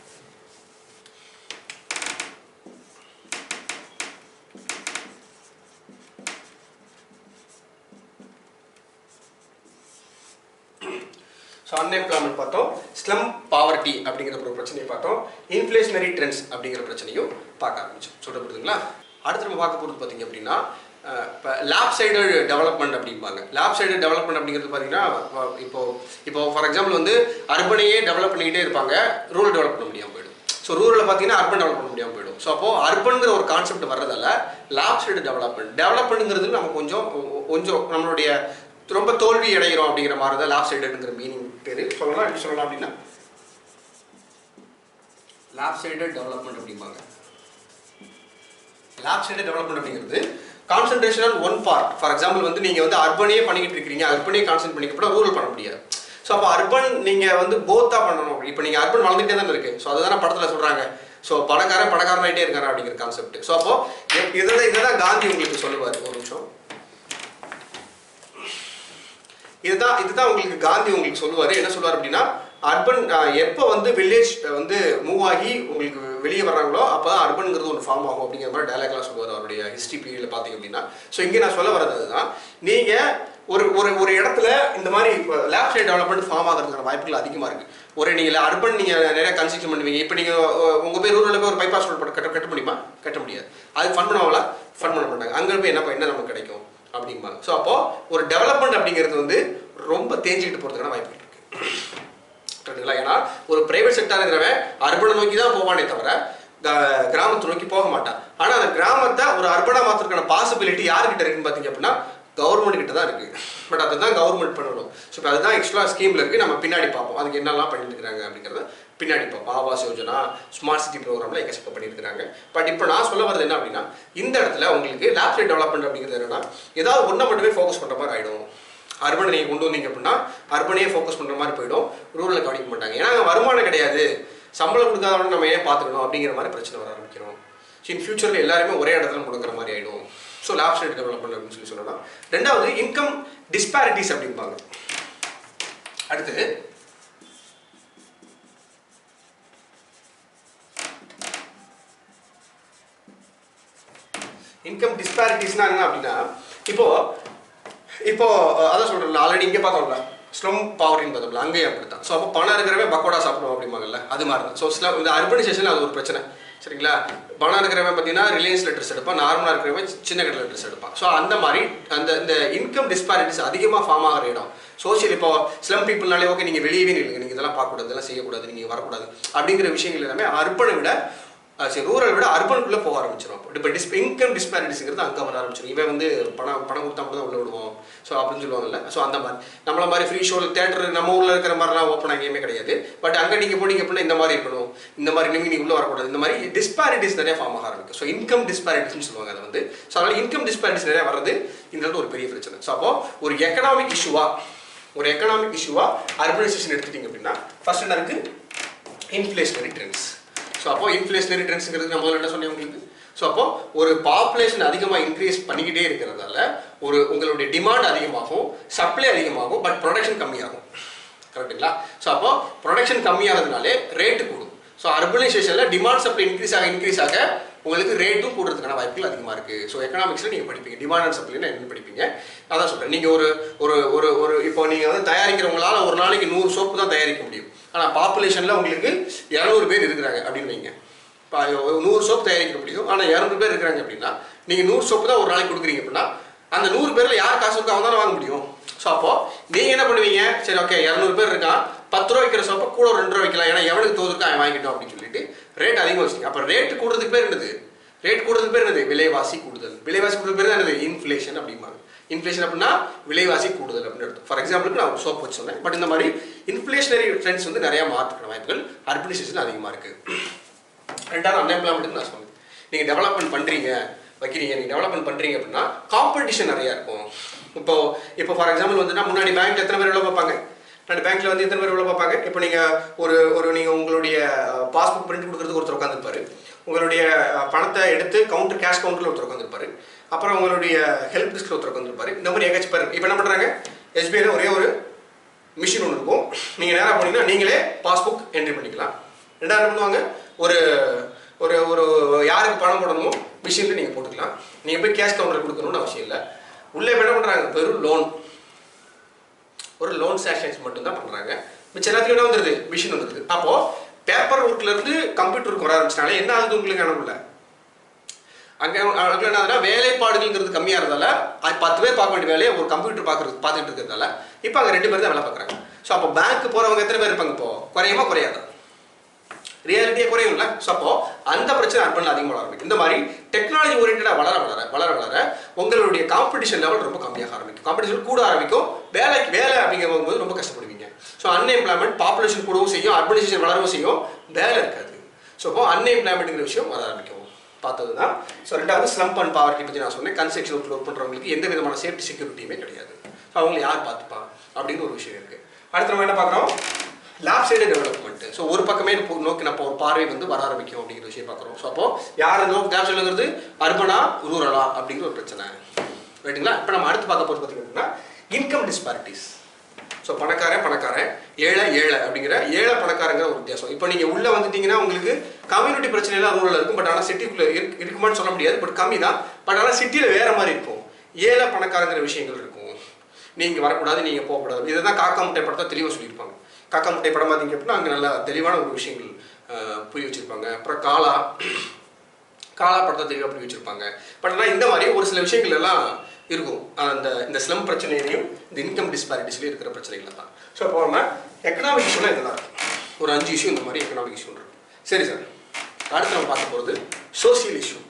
S1: ஸோ அன்எம்ப்ளாய்மெண்ட் பார்த்தோம் ஸ்லம் பாவர்ட்டி அப்படிங்கிற ஒரு பிரச்சனையை பார்த்தோம் இன்ஃப்ளேஷனரி ட்ரெண்ட்ஸ் அப்படிங்கிற பிரச்சனையும் பார்க்க ஆரம்பிச்சோம் சொல்ல அடுத்து நம்ம பார்க்க போகிறது பார்த்தீங்க அப்படின்னா இப்போ லேப் சைடு டெவலப்மெண்ட் அப்படிம்பாங்க லேப் சைடு டெவலப்மெண்ட் அப்படிங்கிறது பார்த்தீங்கன்னா அஹ், இப்போ இப்போ ஃபார் எக்ஸாம்பிள் வந்து அர்பனையே டெவலப் பண்ணிக்கிட்டே இருப்பாங்க ரூரல் டெவலப் பண்ண முடியாமல் போயிடும் ஸோ ரூரலில் பார்த்தீங்கன்னா அர்பன் டெவலப் பண்ண முடியாமல் போயிடும் ஸோ அப்போ அர்பன்ங்கிற ஒரு கான்செப்ட் வர்றதால லேப் சைடு டெவலப்மெண்ட் டெவலப்மெண்ட்ங்கிறது நம்ம கொஞ்சம் கொஞ்சம் நம்மளுடைய ரொம்ப தோல்வி அடைகிறோம் அப்படிங்கிற மாதிரி தான் லேப் சைடுங்கிற மீனிங் பேர் சொல்லலாம் எப்படி சொல்லலாம் அப்படின்னா லேப் சைடு டெவலப்மெண்ட் அப்படிம்பாங்க லேப் சைடு டெவலப்மெண்ட் அப்படிங்கிறது concentration on one part for example வந்து நீங்கள் வந்து அர்பனே பண்ணிக்கிட்டு இருக்கிறீங்க அர்பனே கான்சென்ட் பண்ணிக்கப்பட ரூரல் பண்ண முடியாது ஸோ அப்போ அர்பன் நீங்கள் வந்து போத்தாக பண்ணணும் இப்போ நீங்கள் அர்பன் வளர்ந்துட்டே தானே இருக்கு ஸோ அதுதானே படத்தில் சொல்கிறாங்க ஸோ பணக்காரன் பணக்காரனாயிட்டே இருக்காரு அப்படிங்கிற கான்செப்ட் ஸோ அப்போ இதை இதை தான் காந்தி உங்களுக்கு சொல்லுவார் ஒரு நிமிஷம் இதுதான் இதுதான் உங்களுக்கு காந்தி உங்களுக்கு சொல்லுவார் என்ன சொல்லுவார் அப்படின்னா அர்பன் எப்போ வந்து வில்லேஜ் வந்து மூவ் ஆகி உங்களுக்கு வெளியே வர்றாங்களோ அப்போ தான் அர்பன்ங்கிறது ஒரு ஃபார்ம் ஆகும் அப்படிங்கிற மாதிரி டயலாக்லாம் சொல்லுவார் அவருடைய ஹிஸ்ட்ரி பீரியடில் பார்த்தீங்க அப்படின்னா ஸோ இங்கே நான் சொல்ல வர்றது அதுதான் நீங்கள் ஒரு ஒரு ஒரு இடத்துல இந்த மாதிரி லேப் சைட் டெவலப்மெண்ட் ஃபார்ம் ஆகிறதுக்கான வாய்ப்புகள் அதிகமாக இருக்குது ஒரு நீங்கள் அர்பன் நீங்கள் நிறைய கன்ஸ்ட்ரக்ஷன் பண்ணுவீங்க இப்போ நீங்கள் உங்கள் பேர் ஊரில் போய் ஒரு பைபாஸ் ரோட் கட்ட கட்ட முடியுமா கட்ட முடியாது அது ஃபன் பண்ணுவாங்களா ஃபன் பண்ண மாட்டாங்க அங்கே போய் என்ன ப- என்ன நமக்கு கிடைக்கும் அப்படிம்பாங்க ஸோ அப்போ ஒரு டெவலப்மெண்ட் அப்படிங்கிறது வந்து ரொம்ப தேஞ்சிக்கிட்டு போகிறதுக்கான வாய்ப்புகள் இருக்கு கரெக்டுங்களா ஏன்னா ஒரு பிரைவேட் செக்டார் இருக்கிறவன் அர்பனை நோக்கி தான் போவானே தவிர க- கிராமத்தை நோக்கி போக மாட்டான் ஆனால் அந்த கிராமத்தை ஒரு அர்பனா மாத்திரக்கான பாசிபிலிட்டி யார்கிட்ட இருக்குன்னு பார்த்தீங்க அப்படின்னா கவர்மெண்ட் கிட்ட தான் இருக்கு பட் அதுதான் கவர்மெண்ட் பண்ணணும் ஸோ இப்போ அதுதான் எக்ஸ்ட்ரா ஸ்கீம்ல இருக்கு நம்ம பின்னாடி பார்ப்போம் அதுக்கு என்னெல்லாம் பண்ணிட்டு இருக்காங்க அப்படிங்கிறத பின்னாடி பார்ப்போம் ஆவாஸ் யோஜனா ஸ்மார்ட் சிட்டி ப்ரோக்ராம்ல எக்கச்சக்க பண்ணியிருக்காங்க பட் இப்போ நான் சொல்ல வரது என்ன அப்படின்னா இந்த இடத்துல உங்களுக்கு லேப்டாப் டெவலப்மெண்ட் அப்படிங்கிறது என்னன்னா ஏதாவது ஒன்றை மட்டுமே ஃபோக்கஸ் பண்ணுற மாதிரி ஆயிடும் அர்பனை நீங்கள் கொண்டு வந்தீங்க அப்படின்னா அர்பனையே ஃபோக்கஸ் பண்ணுற மாதிரி போயிடும் ரூரலை கவனிக்க மாட்டாங்க ஏன்னா அங்க வருமானம் கிடையாது சம்பளம் கொடுக்காதவன நம்ம ஏன் பார்த்துக்கணும் அப்படிங்கிற மாதிரி பிரச்சனை வர ஆரம்பிக்கிறோம் ஸோ இன் ஃபியூச்சரில் எல்லாருமே ஒரே இடத்துல முடக்கிற மாதிரி ஆயிடும் ஸோ லேப் ஸ்டேட் டெவலப்மெண்ட் அப்படின்னு சொல்லி சொல்லலாம் ரெண்டாவது இன்கம் டிஸ்பாரிட்டிஸ் அப்படிம்பாங்க அடுத்து இன்கம் டிஸ்பாரிட்டிஸ்னா என்ன அப்படின்னா இப்போ இப்போ அஹ், அதான் சொல்றேன்ல ஆல்ரெடி இங்கே பார்த்தோம்ல ஸ்லம் பவரின்னு பார்த்தோம்ல அங்கேயும் அப்படித்தான் ஸோ அப்போ பணம் இருக்கிறவன் பக்கோடா சாப்பிடுவோம் அப்படிம்பாங்கல்ல அது மாதிரி தான் ஸோ ஸ்லம் இந்த அர்பனைசேஷன் அது ஒரு பிரச்சனை சரிங்களா பணம் இருக்கிறவன் பார்த்தீங்கன்னா ரிலையன்ஸில் ட்ரெஸ் எடுப்பான் நார்மலாக இருக்கிறவன் சின்ன கடையில் ட்ரெஸ் எடுப்பான் ஸோ அந்த மாதிரி அந்த இந்த இன்கம் டிஸ்பாரிட்டிஸ் அதிகமாக ஃபார்ம் ஆகிற இடம் சோஷியல் இப்போ ஸ்லம் பீப்புள்னாலே ஓகே நீங்கள் வெளியவே நில்லுங்க நீங்கள் இதெல்லாம் பார்க்கக்கூடாது இதெல்லாம் செய்யக்கூடாது நீங்கள் வரக்கூடாது அப்படிங்கிற விஷயங்கள் எல்லாமே அர்பனை விட அஹ் சரி ரூரல் விட அர்பனுக்குள்ளே போக ஆரம்பிச்சிடும் அப்போ இப்போ டிஸ் இன்கம் டிஸ்பாரிட்டிஸ்ங்கிறது அங்கே வர ஆரம்பிச்சிடும் இவன் வந்து பணம் பணம் கொடுத்தா மட்டும் தான் உள்ள விடுவோம் ஸோ அப்படின்னு சொல்லுவாங்கல்ல ஸோ அந்த மாதிரி நம்மள மாதிரி ஃப்ரீ ஷோவில் தேட்டர் நம்ம ஊரில் இருக்கிற மாதிரிலாம் ஓப்பன் எங்கேயுமே கிடையாது பட் அங்கே நீங்கள் போனீங்க அப்படின்னா இந்த மாதிரி இருக்கணும் இந்த மாதிரி நீங்கள் நீங்கள் உள்ளே வரக்கூடாது இந்த மாதிரி டிஸ்பாரிட்டிஸ் நிறைய ஃபார்ம் ஆக ஆரம்பிக்கும் ஸோ இன்கம் டிஸ்பாரிட்டிஸ்னு சொல்லுவாங்க அதை வந்து ஸோ அதனால் இன்கம் டிஸ்பாரிட்டிஸ் நிறைய வர்றது இந்த ஒரு பெரிய பிரச்சனை ஸோ அப்போ ஒரு எக்கனாமிக் இஷ்யூவாக ஒரு எக்கனாமிக் இஷ்யூவாக அர்பனைசேஷன் எடுத்துட்டீங்க அப்படின்னா ஃபர்ஸ்ட் என்ன இருக்குது இன்ஃப்ளேஷனரி ட்ரெண்ட்ஸ் ஸோ அப்போ இன்ஃப்ளேஷனரி ட்ரெண்ட்ஸுங்கிறது நான் முதல்ல என்ன சொன்னேன் உங்களுக்கு ஸோ அப்போ ஒரு பாப்புலேஷன் அதிகமாக இன்க்ரீஸ் பண்ணிக்கிட்டே இருக்கிறதால ஒரு உங்களுடைய டிமாண்ட் அதிகமாகும் சப்ளை அதிகமாகும் பட் ப்ரொடக்ஷன் கம்மியாகும் கரெக்டுங்களா ஸோ அப்போ ப்ரொடக்ஷன் கம்மியாகிறதுனாலே ரேட்டு கூடும் ஸோ அர்பனைசேஷனில் டிமாண்ட் சப்ளை இன்க்ரீஸ் ஆக இன்க்ரீஸ் ஆக உங்களுக்கு ரேட்டும் கூடுறதுக்கான வாய்ப்புகள் அதிகமாக இருக்குது ஸோ எக்கனாமிக்ஸில் நீங்கள் படிப்பீங்க டிமாண்ட் அண்ட் சப்ளைன்னு என்ன படிப்பீங்க அதான் சொல்கிறேன் நீங்கள் ஒரு ஒரு ஒரு ஒரு இப்போ நீங்கள் வந்து தயாரிக்கிறவங்களால ஒரு நாளைக்கு நூறு சோப்பு தான் தயாரிக்க முடியும் ஆனால் பாப்புலேஷனில் உங்களுக்கு இரநூறு பேர் இருக்கிறாங்க அப்படின்னு வைங்க இப்போ நூறு சோப்பு தயாரிக்க முடியும் ஆனால் இரநூறு பேர் இருக்கிறாங்க அப்படின்னா நீங்கள் நூறு சோப்பு தான் ஒரு நாளைக்கு கொடுக்குறீங்க அப்படின்னா அந்த நூறு பேரில் யார் காசு இருக்கோ அவங்க தானே வாங்க முடியும் ஸோ அப்போ நீங்கள் என்ன பண்ணுவீங்க சரி ஓகே இரநூறு பேர் இருக்கான் பத்து ரூபா வைக்கிற சோப்பை கூட ஒரு ரெண்டு ரூபா வைக்கலாம் ஏன்னா எவனுக்கு தோதுக்கு அவன் வாங்கிட்டோம் அப்படின்னு சொல்லிட்டு ரேட் அதிகமாக வச்சுங்க அப்போ ரேட் கூடுறதுக்கு பேர் என்னது ரேட் கூடுறதுக்கு பேர் என்னது விலைவாசி கூடுதல் விலைவாசி கூடுதல் பேர் தான் என்னது இன்ஃப்ளேஷன் அப்படிம்பாங்க இன்ஃப்ளேஷன் அப்படின்னா விலைவாசி கூடுதல் அப்படின்னு அர்த்தம் ஃபார் எக்ஸாம்பிளுக்கு நான் ஒரு சோப் வச்சு சொன்னேன் பட் இந்த மாதிரி இன்ஃப்ளேஷனரி ட்ரெண்ட்ஸ் வந்து நிறைய மாற்றுக்கிற வாய்ப்புகள் அர்பனைசேஷன் அதிகமாக இருக்குது ரெண்டாவது அன்எம்ப்ளாய்மெண்ட் நான் சொன்னேன் நீங்கள் டெவலப்மெண்ட் பண்ணுறீங்க வைக்கிறீங்க நீங்கள் டெவலப்மெண்ட் பண்ணுறீங்க அப்படின்னா காம்படிஷன் நிறையா இருக்கும் இப்போ இப்போ ஃபார் எக்ஸாம்பிள் வந்துன்னா முன்னாடி பேங்க்ல எத்தனை பேர் வேலை பார்ப்பாங்க முன்னாடி பேங்க்ல வந்து எத்தனை பேர் வேலை பார்ப்பாங்க இப்போ நீங்கள் ஒரு ஒரு நீங்கள் உங்களுடைய பாஸ்புக் பிரிண்ட் கொடுக்குறதுக்கு ஒருத்தர் உட்காந்துருப்பாரு உங்களுடைய அஹ், பணத்தை எடுத்து கவுண்டர் கேஷ் கவுண்டரில் ஒருத்தர் உட்காந்துருப்பாரு அப்புறம் உங்களுடைய ஹெல்ப் டெஸ்கில் ஒருத்தர் உட்காந்துருப்பாரு இந்த மாதிரி எங்கேயாச்சும் பாரு இப்போ என்ன பண்ணுறாங்க எஸ்பிஐல ஒரே ஒரு மிஷின் ஒன்று இருக்கும் நீங்கள் நேராக போனீங்கன்னா நீங்களே பாஸ்புக் என்ட்ரி பண்ணிக்கலாம் ரெண்டாவது என்ன பண்ணுவாங்க ஒரு ஒரு ஒரு யாருக்கு பணம் போடணுமோ மிஷினில் நீங்கள் போட்டுக்கலாம் நீங்கள் போய் கேஷ் கவுண்டர் கொடுக்கணும்னு அவசியம் இல்லை உள்ளே இப்ப என்ன பண்ணுறாங்க வெறும் லோன் ஒரு லோன் சேஷன்ஸ் மட்டும் தான் பண்ணுறாங்க மிச்சம் எல்லாத்துக்கும் என்ன வந்துருது மிஷின் வந்துருது அப்போது பேப்பர் ஒர்க்லேருந்து கம்ப்யூட்டருக்கு வர ஆரம்பிச்சனால என்ன ஆகுது உங்களுக்கு அனுப்பல அங்கே அங்கே என்ன ஆகுதுன்னா வேலைப்பாடுகள்ங்கிறது கம்மியாக இருந்ததால அது பத்து பேர் பார்க்க வேண்டிய வேலையை ஒரு கம்ப்யூட்டர் பார்க்குறது பார்த்துட்டு இருக்கிறதால இப்போ அங்கே ரெண்டு பேர் தான் வேலை பார்க்குறாங்க ஸோ அப்போ பேங்க் போகிறவங்க எத்தனை பேர் இருப்பாங்க இப்போ குறையுமா குறையாதா ரியாலிட்டியே குறையும்ல ஸோ அப்போ அந்த பிரச்சனை அர்பனில் அதிகமாக ஆரம்பிக்கும் இந்த மாதிரி டெக்னாலஜி ஓரியன்டாக வளர வளர வளர வளர உங்களுடைய காம்படிஷன் லெவல் ரொம்ப கம்மியாக ஆரம்பிக்கும் காம்படிஷன் கூட ஆரம்பிக்கும் வேலைக்கு வேலை அப்படிங்கிற போது ரொம்ப கஷ்டப்படுவீங்க ஸோ அன்எம்ப்ளாய்மெண்ட் பாப்புலேஷன் கூடவும் செய்யும் அர்பனைசேஷன் வளரவும் செய்யும் வேலை இருக்காது ஸோ அப்போ அன்எம்ப்ளாய்மெண்ட்ங்கிற விஷயம் வர ஆரம்பிக்கும் பார்த்தது தான் ஸோ ரெண்டாவது ஸ்லம்ப் அண்ட் பாவர்ட்டி பற்றி நான் சொன்னேன் கன்ஸ்ட்ரக்ஷன் ஒர்க் ஒர்க் பண்ணுறவங்களுக்கு எந்த விதமான சேஃப்டி செக்யூரிட்டியுமே கிடையாது ஸோ அவங்களை யார் பார்த்துப்பா அப்படின்னு ஒரு விஷயம் இருக்குது அடுத்து நம்ம என்ன பார்க்குறோம் லேப் சைடு டெவலப்மெண்ட் ஸோ ஒரு பக்கமே போ- நோக்கி நம்ம ஒரு பார்வை வந்து வர ஆரம்பிக்கும் அப்படிங்கிற விஷயம் பார்க்குறோம் ஸோ அப்போ யார் நோக்கி லேப் சைடுங்கிறது அர்பனா ரூரலா அப்படிங்கிற ஒரு பிரச்சனை ரைட்டுங்களா இப்போ நம்ம அடுத்து பார்க்க போகிறது பார்த்தீங்கன்னா இன்கம் டிஸ்பாரிட்டிஸ் ஸோ பணக்காரன் பணக்காரன் ஏழை ஏழை அப்படிங்கிற ஏழை பணக்காரங்கிற ஒரு வித்தியாசம் இப்போ நீங்கள் உள்ளே வந்துட்டீங்கன்னா உங்களுக்கு கம்யூனிட்டி பிரச்சனை எல்லாம் ரூரல் இருக்கும் பட் ஆனால் சிட்டிக்குள்ளே இருக்கு இருக்குமான்னு சொல்ல முடியாது பட் கம்மி தான் பட் ஆனால் சிட்டியில் வேற மாதிரி இருக்கும் ஏழை பணக்காரங்கிற விஷயங்கள் இருக்கும் நீங்கள் வரக்கூடாது நீங்கள் போகக்கூடாது இதை தான் காக்கா முட்டை படத்தை தெளிவாக சொல்லியிருப்பாங்க காக்கா முட்டை படம் பார்த்தீங்க அப்படின்னா அங்கே நல்லா தெளிவான ஒரு விஷயங்கள் அஹ், புரிய வச்சிருப்பாங்க அப்புறம் காலா காலா படத்தை தெளிவாக புரிய வச்சிருப்பாங்க பட் ஆனால் இந்த மாதிரி ஒரு சில விஷயங்கள் எல்லாம் இருக்கும் அந்த இந்த ஸ்லம் பிரச்சனையிலையும் இந்த இன்கம் டிஸ்பாரிட்டிஸ்லையும் இருக்கிற பிரச்சனைகள் தான் ஸோ இப்போ நம்ம எக்கனாமிக் இஷ்யூலாம் இதெல்லாம் இருக்கும் ஒரு அஞ்சு இஷ்யூ இந்த மாதிரி எக்கனாமிக் இஷ்யூ இருக்கும் சரி சார் அடுத்து நம்ம பார்க்க போகிறது சோசியல் இஷ்யூ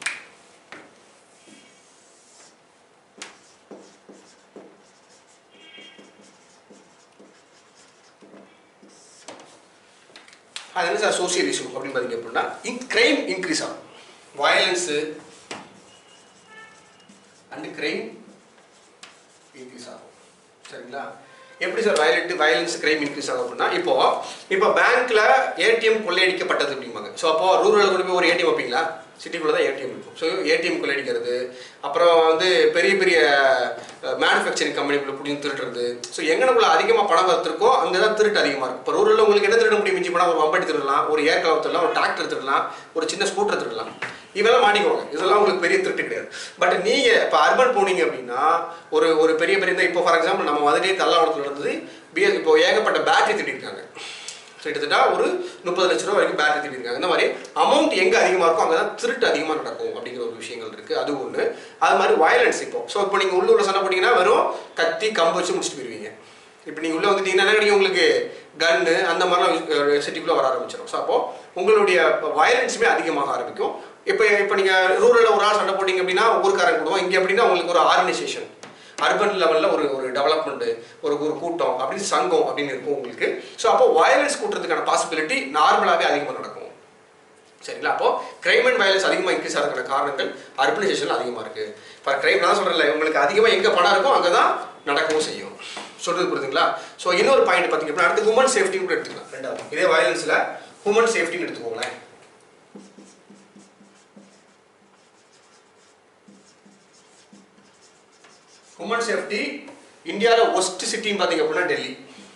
S1: அது என்ன சார் சோசியல் இஷ்யூ அப்படின்னு பார்த்தீங்க அப்படின்னா இன் கிரைம் இன்க்ரீஸ் ஆகும் வயலன்ஸு அண்ட் கிரைம் இன்க்ரீஸ் ஆகும் சரிங்களா எப்படி sir violent violence crime increase ஆகும் அப்படின்னா இப்போ இப்போ பேங்க்ல ஏடிஎம் கொள்ளையடிக்கப்பட்டது அப்படிம்பாங்க ஸோ அப்போ ரூரல் கொண்டு போய் ஒரு ஏடிஎம் வைப்பீங்களா சிட்டிக்குள்ளே தான் ஏடிஎம் இருக்கும் ஸோ ஏடிஎம் கொள்ளடிக்கிறது அப்புறம் வந்து பெரிய பெரிய மேனுஃபேக்சரிங் கம்பெனிக்குள்ள பிடிச்சி திருடுறது ஸோ எங்கனக்குள்ள அதிகமாக பணம் வரத்திருக்கோ அங்கே தான் திருட்டு அதிகமாக இருக்கும் இப்போ ரூரலில் உங்களுக்கு என்ன திருட முடியும் மிஞ்சி பணம் ஒரு வம்படி திருடலாம் ஒரு ஏர் கலர் திருடலாம் ஒரு டிராக்டர் திருடலாம் ஒரு சின்ன ஸ்கூட்டர் திருடலாம் இவெல்லாம் மாட்டிக்குவாங்க இதெல்லாம் உங்களுக்கு பெரிய திருட்டு கிடையாது பட் நீங்கள் இப்போ அர்பன் போனீங்க அப்படின்னா ஒரு ஒரு பெரிய பெரிய இந்த இப்போ ஃபார் எக்ஸாம்பிள் நம்ம மதுரை தல்லாவளத்தில் இருந்தது பிஎஸ் இப்போ ஏகப்பட்ட பேட்டரி திருடிருக்காங்க கிட்டத்தட்ட ஒரு முப்பது லட்ச ரூபா வரைக்கும் பேட்டரி திருடிருக்காங்க இந்த மாதிரி அமௌண்ட் எங்கே அதிகமாக இருக்கோ அங்கே தான் திருட்டு அதிகமாக நடக்கும் அப்படிங்கிற ஒரு விஷயங்கள் இருக்குது அது ஒன்று அது மாதிரி வயலன்ஸ் இப்போ ஸோ இப்போ நீங்கள் உள்ளூரில் சண்டை போட்டிங்கன்னா வெறும் கத்தி கம்பு வச்சு முடிச்சுட்டு போயிருவீங்க இப்போ நீங்கள் உள்ளே வந்துட்டீங்கன்னா என்ன கிடைக்கும் உங்களுக்கு கன்னு அந்த மாதிரிலாம் சிட்டிக்குள்ளே வர ஆரம்பிச்சிடும் ஸோ அப்போ உங்களுடைய வயலன்ஸுமே அதிகமாக ஆரம்பிக்கும் இப்போ இப்போ நீங்கள் ரூரலில் ஒரு ஆள் சண்டை போட்டிங்க அப்படின்னா ஊருக்காரன் கூடுவோம் இங்கே அப்படின்னா உங்களுக்கு ஒரு ஆர்கனைசேஷன் அர்பன் லெவலில் ஒரு ஒரு டெவலப்மெண்ட்டு ஒரு ஒரு கூட்டம் அப்படின்னு சங்கம் அப்படின்னு இருக்கும் உங்களுக்கு ஸோ அப்போ வயலன்ஸ் கூட்டுறதுக்கான பாசிபிலிட்டி நார்மலாகவே அதிகமாக நடக்கும் சரிங்களா அப்போ கிரைம் அண்ட் வயலன்ஸ் அதிகமாக இன்க்ரீஸ் ஆகிறதுக்கான காரணங்கள் அர்பனைசேஷன் அதிகமாக இருக்கு ஃபார் கிரைம் நான் சொல்கிறேன்ல உங்களுக்கு அதிகமாக எங்கே பணம் இருக்கோ அங்கே தான் நடக்கவும் செய்யும் சொல்றது புரியுதுங்களா ஸோ இன்னொரு பாயிண்ட் பார்த்தீங்க அப்படின்னா அடுத்து ஹியூமன் சேஃப்டின்னு கூட எடுத்துக்கலாம் ரெண்டாவது இதே வயலன்ஸில் ஹியூமன் சேஃப்டின்னு எடுத்துக்கோங்களேன் ஹியூமன் சேஃப்டி இந்தியாவில் ஒஸ்ட் சிட்டின்னு பார்த்தீங்க அப்படின்னா டெல்லி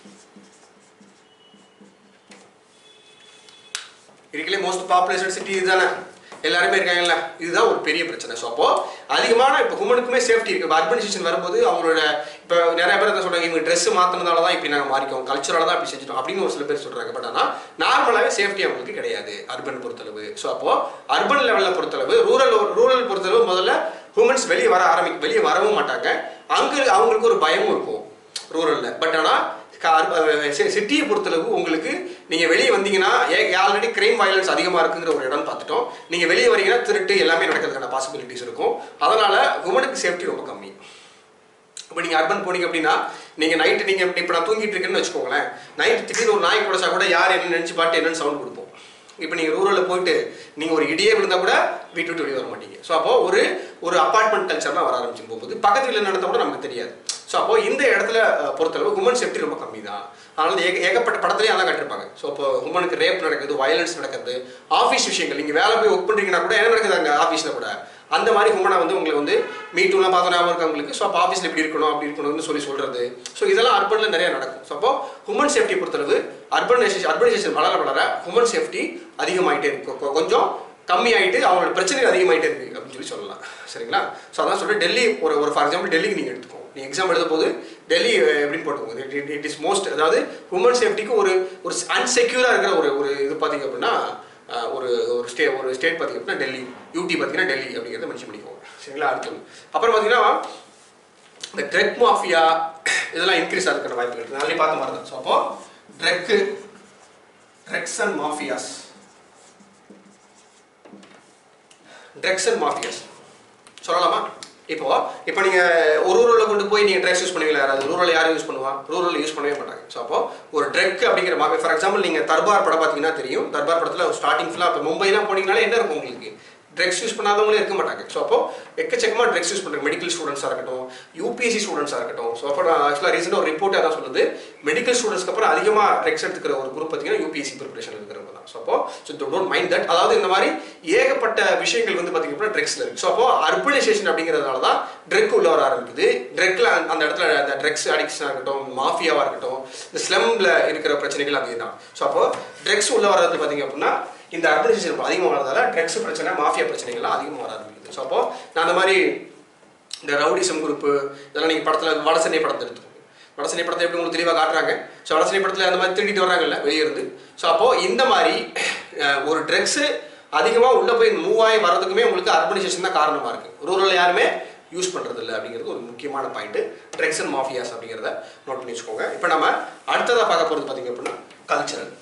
S1: இருக்கலே மோஸ்ட் பாப்புலேஷன் சிட்டி இதுதானே எல்லாருமே இருக்காங்கல்ல இதுதான் ஒரு பெரிய பிரச்சனை ஸோ அப்போ அதிகமான இப்போ ஹுமனுக்குமே சேஃப்டி இருக்கு இப்போ அர்பனைசேஷன் வரும்போது அவங்களோட இப்போ நிறைய பேர் என்ன சொல்றாங்க இவங்க ட்ரெஸ் மாத்தினதால தான் இப்படி நாங்கள் மாறிக்கோம் கல்ச்சரால தான் இப்படி செஞ்சிட்டோம் அப்படின்னு ஒரு சில பேர் சொல்றாங்க பட் ஆனால் நார்மலாகவே சேஃப்டி அவங்களுக்கு கிடையாது அர்பன் பொறுத்தளவு ஸோ அப்போ அர்பன் லெவலில் பொறுத்தளவு ரூரல் ரூரல் பொறுத்தளவு முதல்ல ஹியூமன்ஸ் வெளியே வர ஆரம்பி வெளியே வரவும் மாட்டாங்க அங்கே அவங்களுக்கு ஒரு பயமும் இருக்கும் ரூரலில் பட் ஆனால் சிட்டியை பொறுத்தளவு உங்களுக்கு நீங்கள் வெளியே வந்தீங்கன்னா ஆல்ரெடி கிரைம் வயலன்ஸ் அதிகமாக இருக்குங்கிற ஒரு இடம் பார்த்துட்டோம் நீங்கள் வெளியே வரீங்கன்னா திருட்டு எல்லாமே நடக்கிறதுக்கான பாசிபிலிட்டிஸ் இருக்கும் அதனால் உமனுக்கு சேஃப்டி ரொம்ப கம்மி இப்போ நீங்கள் அர்பன் போனீங்க அப்படின்னா நீங்கள் நைட்டு நீங்கள் இப்போ நான் தூங்கிட்டு இருக்கேன்னு வச்சுக்கோங்களேன் நைட் திடீர்னு ஒரு நாய் குடைச்சா கூட யார் என்ன நினச்சி பாட்டு என்னன்னு சவுண்ட் கொடுப்போம் இப்போ நீங்கள் ரூரலில் போயிட்டு நீங்கள் ஒரு இடியே விழுந்தா கூட வீட்டு விட்டு வெளியே வர மாட்டீங்க ஸோ அப்போ ஒரு ஒரு அப்பார்ட்மெண்ட் கல்ச்சர்லாம் வர ஆரம்பிச்சு போகும்போது பக்கத்து வீட்டில் நடந்தால் கூட நமக்கு தெரியாது ஸோ அப்போ இந்த இடத்துல அஹ், பொறுத்தளவு உமன் சேஃப்டி ரொம்ப கம்மி தான் அதனால ஏக ஏகப்பட்ட படத்துலேயும் அதான் காட்டிருப்பாங்க ஸோ இப்போ உமனுக்கு ரேப் நடக்குது வயலன்ஸ் நடக்குது ஆஃபீஸ் விஷயங்கள் நீங்கள் வேலை போய் ஒர்க் பண்ணுறீங்கன்னா கூட என்ன நடக்குது அங்கே ஆஃபீஸில் கூட அந்த மாதிரி உமனை வந்து உங்களை வந்து மீட்டூலாம் பார்த்த ஞாபகம் இருக்கு அவங்களுக்கு ஸோ அப்போ ஆஃபீஸில் இப்படி இருக்கணும் அப்படி இருக்கணும்னு சொல்லி சொல்கிறது ஸோ இதெல்லாம் அர்பனில் நிறைய நடக்கும் ஸோ அப்போ ஹுமன் சேஃப்டி பொறுத்தளவு அர்பனைசேஷன் அர்பனைசேஷன் வளர வளர ஹுமன் சேஃப்டி அதிகமாயிட்டே இருக்கு கொ- கொஞ்சம் கம்மியாயிட்டு அவங்களோட பிரச்சனைகள் அதிகமாயிட்டே இருக்கு அப்படின்னு சொல்லி சொல்லலாம் சரிங்களா ஸோ அதான் சொல்லிட்டு டெல்லி ஒரு ஒரு ஃபார் எக்ஸாம்பிள் டெல்லிக்கு நீங்கள் எடுத்துக்கோங்க நீ எக்ஸாம் எழுத போது டெல்லி அஹ், எப்படின்னு போட்டுக்கோங்க இட் இஸ் மோஸ்ட் அதாவது ஹுமன் சேஃப்டிக்கு ஒரு ஒரு அன்செக்யூராக இருக்கிற ஒரு ஒரு இது பார்த்தீங்க அப்படின்னா அஹ், ஒரு ஒரு ஸ்டே ஒரு ஸ்டேட் பார்த்தீங்க அப்படின்னா டெல்லி யூடி பார்த்தீங்கன்னா டெல்லி அப்படிங்கிறத மென்ஷன் பண்ணிக்கோங்க சரிங்களா அடுத்து அப்புறம் பார்த்தீங்கன்னா இந்த ட்ரக் மாஃபியா இதெல்லாம் இன்க்ரீஸ் ஆகிறதுக்கான வாய்ப்புகள் இருக்குது நாளே பார்த்த மாதிரி தான் ஸோ அப்போ drug drugs and mafias drugs and mafias சொல்லலாமா இப்போ இப்போ நீங்கள் ஒரு ரூரலில் கொண்டு போய் நீங்கள் ட்ரக்ஸ் யூஸ் பண்ணுவீங்களா யாராவது ரூரல் யாரும் யூஸ் பண்ணுவா ரூரல் யூஸ் பண்ணவே மாட்டாங்க ஸோ அப்போ ஒரு ட்ரக் அப்படிங்கிற மாதிரி ஃபார் எக்ஸாம்பிள் நீங்கள் தர்பார் படம் பார்த்தீங்கன்னா தெரியும் தர்பார் படத்தில் ஸ்டார்டிங் ஃபுல்லாக இப்போ மும்பைலாம் போனீங்கனாலே என்ன இருக்கும் உங்களுக்கு ட்ரக்ஸ் யூஸ் பண்ணாதவங்களே இருக்க மாட்டாங்க ஸோ அப்போ எக்கச்சக்கமாக ட்ரக்ஸ் யூஸ் பண்ணுற மெடிக்கல் ஸ்டூடெண்ட்ஸாக இருக்கட்டும் யூபிஎஸ்சி ஸ்டூடெண்ட்ஸாக இருக்கட்டும் ஸோ அப்போ நான் ஆக்சுவலாக ரீசெண்டாக ஒரு ரிப்போர்ட் அதான் சொல்லுது மெடிக்கல் ஸ்டூடெண்ட்ஸ்க்கு அப்புறம் அதிகமாக ட்ரக்ஸ் எடுத்துக்கிற ஒரு குரூப் பார்த்தீங்கன்னா யூபிஎஸ்சி ப்ரிப்பரேஷன் இருக்கிறவங்க தான் ஸோ அப்போ ஸோ டோன்ட் மைண்ட் தட் அதாவது இந்த மாதிரி ஏகப்பட்ட விஷயங்கள் வந்து பார்த்தீங்க அப்படின்னா ட்ரக்ஸில் இருக்குது ஸோ அப்போ அர்பனைசேஷன் அப்படிங்கிறதுனால தான் ட்ரக் உள்ள வர ஆரம்பிக்குது ட்ரக்ல அந்த இடத்துல அந்த ட்ரக்ஸ் அடிக்ஷனாக இருக்கட்டும் மாஃபியாவாக இருக்கட்டும் இந்த ஸ்லம்ல இருக்கிற பிரச்சனைகள் அதே தான் ஸோ அப்போ ட்ரக்ஸ் உள்ள வர்றது பார்த்தீங்க அப்படின்னா இந்த அர்பனைசேஷன் அதிகமாக வரதால ட்ரக்ஸ் பிரச்சனை மாஃபியா பிரச்சனைகள்லாம் அதிகமாக வர ஆரம்பிக்குது ஸோ அப்போ நான் அந்த மாதிரி இந்த ரவுடிசம் குரூப்பு இதெல்லாம் நீங்கள் படத்தில் வடசென்னை படத்தை எடுத்துக்கோங்க வடசென்னை படத்தை எப்படி உங்களுக்கு தெளிவாக காட்டுறாங்க ஸோ வடசென்னை படத்தில் அந்த மாதிரி திருடிட்டு வர்றாங்கல்ல வெளியே இருந்து ஸோ அப்போது இந்த மாதிரி அஹ், ஒரு ட்ரக்ஸு அதிகமாக உள்ளே போய் மூவ் ஆகி வரதுக்குமே உங்களுக்கு அர்பனைசேஷன் தான் காரணமாக இருக்குது ரூரல் யாருமே யூஸ் பண்ணுறது இல்லை அப்படிங்கிறது ஒரு முக்கியமான பாயிண்ட் ட்ரக்ஸ் அண்ட் மாஃபியாஸ் அப்படிங்கிறத நோட் பண்ணி வச்சுக்கோங்க இப்போ நம்ம அடுத்ததாக பார்க்க போகிறது பார்த்தீங்க அப்படின்னா கல்ச்சரல்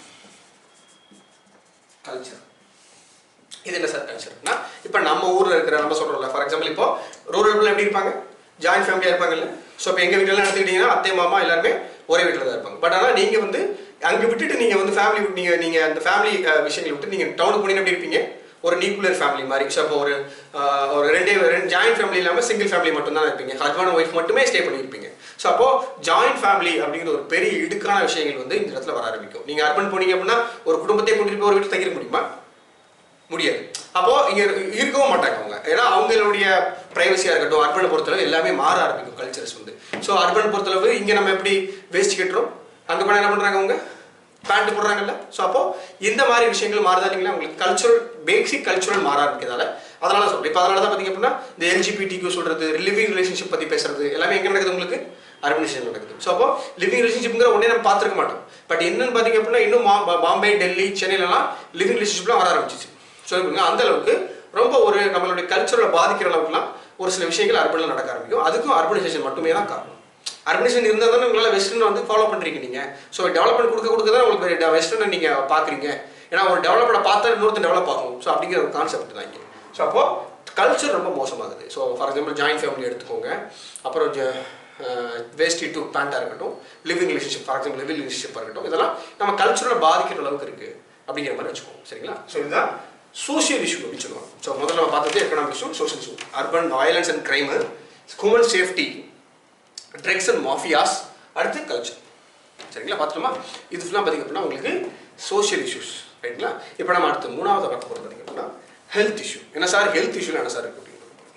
S1: கல்ச்சர் இது என்ன சார் கல்ச்சர்னா இப்போ நம்ம ஊரில் இருக்கிற நம்ம சொல்கிறோம்ல ஃபார் எக்ஸாம்பிள் இப்போ ரூரல் எப்படி இருப்பாங்க ஜாயின்ட் ஃபேமிலியாக இருப்பாங்கல்ல ஸோ இப்போ எங்கள் வீட்டிலலாம் எடுத்துக்கிட்டிங்கன்னா அத்தை மாமா எல்லாருமே ஒரே வீட்டில் தான் இருப்பாங்க பட் ஆனால் நீங்கள் வந்து அங்கே விட்டுட்டு நீங்கள் வந்து ஃபேமிலி விட்டு நீங்கள் நீங்கள் அந்த ஃபேமிலி விஷயங்களை விட்டு நீங்கள் டவுனுக்கு போனீங்கன்னா எப்படி இருப்பீங்க ஒரு நியூக்ளியர் ஃபேமிலி மாதிரி ஸோ அப்போ ஒரு அஹ், ஒரு ரெண்டே ரெண்டு ஜாயின்ட் ஃபேமிலி இல்லாமல் சிங்கிள் ஃபேமிலி மட்டும் தான் இருப்பீங்க ஹஸ்பண்ட் ஒய்ஃப் மட்டுமே ஸ்டே பண்ணியிருப்பீங்க ஸோ அப்போ ஜாயின்ட் ஃபேமிலி அப்படிங்கிற ஒரு பெரிய இடுக்கான விஷயங்கள் வந்து இந்த இடத்துல வர ஆரம்பிக்கும் நீங்கள் அர்பன் போனீங்க அப்படின்னா ஒரு குடும்பத்தை கூட்டிட்டு போய் ஒரு வீட்டில் தங்கிட முடியுமா முடியாது அப்போ இங்க இருக்கவும் மாட்டாங்க அவங்க ஏன்னா அவங்களுடைய பிரைவசியா இருக்கட்டும் அர்பனை பொறுத்தளவு எல்லாமே மாற ஆரம்பிக்கும் கல்ச்சர்ஸ் வந்து ஸோ அர்பன் பொறுத்தளவு இங்க நம்ம எப்படி வேஸ்ட் கட்டுறோம் அங்க போனா என்ன பண்றாங்க அவங்க பேண்ட் போடுறாங்கல்ல ஸோ அப்போ இந்த மாதிரி விஷயங்கள் மாறுதா இல்லைங்களா உங்களுக்கு கல்ச்சுரல் பேசிக் கல்ச்சுரல் மாற ஆரம்பிக்கிறதால அதனால சொல்றேன் இப்போ அதனால தான் பார்த்தீங்க அப்படின்னா இந்த எல்ஜிபிடிக்கு சொல்றது லிவிங் ரிலேஷன்ஷிப் பத்தி பேசுறது எல்லாமே எங்க நடக்குது உங்களுக்கு அர்பனைசேஷன் நடக்குது ஸோ அப்போ லிவிங் ரிலேஷன்ஷிப்ங்கிற ஒன்றே நம்ம பார்த்துருக்க மாட்டோம் பட் என்னன்னு பார்த்தீங்க அப்படின்னா இன்னும் மா- பா- பாம்பே டெல்லி சென்னையிலலாம் லிவிங் ரிலேஷன்ஷிப்லாம் வர ஆரம்பிச்சிச்சு ஸோ இப்ப அந்த அளவுக்கு ரொம்ப ஒரு நம்மளுடைய கல்ச்சரலை பாதிக்கிற அளவுக்குலாம் ஒரு சில விஷயங்கள் அர்பனில் நடக்க ஆரம்பிக்கும் அதுக்கும் அர்பனைசேஷன் மட்டுமே தான் காரணம் அர்பனைசேஷன் இருந்தால் தானே உங்களால் வெஸ்டர்ன் வந்து ஃபாலோ பண்ணுறீங்க நீங்கள் ஸோ டெவலப்மெண்ட் கொடுக்க கொடுக்க தான் உங்களுக்கு வெஸ்டர்னை நீங்கள் பார்க்குறீங்க ஏன்னா ஒரு டெவலப்படை பார்த்தா இன்னொருத்தர் டெவலப் ஆகும் ஸோ அப்படிங்கிற ஒரு கான்செப்ட் தான் இங்கே ஸோ அப்போ கல்ச்சர் ரொம்ப மோசமாகுது so for example joint family எடுத்துக்கோங்க அப்புறம் வேஸ்டி டு பேண்ட்டாக இருக்கட்டும் living relationship for example living ரிலேஷன்ஷிப்பாக இருக்கட்டும் இதெல்லாம் நம்ம கல்ச்சரலை பாதிக்கிற அளவுக்கு இருக்குது அப்படிங்கிற மாதிரி வச்சுக்கோங்க சரிங்களா ஸோ இதுதான் சோஷியல் இஷ்யூ அப்படின்னு சொல்லுவாங்க ஸோ முதல்ல நம்ம பார்த்தது economic issue social issue urban violence and crime human safety drugs and mafias அடுத்து கல்ச்சர் சரிங்களா பார்த்துட்டோமா இது ஃபுல்லாக பார்த்திங்க அப்படின்னா உங்களுக்கு சோஷியல் இஷ்யூஸ் ரைட்டுங்களா இப்போ நம்ம அடுத்து மூணாவது பார்க்க போகிறது பார்த்திங்க அப்படின்னா ஹெல்த் இஷ்யூ என்ன சார் ஹெல்த் இஷ்யூல என்ன சார் இருக்கு அப்படின்னு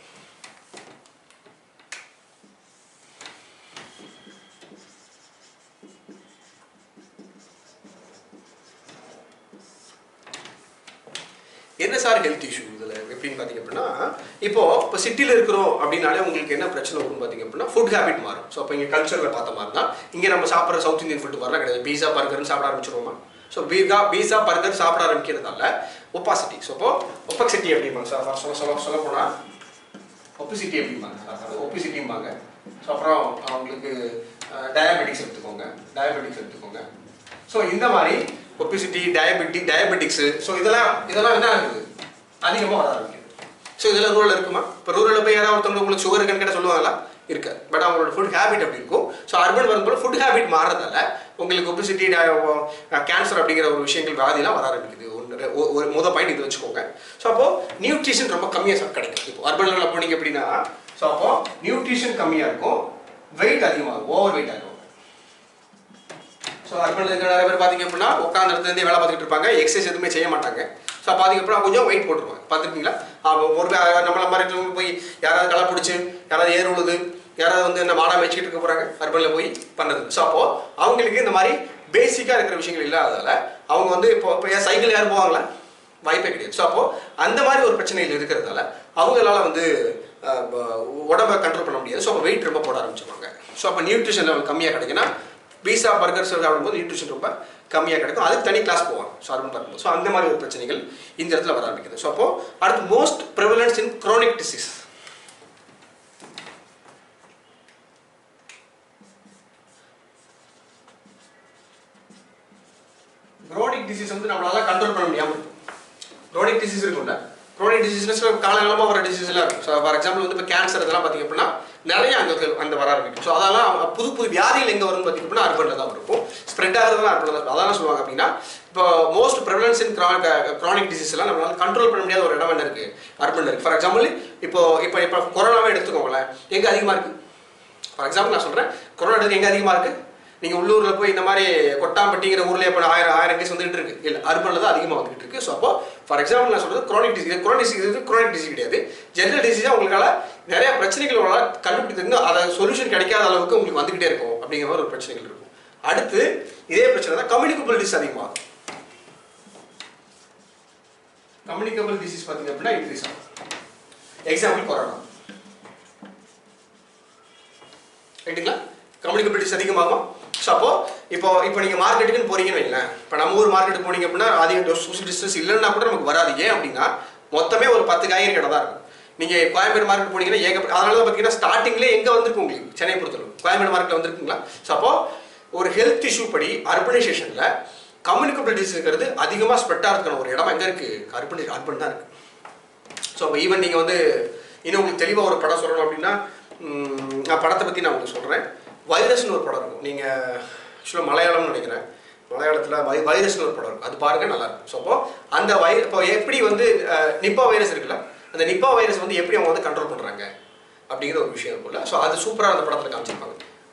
S1: என்ன சார் ஹெல்த் இஷ்யூ இதில் எப்படின்னு பார்த்தீங்க அப்படின்னா இப்போ இப்போ சிட்டியில் இருக்கிறோம் அப்படின்னாலே உங்களுக்கு என்ன பிரச்சனை வரும் பார்த்தீங்க அப்படின்னா ஃபுட் ஹேபிட் மாறும் ஸோ அப்போ இங்கே கல்ச்சரில் பார்த்த மாதிரி தான் இங்கே நம்ம சாப்பிட்ற சவுத் இந்தியன் ஃபுட் மாதிரிலாம் கிடையாது பீஸா பர்கர்னு சாப்பிட ஆரம்பிச்சிருவோமா ஸோ பீகா பீஸா பர்கர் சாப்பிட ஆரம்பிக்கிறதால ஒப்பாசிட்டி ஸோ இப்போ ஒப்பக்சிட்டி அப்படிம்பாங்க சார் சொல்ல சொல்ல சொல்ல போனால் ஒபிசிட்டி அப்படிம்பாங்க சார் ஒபிசிட்டிம்பாங்க ஸோ அப்புறம் அவங்களுக்கு டயபெட்டிக்ஸ் எடுத்துக்கோங்க டயபெட்டிக்ஸ் எடுத்துக்கோங்க ஸோ இந்த மாதிரி ஒபிசிட்டி டயபெட்டிக் டயபெட்டிக்ஸு ஸோ இதெல்லாம் இதெல்லாம் என்ன ஆகுது அதிகமாக வர ஆரம்பிக்குது ஸோ இதெல்லாம் ரூரல் இருக்குமா இப்போ ரூரலில் போய் யாராவது ஒருத்தவங்க உங்களுக்கு சுகர் இருக்குன்னு கேட்டால் சொல்லுவாங்களா இருக்காது பட் அவங்களோட ஃபுட் ஹேபிட் அப்படி இருக்கும் ஸோ அர்பன் வரும்போது ஃபுட் ஹேபிட் மாறுறதால உங்களுக்கு ஒபிசிட்டி கேன்சர் அப்படிங்கிற ஒரு விஷயங்கள் வியாதிலாம் வர ஆரம்பிக்குது ஒன்று ஒ- ஒரு முத பாயிண்ட் இது வச்சுக்கோங்க ஸோ அப்போ நியூட்ரிஷன் ரொம்ப கம்மியாக கிடைக்கும் இப்போ அர்பனில் போனீங்க அப்படின்னா ஸோ அப்போ நியூட்ரிஷன் கம்மியாக இருக்கும் வெயிட் அதிகமாகும் ஓவர் வெயிட் ஆகும் ஸோ அர்பனில் இருக்கிற நிறைய பேர் பார்த்தீங்க அப்படின்னா உட்காந்த இடத்துல இருந்தே வேலை பார்த்துட்டு இருப்பாங்க எக்ஸசைஸ் எதுவுமே செய்ய மாட்டாங்க ஸோ பார்த்தீங்க அப்படின்னா கொஞ்சம் வெயிட் போட்டுருவாங்க பார்த்துருக்கீங்களா அப்போ ஒரு வே- நம்மள மாதிரி இருக்கவங்க போய் யாராவது களை பிடிச்சி யாராவது ஏர் உழுது யாராவது வந்து என்ன மாடா வச்சுக்கிட்டு இருக்க போகிறாங்க அர்பனில் போய் பண்ணுறது ஸோ அப்போது அவங்களுக்கு இந்த மாதிரி பேசிக்காக இருக்கிற விஷயங்கள் இல்லாததால அவங்க வந்து இப்போ இப்போ ஏன் சைக்கிள் யாரும் போவாங்களா வாய்ப்பே கிடையாது ஸோ அப்போது அந்த மாதிரி ஒரு பிரச்சனைகள் இருக்கிறதால அவங்களால வந்து அஹ், ப- உடம்ப கண்ட்ரோல் பண்ண முடியாது ஸோ அப்போ வெயிட் ரொம்ப போட ஆரம்பிச்சிருவாங்க ஸோ அப்போ நியூட்ரிஷன் லெவல் கம்மியாக கிடைக்குன்னா பீஸா பர்கர் சாப்பிடும்போது நியூட்ரிஷன் ரொம்ப கம்மியாக கிடைக்கும் அதுக்கு தனி கிளாஸ் போவாங்க ஸோ அருண் பார்க்கும்போது ஸோ அந்த மாதிரி ஒரு பிரச்சனைகள் இந்த இடத்துல வர ஆரம்பிக்குது ஸோ அப்போ அடுத்து most prevalence in chronic disease chronic disease வந்து நம்மளால கண்ட்ரோல் பண்ண முடியாமல் இருக்கும் குரோனிக் டிசீஸ் இருக்கும்ல குரோனிக் டிசீஸ்னஸ் காலகாலமாக வர டிசீஸ் எல்லாம் இருக்கும் ஸோ ஃபார் எக்ஸாம்பிள் வந்து இப்போ கேன்சர் இதெல்லாம் பார்த்தீங்க அப்படின்னா நிறைய அங்கே அந்த வர ஆரம்பிக்கும் ஸோ அதெல்லாம் புது புது வியாதிகள் எங்கே வரும்னு பார்த்தீங்க அப்படின்னா அர்பனில் தான் இருக்கும் ஸ்ப்ரெட் ஆகிறதுலாம் அர்பனில் தான் அதெல்லாம் சொல்லுவாங்க அப்படின்னா இப்போ most prevalence in chronic disease எல்லாம் நம்மளால கண்ட்ரோல் பண்ண முடியாத ஒரு இடம் என்ன இருக்கு அர்பனில் இருக்கு ஃபார் எக்ஸாம்பிள் இப்போ இப்போ இப்போ கொரோனாவே எடுத்துக்கோங்களேன் எங்கே அதிகமாக இருக்கு ஃபார் எக்ஸாம்பிள் நான் சொல்கிறேன் கொரோனா எடுத்து எங்கே அதிகமாக இருக்கு நீங்கள் உள்ளூரில் போய் இந்த மாதிரி கொட்டாம்பட்டிங்கிற ஊர்லேயே இப்போ ஆயிரம் ஆயிரம் கேஸ் வந்துட்டு இருக்கு இல்லை அர்பனில் தான் அதிகமாக வந்துட்டு இருக்கு ஸோ அப்போ ஃபார் எக்ஸாம்பிள் நான் சொல்றது குரோனிக் டிசீஸ் குரோனிக் டிசீஸ் இது குரோனிக் டிசீஸ் கிடையாது ஜெனரல் டிசீஸாக உங்களால் நிறைய பிரச்சனைகள் உங்களால் கண்டுபிடித்து அதை சொல்யூஷன் கிடைக்காத அளவுக்கு உங்களுக்கு வந்துகிட்டே இருக்கும் அப்படிங்கிற மாதிரி ஒரு பிரச்சனைகள் இருக்கும் அடுத்து இதே பிரச்சனை தான் கம்யூனிகபிள் டிசீஸ் அதிகமாகும் கம்யூனிகபிள் டிசீஸ் பார்த்தீங்க அப்படின்னா இன்க்ரீஸ் ஆகும் எக்ஸாம்பிள் கொரோனா ரைட்டுங்களா கம்யூனிகபிலிட்டிஸ் அதிகமாகும் ஸோ அப்போ இப்போ இப்போ நீங்கள் மார்க்கெட்டுக்குன்னு போறீங்கன்னு வைங்களேன் இப்போ நம்ம ஊர் மார்க்கெட்டுக்கு போனீங்க அப்படின்னா அதிக சோஷியல் டிஸ்டன்ஸ் இல்லைன்னா கூட நமக்கு வராது ஏன் அப்படின்னா மொத்தமே ஒரு பத்து காய்கறி கடை தான் இருக்கும் நீங்கள் கோயம்பேடு மார்க்கெட் போனீங்கன்னா ஏகப்பட்ட அதனால தான் பார்த்தீங்கன்னா ஸ்டார்டிங்லேயே எங்கே வந்திருக்கு உங்களுக்கு சென்னை பொறுத்தளவு கோயம்பேடு மார்க்கெட்டில் வந்திருக்குங்களா ஸோ அப்போ ஒரு ஹெல்த் இஷ்யூ படி அர்பனைசேஷனில் கம்யூனிகபிலிட்டிஸ் இருக்கிறது அதிகமாக ஸ்ப்ரெட் ஆகிறதுக்கான ஒரு இடம் எங்கே இருக்குது அர்பன் அர்பன் தான் இருக்குது ஸோ அப்போ ஈவன் நீங்கள் வந்து இன்னும் உங்களுக்கு தெளிவாக ஒரு படம் சொல்லணும் அப்படின்னா ம், நான் படத்தை பற்றி நான் உங்களுக்கு சொல்கிறேன் வைரஸ்னு ஒரு படம் இருக்கும் நீங்கள் ஆக்சுவலாக மலையாளம்னு நினைக்கிறேன் மலையாளத்தில் வை வைரஸ்னு ஒரு படம் இருக்கும் அது பாருங்க நல்லா இருக்கும் ஸோ அப்போ அந்த வை இப்போ எப்படி வந்து அஹ், நிப்பா வைரஸ் இருக்குல்ல அந்த நிப்பா வைரஸ் வந்து எப்படி அவங்க வந்து கண்ட்ரோல் பண்ணுறாங்க அப்படிங்கிற ஒரு விஷயம் இருக்கும்ல ஸோ அது சூப்பராக அந்த படத்தில் காமிச்சிருப்பாங்க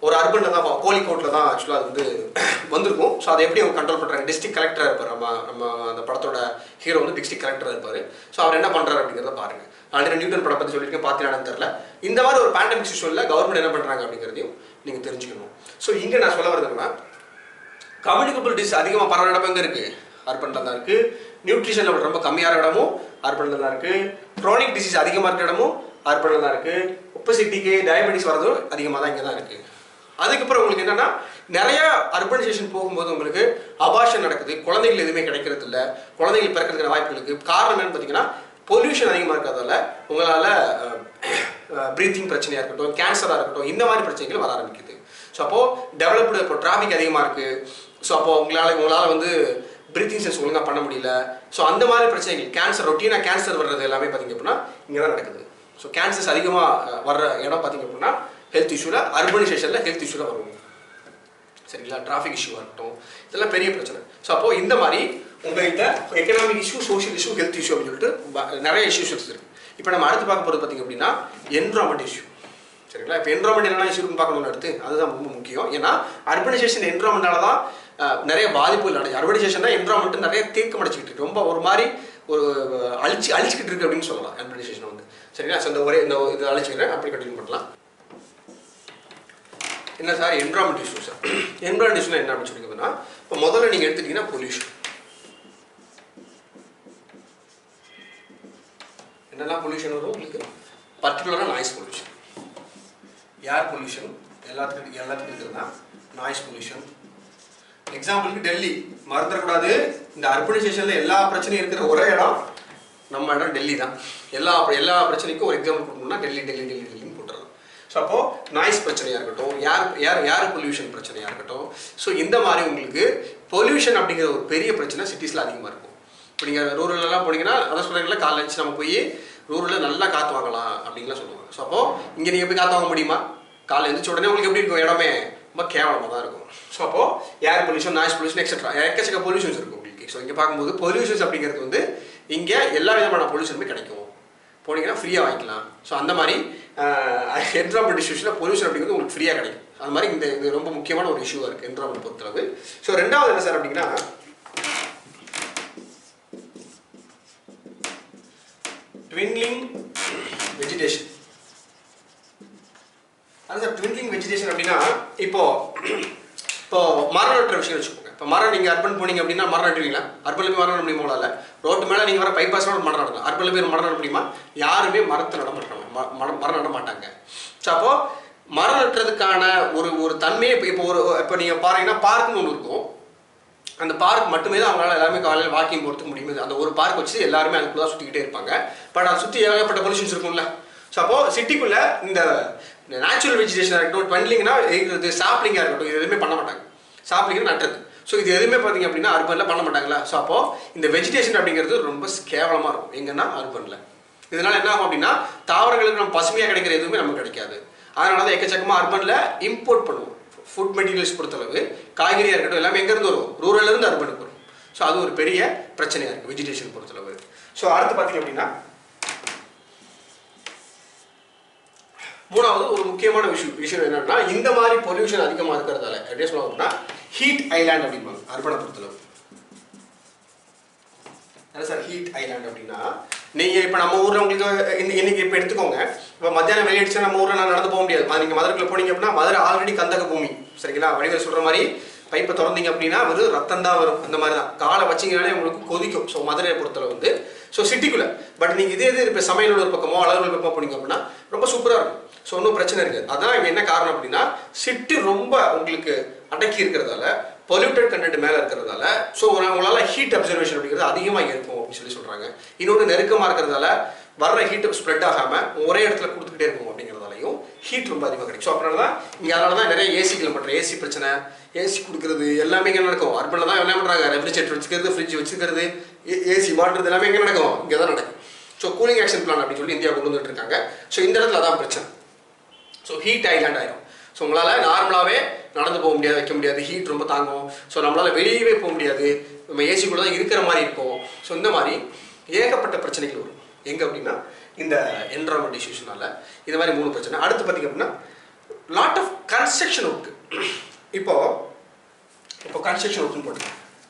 S1: ஒரு அர்பனில் தான் கோழிக்கோட்டில் தான் ஆக்சுவலாக அது வந்து வந்திருக்கும் ஸோ அதை எப்படி அவங்க கண்ட்ரோல் பண்ணுறாங்க டிஸ்ட்ரிக்ட் கலெக்டராக இருப்பார் நம்ம நம்ம அந்த படத்தோட ஹீரோ வந்து டிஸ்ட்ரிக்ட் கலெக்டராக இருப்பார் ஸோ அவர் என்ன பண்ணுறாரு அப்படிங்கிறத பாருங்க ஆல்ரெடி நியூட்டன் படம் பற்றி சொல்லியிருக்கேன் பார்த்தீங்கன்னு தெரியல இந்த மாதிரி ஒரு பேண்டமிக் சுச்சுவேஷனில் கவர்மெண்ட் என்ன பண்ணுறாங்க அப்படிங்கிறதையும் நீங்கள் தெரிஞ்சுக்கணும் ஸோ இங்கே நான் சொல்ல வரதுன்னா கம்யூனிகபிள் டிஸ் அதிகமாக பரவ இடம் எங்கே இருக்குது அர்பனில் தான் இருக்குது நியூட்ரிஷன் லெவல் ரொம்ப கம்மியான இடமும் அர்பனில் தான் இருக்குது க்ரானிக் டிசீஸ் அதிகமாக இருக்கிற இடமும் அர்பனில் தான் இருக்குது ஒப்பசிட்டிக்கு டயபெட்டிஸ் வரதும் அதிகமாக தான் இங்கே தான் இருக்குது அதுக்கப்புறம் உங்களுக்கு என்னன்னா நிறைய அர்பனைசேஷன் போகும்போது உங்களுக்கு அபாஷன் நடக்குது குழந்தைகள் எதுவுமே கிடைக்கிறது இல்லை குழந்தைகள் பிறக்கிறதுக்கான வாய்ப்புகள் இருக்குது காரணம் என்னன்னு பார்த்தீங்கன்னா பொல்யூஷன் அதிகமாக இருக்கிறதால உங்களால் ப்ரீத்திங் பிரச்சனையாக இருக்கட்டும் கேன்சராக இருக்கட்டும் இந்த மாதிரி பிரச்சனைகள் வர ஆரம்பிக்குது ஸோ அப்போது டெவலப்டு இப்போ டிராஃபிக் அதிகமாக இருக்குது ஸோ அப்போ உங்களால் உங்களால் வந்து ப்ரீத்திங் சென்ஸ் ஒழுங்காக பண்ண முடியல ஸோ அந்த மாதிரி பிரச்சனைகள் கேன்சர் ரொட்டீனாக கேன்சர் வர்றது எல்லாமே பார்த்தீங்க அப்படின்னா இங்கே தான் நடக்குது ஸோ கேன்சர்ஸ் அதிகமாக வர்ற இடம் பார்த்தீங்க அப்படின்னா ஹெல்த் இஷ்யூவில் அர்பனைசேஷனில் ஹெல்த் இஷ்யூவில் வரும் சரிங்களா டிராஃபிக் இஷ்யூவாக இருக்கட்டும் இதெல்லாம் பெரிய பிரச்சனை ஸோ அப்போது இந்த மாதிரி உங்கள்கிட்ட economic issue social issue health issue அப்படின்னு சொல்லிட்டு ப- நிறைய இஷ்யூஸ் இருக்குது இப்போ நம்ம அடுத்து பார்க்க போகிறது பார்த்தீங்க அப்படின்னா என்வரான்மெண்ட் இஷ்யூ சரிங்களா இப்போ என்வரான்மெண்ட் என்னென்ன இஷ்யூன்னு பார்க்கணும்னு அடுத்து அதுதான் ரொம்ப முக்கியம் ஏன்னா அர்பனைசேஷன் என்வரான்மெண்டால தான் அஹ், நிறைய பாதிப்புகள் நடக்குது அர்பனைசேஷன் தான் என்வரான்மெண்ட் நிறைய தீர்க்கம் அடைச்சிக்கிட்டு இருக்கு ரொம்ப ஒரு மாதிரி ஒரு அஹ், அழிச்சு அழிச்சிக்கிட்டு இருக்கு அப்படின்னு சொல்லலாம் அர்பனைசேஷன் வந்து சரிங்களா ஸோ இந்த ஒரே இந்த இது அழிச்சிக்கிறேன் அப்படி கண்டினியூ பண்ணலாம் என்ன sir environment issue sir environment issue என்ன அப்படின்னு சொல்லிங்கன்னா இப்போ முதல்ல நீங்கள் எடுத்துட்டீங்கன்னா பொல்யூஷன் என்னெல்லாம் பொல்யூஷன் வரும் உங்களுக்கு பர்டிகுலராக நாய்ஸ் பொல்யூஷன் ஏர் பொல்யூஷன் எல்லாத்துக்கும் எல்லாத்துக்கும் இருக்குதுன்னா நாய்ஸ் பொல்யூஷன் எக்ஸாம்பிளுக்கு டெல்லி மறந்துடக்கூடாது இந்த அர்பனைசேஷனில் எல்லா பிரச்சனையும் இருக்கிற ஒரே இடம் நம்ம இடம் டெல்லி தான் எல்லா எல்லா பிரச்சனைக்கும் ஒரு எக்ஸாம்பிள் கொடுக்கணும்னா டெல்லி டெல்லி டெல்லி டெல்லின்னு போட்டுறது ஸோ அப்போது நாய்ஸ் பிரச்சனையாக இருக்கட்டும் ஏர் ஏர் ஏர் பொல்யூஷன் பிரச்சனையாக இருக்கட்டும் ஸோ இந்த மாதிரி உங்களுக்கு பொல்யூஷன் அப்படிங்கிற ஒரு பெரிய பிரச்சனை சிட்டிஸில் அதிகமாக இருக்கும் இப்போ நீங்கள் ரூரல்லாம் போனீங்கன்னா அதான் சொல்கிறீங்களா காலைல எழுந்துச்சு நம்ம போய் ரூரலில் நல்லா காற்று வாங்கலாம் அப்படின்லாம் சொல்லுவாங்க ஸோ அப்போது இங்கே நீங்கள் போய் காற்று வாங்க முடியுமா காலைல எழுந்திரிச்ச உடனே உங்களுக்கு எப்படி இருக்கும் இடமே ரொம்ப கேவலமாக தான் இருக்கும் ஸோ அப்போது air pollution noise pollution etcetera எக்கச்சக்க பொல்யூஷன்ஸ் இருக்கும் உங்களுக்கு ஸோ இங்கே பார்க்கும்போது பொல்யூஷன்ஸ் அப்படிங்கிறது வந்து இங்கே எல்லா விதமான பொல்யூஷனுமே கிடைக்கும் போனீங்கன்னா ஃப்ரீயாக வாங்கிக்கலாம் ஸோ அந்த மாதிரி என்வரான்மெண்ட் இஷ்யூஸில் பொல்யூஷன் அப்படிங்கிறது உங்களுக்கு ஃப்ரீயாக கிடைக்கும் அது மாதிரி இந்த இது ரொம்ப முக்கியமான ஒரு இஷ்யூவாக இருக்குது என்வரான்மெண்ட் பொறுத்தளவு ஸோ ரெண்டாவது என்ன சார் அப்படின்னா ட்வின்லிங் வெஜிடேஷன் அது சார் ட்வின்லிங் வெஜிடேஷன் அப்படின்னா இப்போ இப்போ மரம் நட்டுற விஷயம் வச்சுக்கோங்க இப்போ மரம் நீங்கள் அர்பன் போனீங்க அப்படின்னா மரம் நட்டுவீங்களா அர்பனில் போய் மரம் நட முடியுமா உங்களால ரோட்டு மேலே நீங்கள் வர பைபாஸ்ல ஒரு மரம் நடலாம் அர்பனில் போய் ஒரு மரம் நட முடியுமா யாருமே மரத்தை நட மாட்டாங்க ம- மரம் மரம் நட மாட்டாங்க ஸோ அப்போ மரம் நட்டுறதுக்கான ஒரு ஒரு தன்மையை இப்போ இப்போ ஒரு இப்போ நீங்கள் பாருங்கன்னா பார்க்குன்னு ஒன்று இருக்கும் அந்த பார்க் மட்டுமே தான் அவங்களால எல்லாருமே காலையில் வாக்கிங் போகிறதுக்கு முடியும் அந்த ஒரு பார்க் வச்சு எல்லாருமே அதுக்குள்ள தான் சுற்றிக்கிட்டே இருப்பாங்க பட் அதை சுற்றி ஏகப்பட்ட பொல்யூஷன்ஸ் இருக்கும்ல ஸோ அப்போ சிட்டிக்குள்ள இந்த நேச்சுரல் வெஜிடேஷனாக இருக்கட்டும் ட்வெண்ட்லிங்னா இருக்கிறது சாப்ளிங்காக இருக்கட்டும் இது எதுவுமே பண்ண மாட்டாங்க சாப்ளிங் நட்டுறது ஸோ இது எதுவுமே பார்த்தீங்க அப்படின்னா அர்பனில் பண்ண மாட்டாங்களா ஸோ அப்போ இந்த வெஜிடேஷன் அப்படிங்கிறது ரொம்ப கேவலமாக இருக்கும் எங்கன்னா அர்பனில் இதனால என்ன ஆகும் அப்படின்னா தாவரங்களுக்கு நம்ம பசுமையாக கிடைக்கிற எதுவுமே நமக்கு கிடைக்காது அதனால தான் எக்கச்சக்கமாக அர்பனில் இம்போர்ட் பண்ணுவோம் ஃபுட் மெட்டீரியல்ஸ் பொறுத்தளவு காய்கறியாக இருக்கட்டும் எல்லாமே எங்கேருந்து வரும் ரூரல்ல இருந்து அர்பனுக்கு வரும் ஸோ அது ஒரு பெரிய பிரச்சனையாக இருக்குது வெஜிடேஷன் பொறுத்தளவு ஸோ அடுத்து பார்த்தீங்க அப்படின்னா மூணாவது ஒரு முக்கியமான விஷயம் விஷயம் என்னன்னா இந்த மாதிரி பொல்யூஷன் அதிகமாக இருக்கிறதால எப்படி சொல்லுவாங்கன்னா ஹீட் ஐலாண்ட் அப்படிம்பாங்க அர்பனை பொறுத்தளவு என்ன சார் ஹீட் ஐலாண்ட் அப்படின்னா நீங்க இப்ப நம்ம ஊர்ல உங்களுக்கு இன்னி- இன்னைக்கு இப்ப எடுத்துக்கோங்க இப்ப மத்தியானம் வெளியிடுச்சு நம்ம ஊர்ல நான் நடந்து போக முடியாது ம- நீங்க மதுரைக்குள்ள போனீங்க அப்படின்னா மதுரை ஆல்ரெடி கந்தக பூமி சரிங்களா வடிவேல் சொல்ற மாதிரி பைப்பை திறந்தீங்க அப்படின்னா வெறும் ரத்தம் தான் வரும் அந்த மாதிரி தான் காலை வச்சீங்கனாலே உங்களுக்கு கொதிக்கும் ஸோ மதுரையை பொறுத்தளவு வந்து ஸோ சிட்டிக்குள்ள பட் நீங்க இதே இது இப்போ சமையலோட ஒரு பக்கமோ அழகு பக்கமோ போனீங்க அப்படின்னா ரொம்ப சூப்பரா இருக்கும் ஸோ ஒன்றும் பிரச்சனை இருக்காது அதான் இங்க என்ன காரணம் அப்படின்னா சிட்டி ரொம்ப உங்களுக்கு அடக்கி இருக்கிறதால பொல்யூட்டட் கண்டென்ட் மேலே இருக்கிறதால ஸோ உங்களால ஹீட் அப்சர்வேஷன் அப்படிங்கிறது அதிகமாக இருக்கும் அப்படின்னு சொல்லி சொல்றாங்க இன்னொன்று நெருக்கமாக இருக்கிறதால வர்ற ஹீட் ஸ்ப்ரெட் ஆகாமல் ஒரே இடத்துல கொடுத்துக்கிட்டே இருக்கும் அப்படிங்கிறதாலையும் ஹீட் ரொம்ப அதிகமாக கிடைக்கும் ஸோ அதனால தான் இங்கே அதனால தான் நிறைய ஏசிகள் பண்ணுற ஏசி பிரச்சனை ஏசி கொடுக்குறது எல்லாமே இங்கே நடக்கும் அர்பனில் தான் என்ன பண்ணுறாங்க ரெஃப்ரிஜரேட்டர் வச்சுக்கிறது ஃப்ரிட்ஜ் வச்சுக்கிறது ஏசி மாட்டுறது எல்லாமே எங்கே நடக்கும் இங்கே தான் நடக்கும் ஸோ கூலிங் ஆக்ஷன் பிளான் அப்படின்னு சொல்லி இந்தியா கொண்டு வந்துட்டு இருக்காங்க ஸோ இந்த இடத்துல அதான் பிரச்சனை ஸோ ஹீட் ஐலாண்ட் ஆயிரும் ஸோ உங்களால் நார்மலாகவே நடந்து போக முடியாது வைக்க முடியாது ஹீட் ரொம்ப தாங்கும் ஸோ நம்மளால் வெளியவே போக முடியாது நம்ம ஏசி கூட தான் இருக்கிற மாதிரி இருக்கும் ஸோ இந்த மாதிரி ஏகப்பட்ட பிரச்சனைகள் வரும் எங்கே அப்படின்னா இந்த என்வரான்மெண்ட் இஷ்யூஸ்னால இந்த மாதிரி மூணு பிரச்சனை அடுத்து பார்த்தீங்க அப்படின்னா லாட் ஆஃப் கன்ஸ்ட்ரக்ஷன் ஒர்க் இப்போ இப்போ கன்ஸ்ட்ரக்ஷன் ஒர்க்னு போட்டு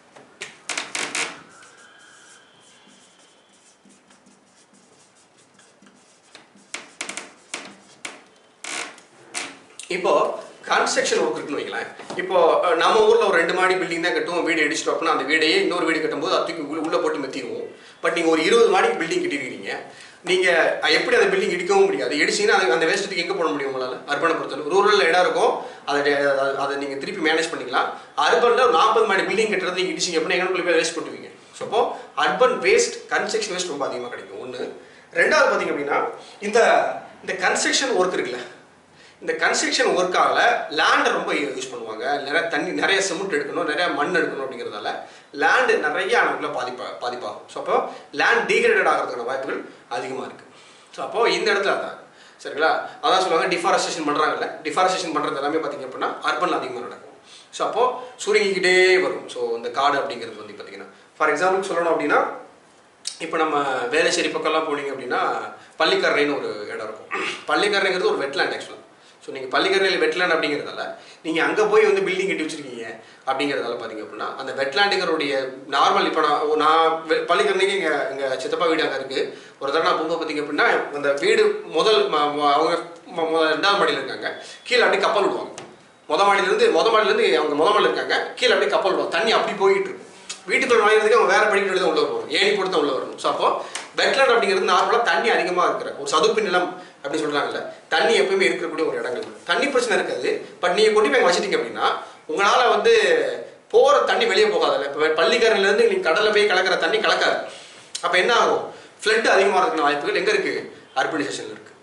S1: இப்போ கன்ஸ்ட்ரக்ஷன் ஒர்க் இருக்குன்னு வைங்களேன் இப்போ அஹ், நம்ம ஊர்ல ஒரு ரெண்டு மாடி பில்டிங் தான் கட்டுவோம் வீடு இடிச்சிட்டு அப்படின்னா அந்த வீடையே இன்னொரு வீடு கட்டும்போது அது தூக்கி உள்ள உள்ள போட்டு மெத்திடுவோம் பட் நீங்க ஒரு இருபது மாடி பில்டிங் கட்டிருக்கீங்க நீங்க அஹ், எப்படி அந்த பில்டிங் இடிக்கவும் முடியாது இடிச்சீங்கன்னா அது அந்த வேஸ்ட்டுக்கு எங்க போட முடியும் உங்களால அர்பனை பொறுத்தவரை ரூரல் இடம் இருக்கும் அதை அதை- அதை நீங்க திருப்பி மேனேஜ் பண்ணிக்கலாம் அர்பன்ல ஒரு நாற்பது மாடி பில்டிங் கட்டுறது நீங்க இடிச்சிங்க அப்படின்னா எங்களுக்கு போய் வேஸ்ட் பண்ணுவீங்க ஸோ அப்போ அர்பன் வேஸ்ட் கன்ஸ்ட்ரக்ஷன் வேஸ்ட் ரொம்ப அதிகமாக கிடைக்கும் ஒன்று ரெண்டாவது பார்த்தீங்க அப்படின்னா இந்த இந்த கன்ஸ்ட்ரக்ஷன் ஒர்க் இருக்குல்ல இந்த கன்ஸ்ட்ரக்ஷன் ஒர்க்கால லேண்டை ரொம்ப யூஸ் பண்ணுவாங்க நிறைய தண்ணி நிறைய சிமெண்ட் எடுக்கணும் நிறைய மண் எடுக்கணும் அப்படிங்கிறதால லேண்டு நிறைய அளவுக்குள்ள பாதிப்பா பாதிப்பாகும் ஸோ அப்போ லேண்ட் டீக்ரேடட் ஆகிறதுக்கான வாய்ப்புகள் அதிகமாக இருக்குது ஸோ அப்போ இந்த இடத்துல அதான் சரிங்களா அதான் சொல்லுவாங்க டிஃபாரஸ்டேஷன் பண்ணுறாங்கல்ல டிஃபாரஸ்டேஷன் பண்ணுறது எல்லாமே பார்த்தீங்க அப்படின்னா அர்பனில் அதிகமாக நடக்கும் ஸோ அப்போ சுருங்கிக்கிட்டே வரும் ஸோ இந்த காடு அப்படிங்கிறது வந்து பார்த்தீங்கன்னா ஃபார் எக்ஸாம்பிள் சொல்லணும் அப்படின்னா இப்போ நம்ம வேலைச்சேரி பக்கம்லாம் போனீங்க அப்படின்னா பள்ளிக்கரணைன்னு ஒரு இடம் இருக்கும் பள்ளிக்கரணைங்கிறது ஒரு வெட்லேண்ட் ஆக்சுவலாக ஸோ நீங்கள் பள்ளிக்கரணையில் வெட்லேண்ட் அப்படிங்கிறதால நீங்கள் அங்கே போய் வந்து பில்டிங் கட்டி வச்சிருக்கீங்க அப்படிங்கிறதால பார்த்தீங்க அப்படின்னா அந்த வெட்லேண்டுங்கிறோடைய நார்மல் இப்போ நான் நான் வெ- பள்ளிக்கரணைக்கு எங்கள் எங்கள் சித்தப்பா வீடு அங்கே இருக்குது ஒரு தடவை நான் போகும்போது பார்த்தீங்க அப்படின்னா அந்த வீடு முதல் ம- ம- அவங்க ம- மொ- ரெண்டாவது மாடியில் இருக்காங்க கீழே அப்படியே கப்பல் விடுவாங்க முத மாடியிலேருந்து முத மாடியிலேருந்து அவங்க முத மாடியில் இருக்காங்க கீழே அப்படியே கப்பல் விடுவாங்க தண்ணி அப்படி போயிட்டு இருக்கும் வீட்டுக்குள்ள நுழையிறதுக்கு அவங்க வேற படிக்கட்டு தான் உள்ள வரணும் ஏணி போட்டு தான் உள்ள வரணும் ஸோ அப்போ வெட்லேண்ட் அப்படிங்கிறது நார்மலாக தண்ணி அதிகமாக இருக்கிற ஒரு சதுப்பு நிலம் அப்படின்னு சொல்றாங்கல்ல தண்ணி எப்பவுமே இருக்கக்கூடிய ஒரு இடங்கள் தண்ணி பிரச்சனை இருக்காது பட் நீங்கள் கொண்டு போய் அங்க வச்சிட்டீங்க அப்படின்னா உங்களால் வந்து போகிற தண்ணி வெளியே போகாதுல்ல இப்போ பள்ளிக்கரையிலேருந்து நீங்கள் கடலில் போய் கலக்கிற தண்ணி கலக்காது அப்போ என்ன ஆகும் ஃப்ளட் அதிகமாக இருக்கிற வாய்ப்புகள் எங்கே இருக்குது அர்பனைசேஷனில் இருக்குது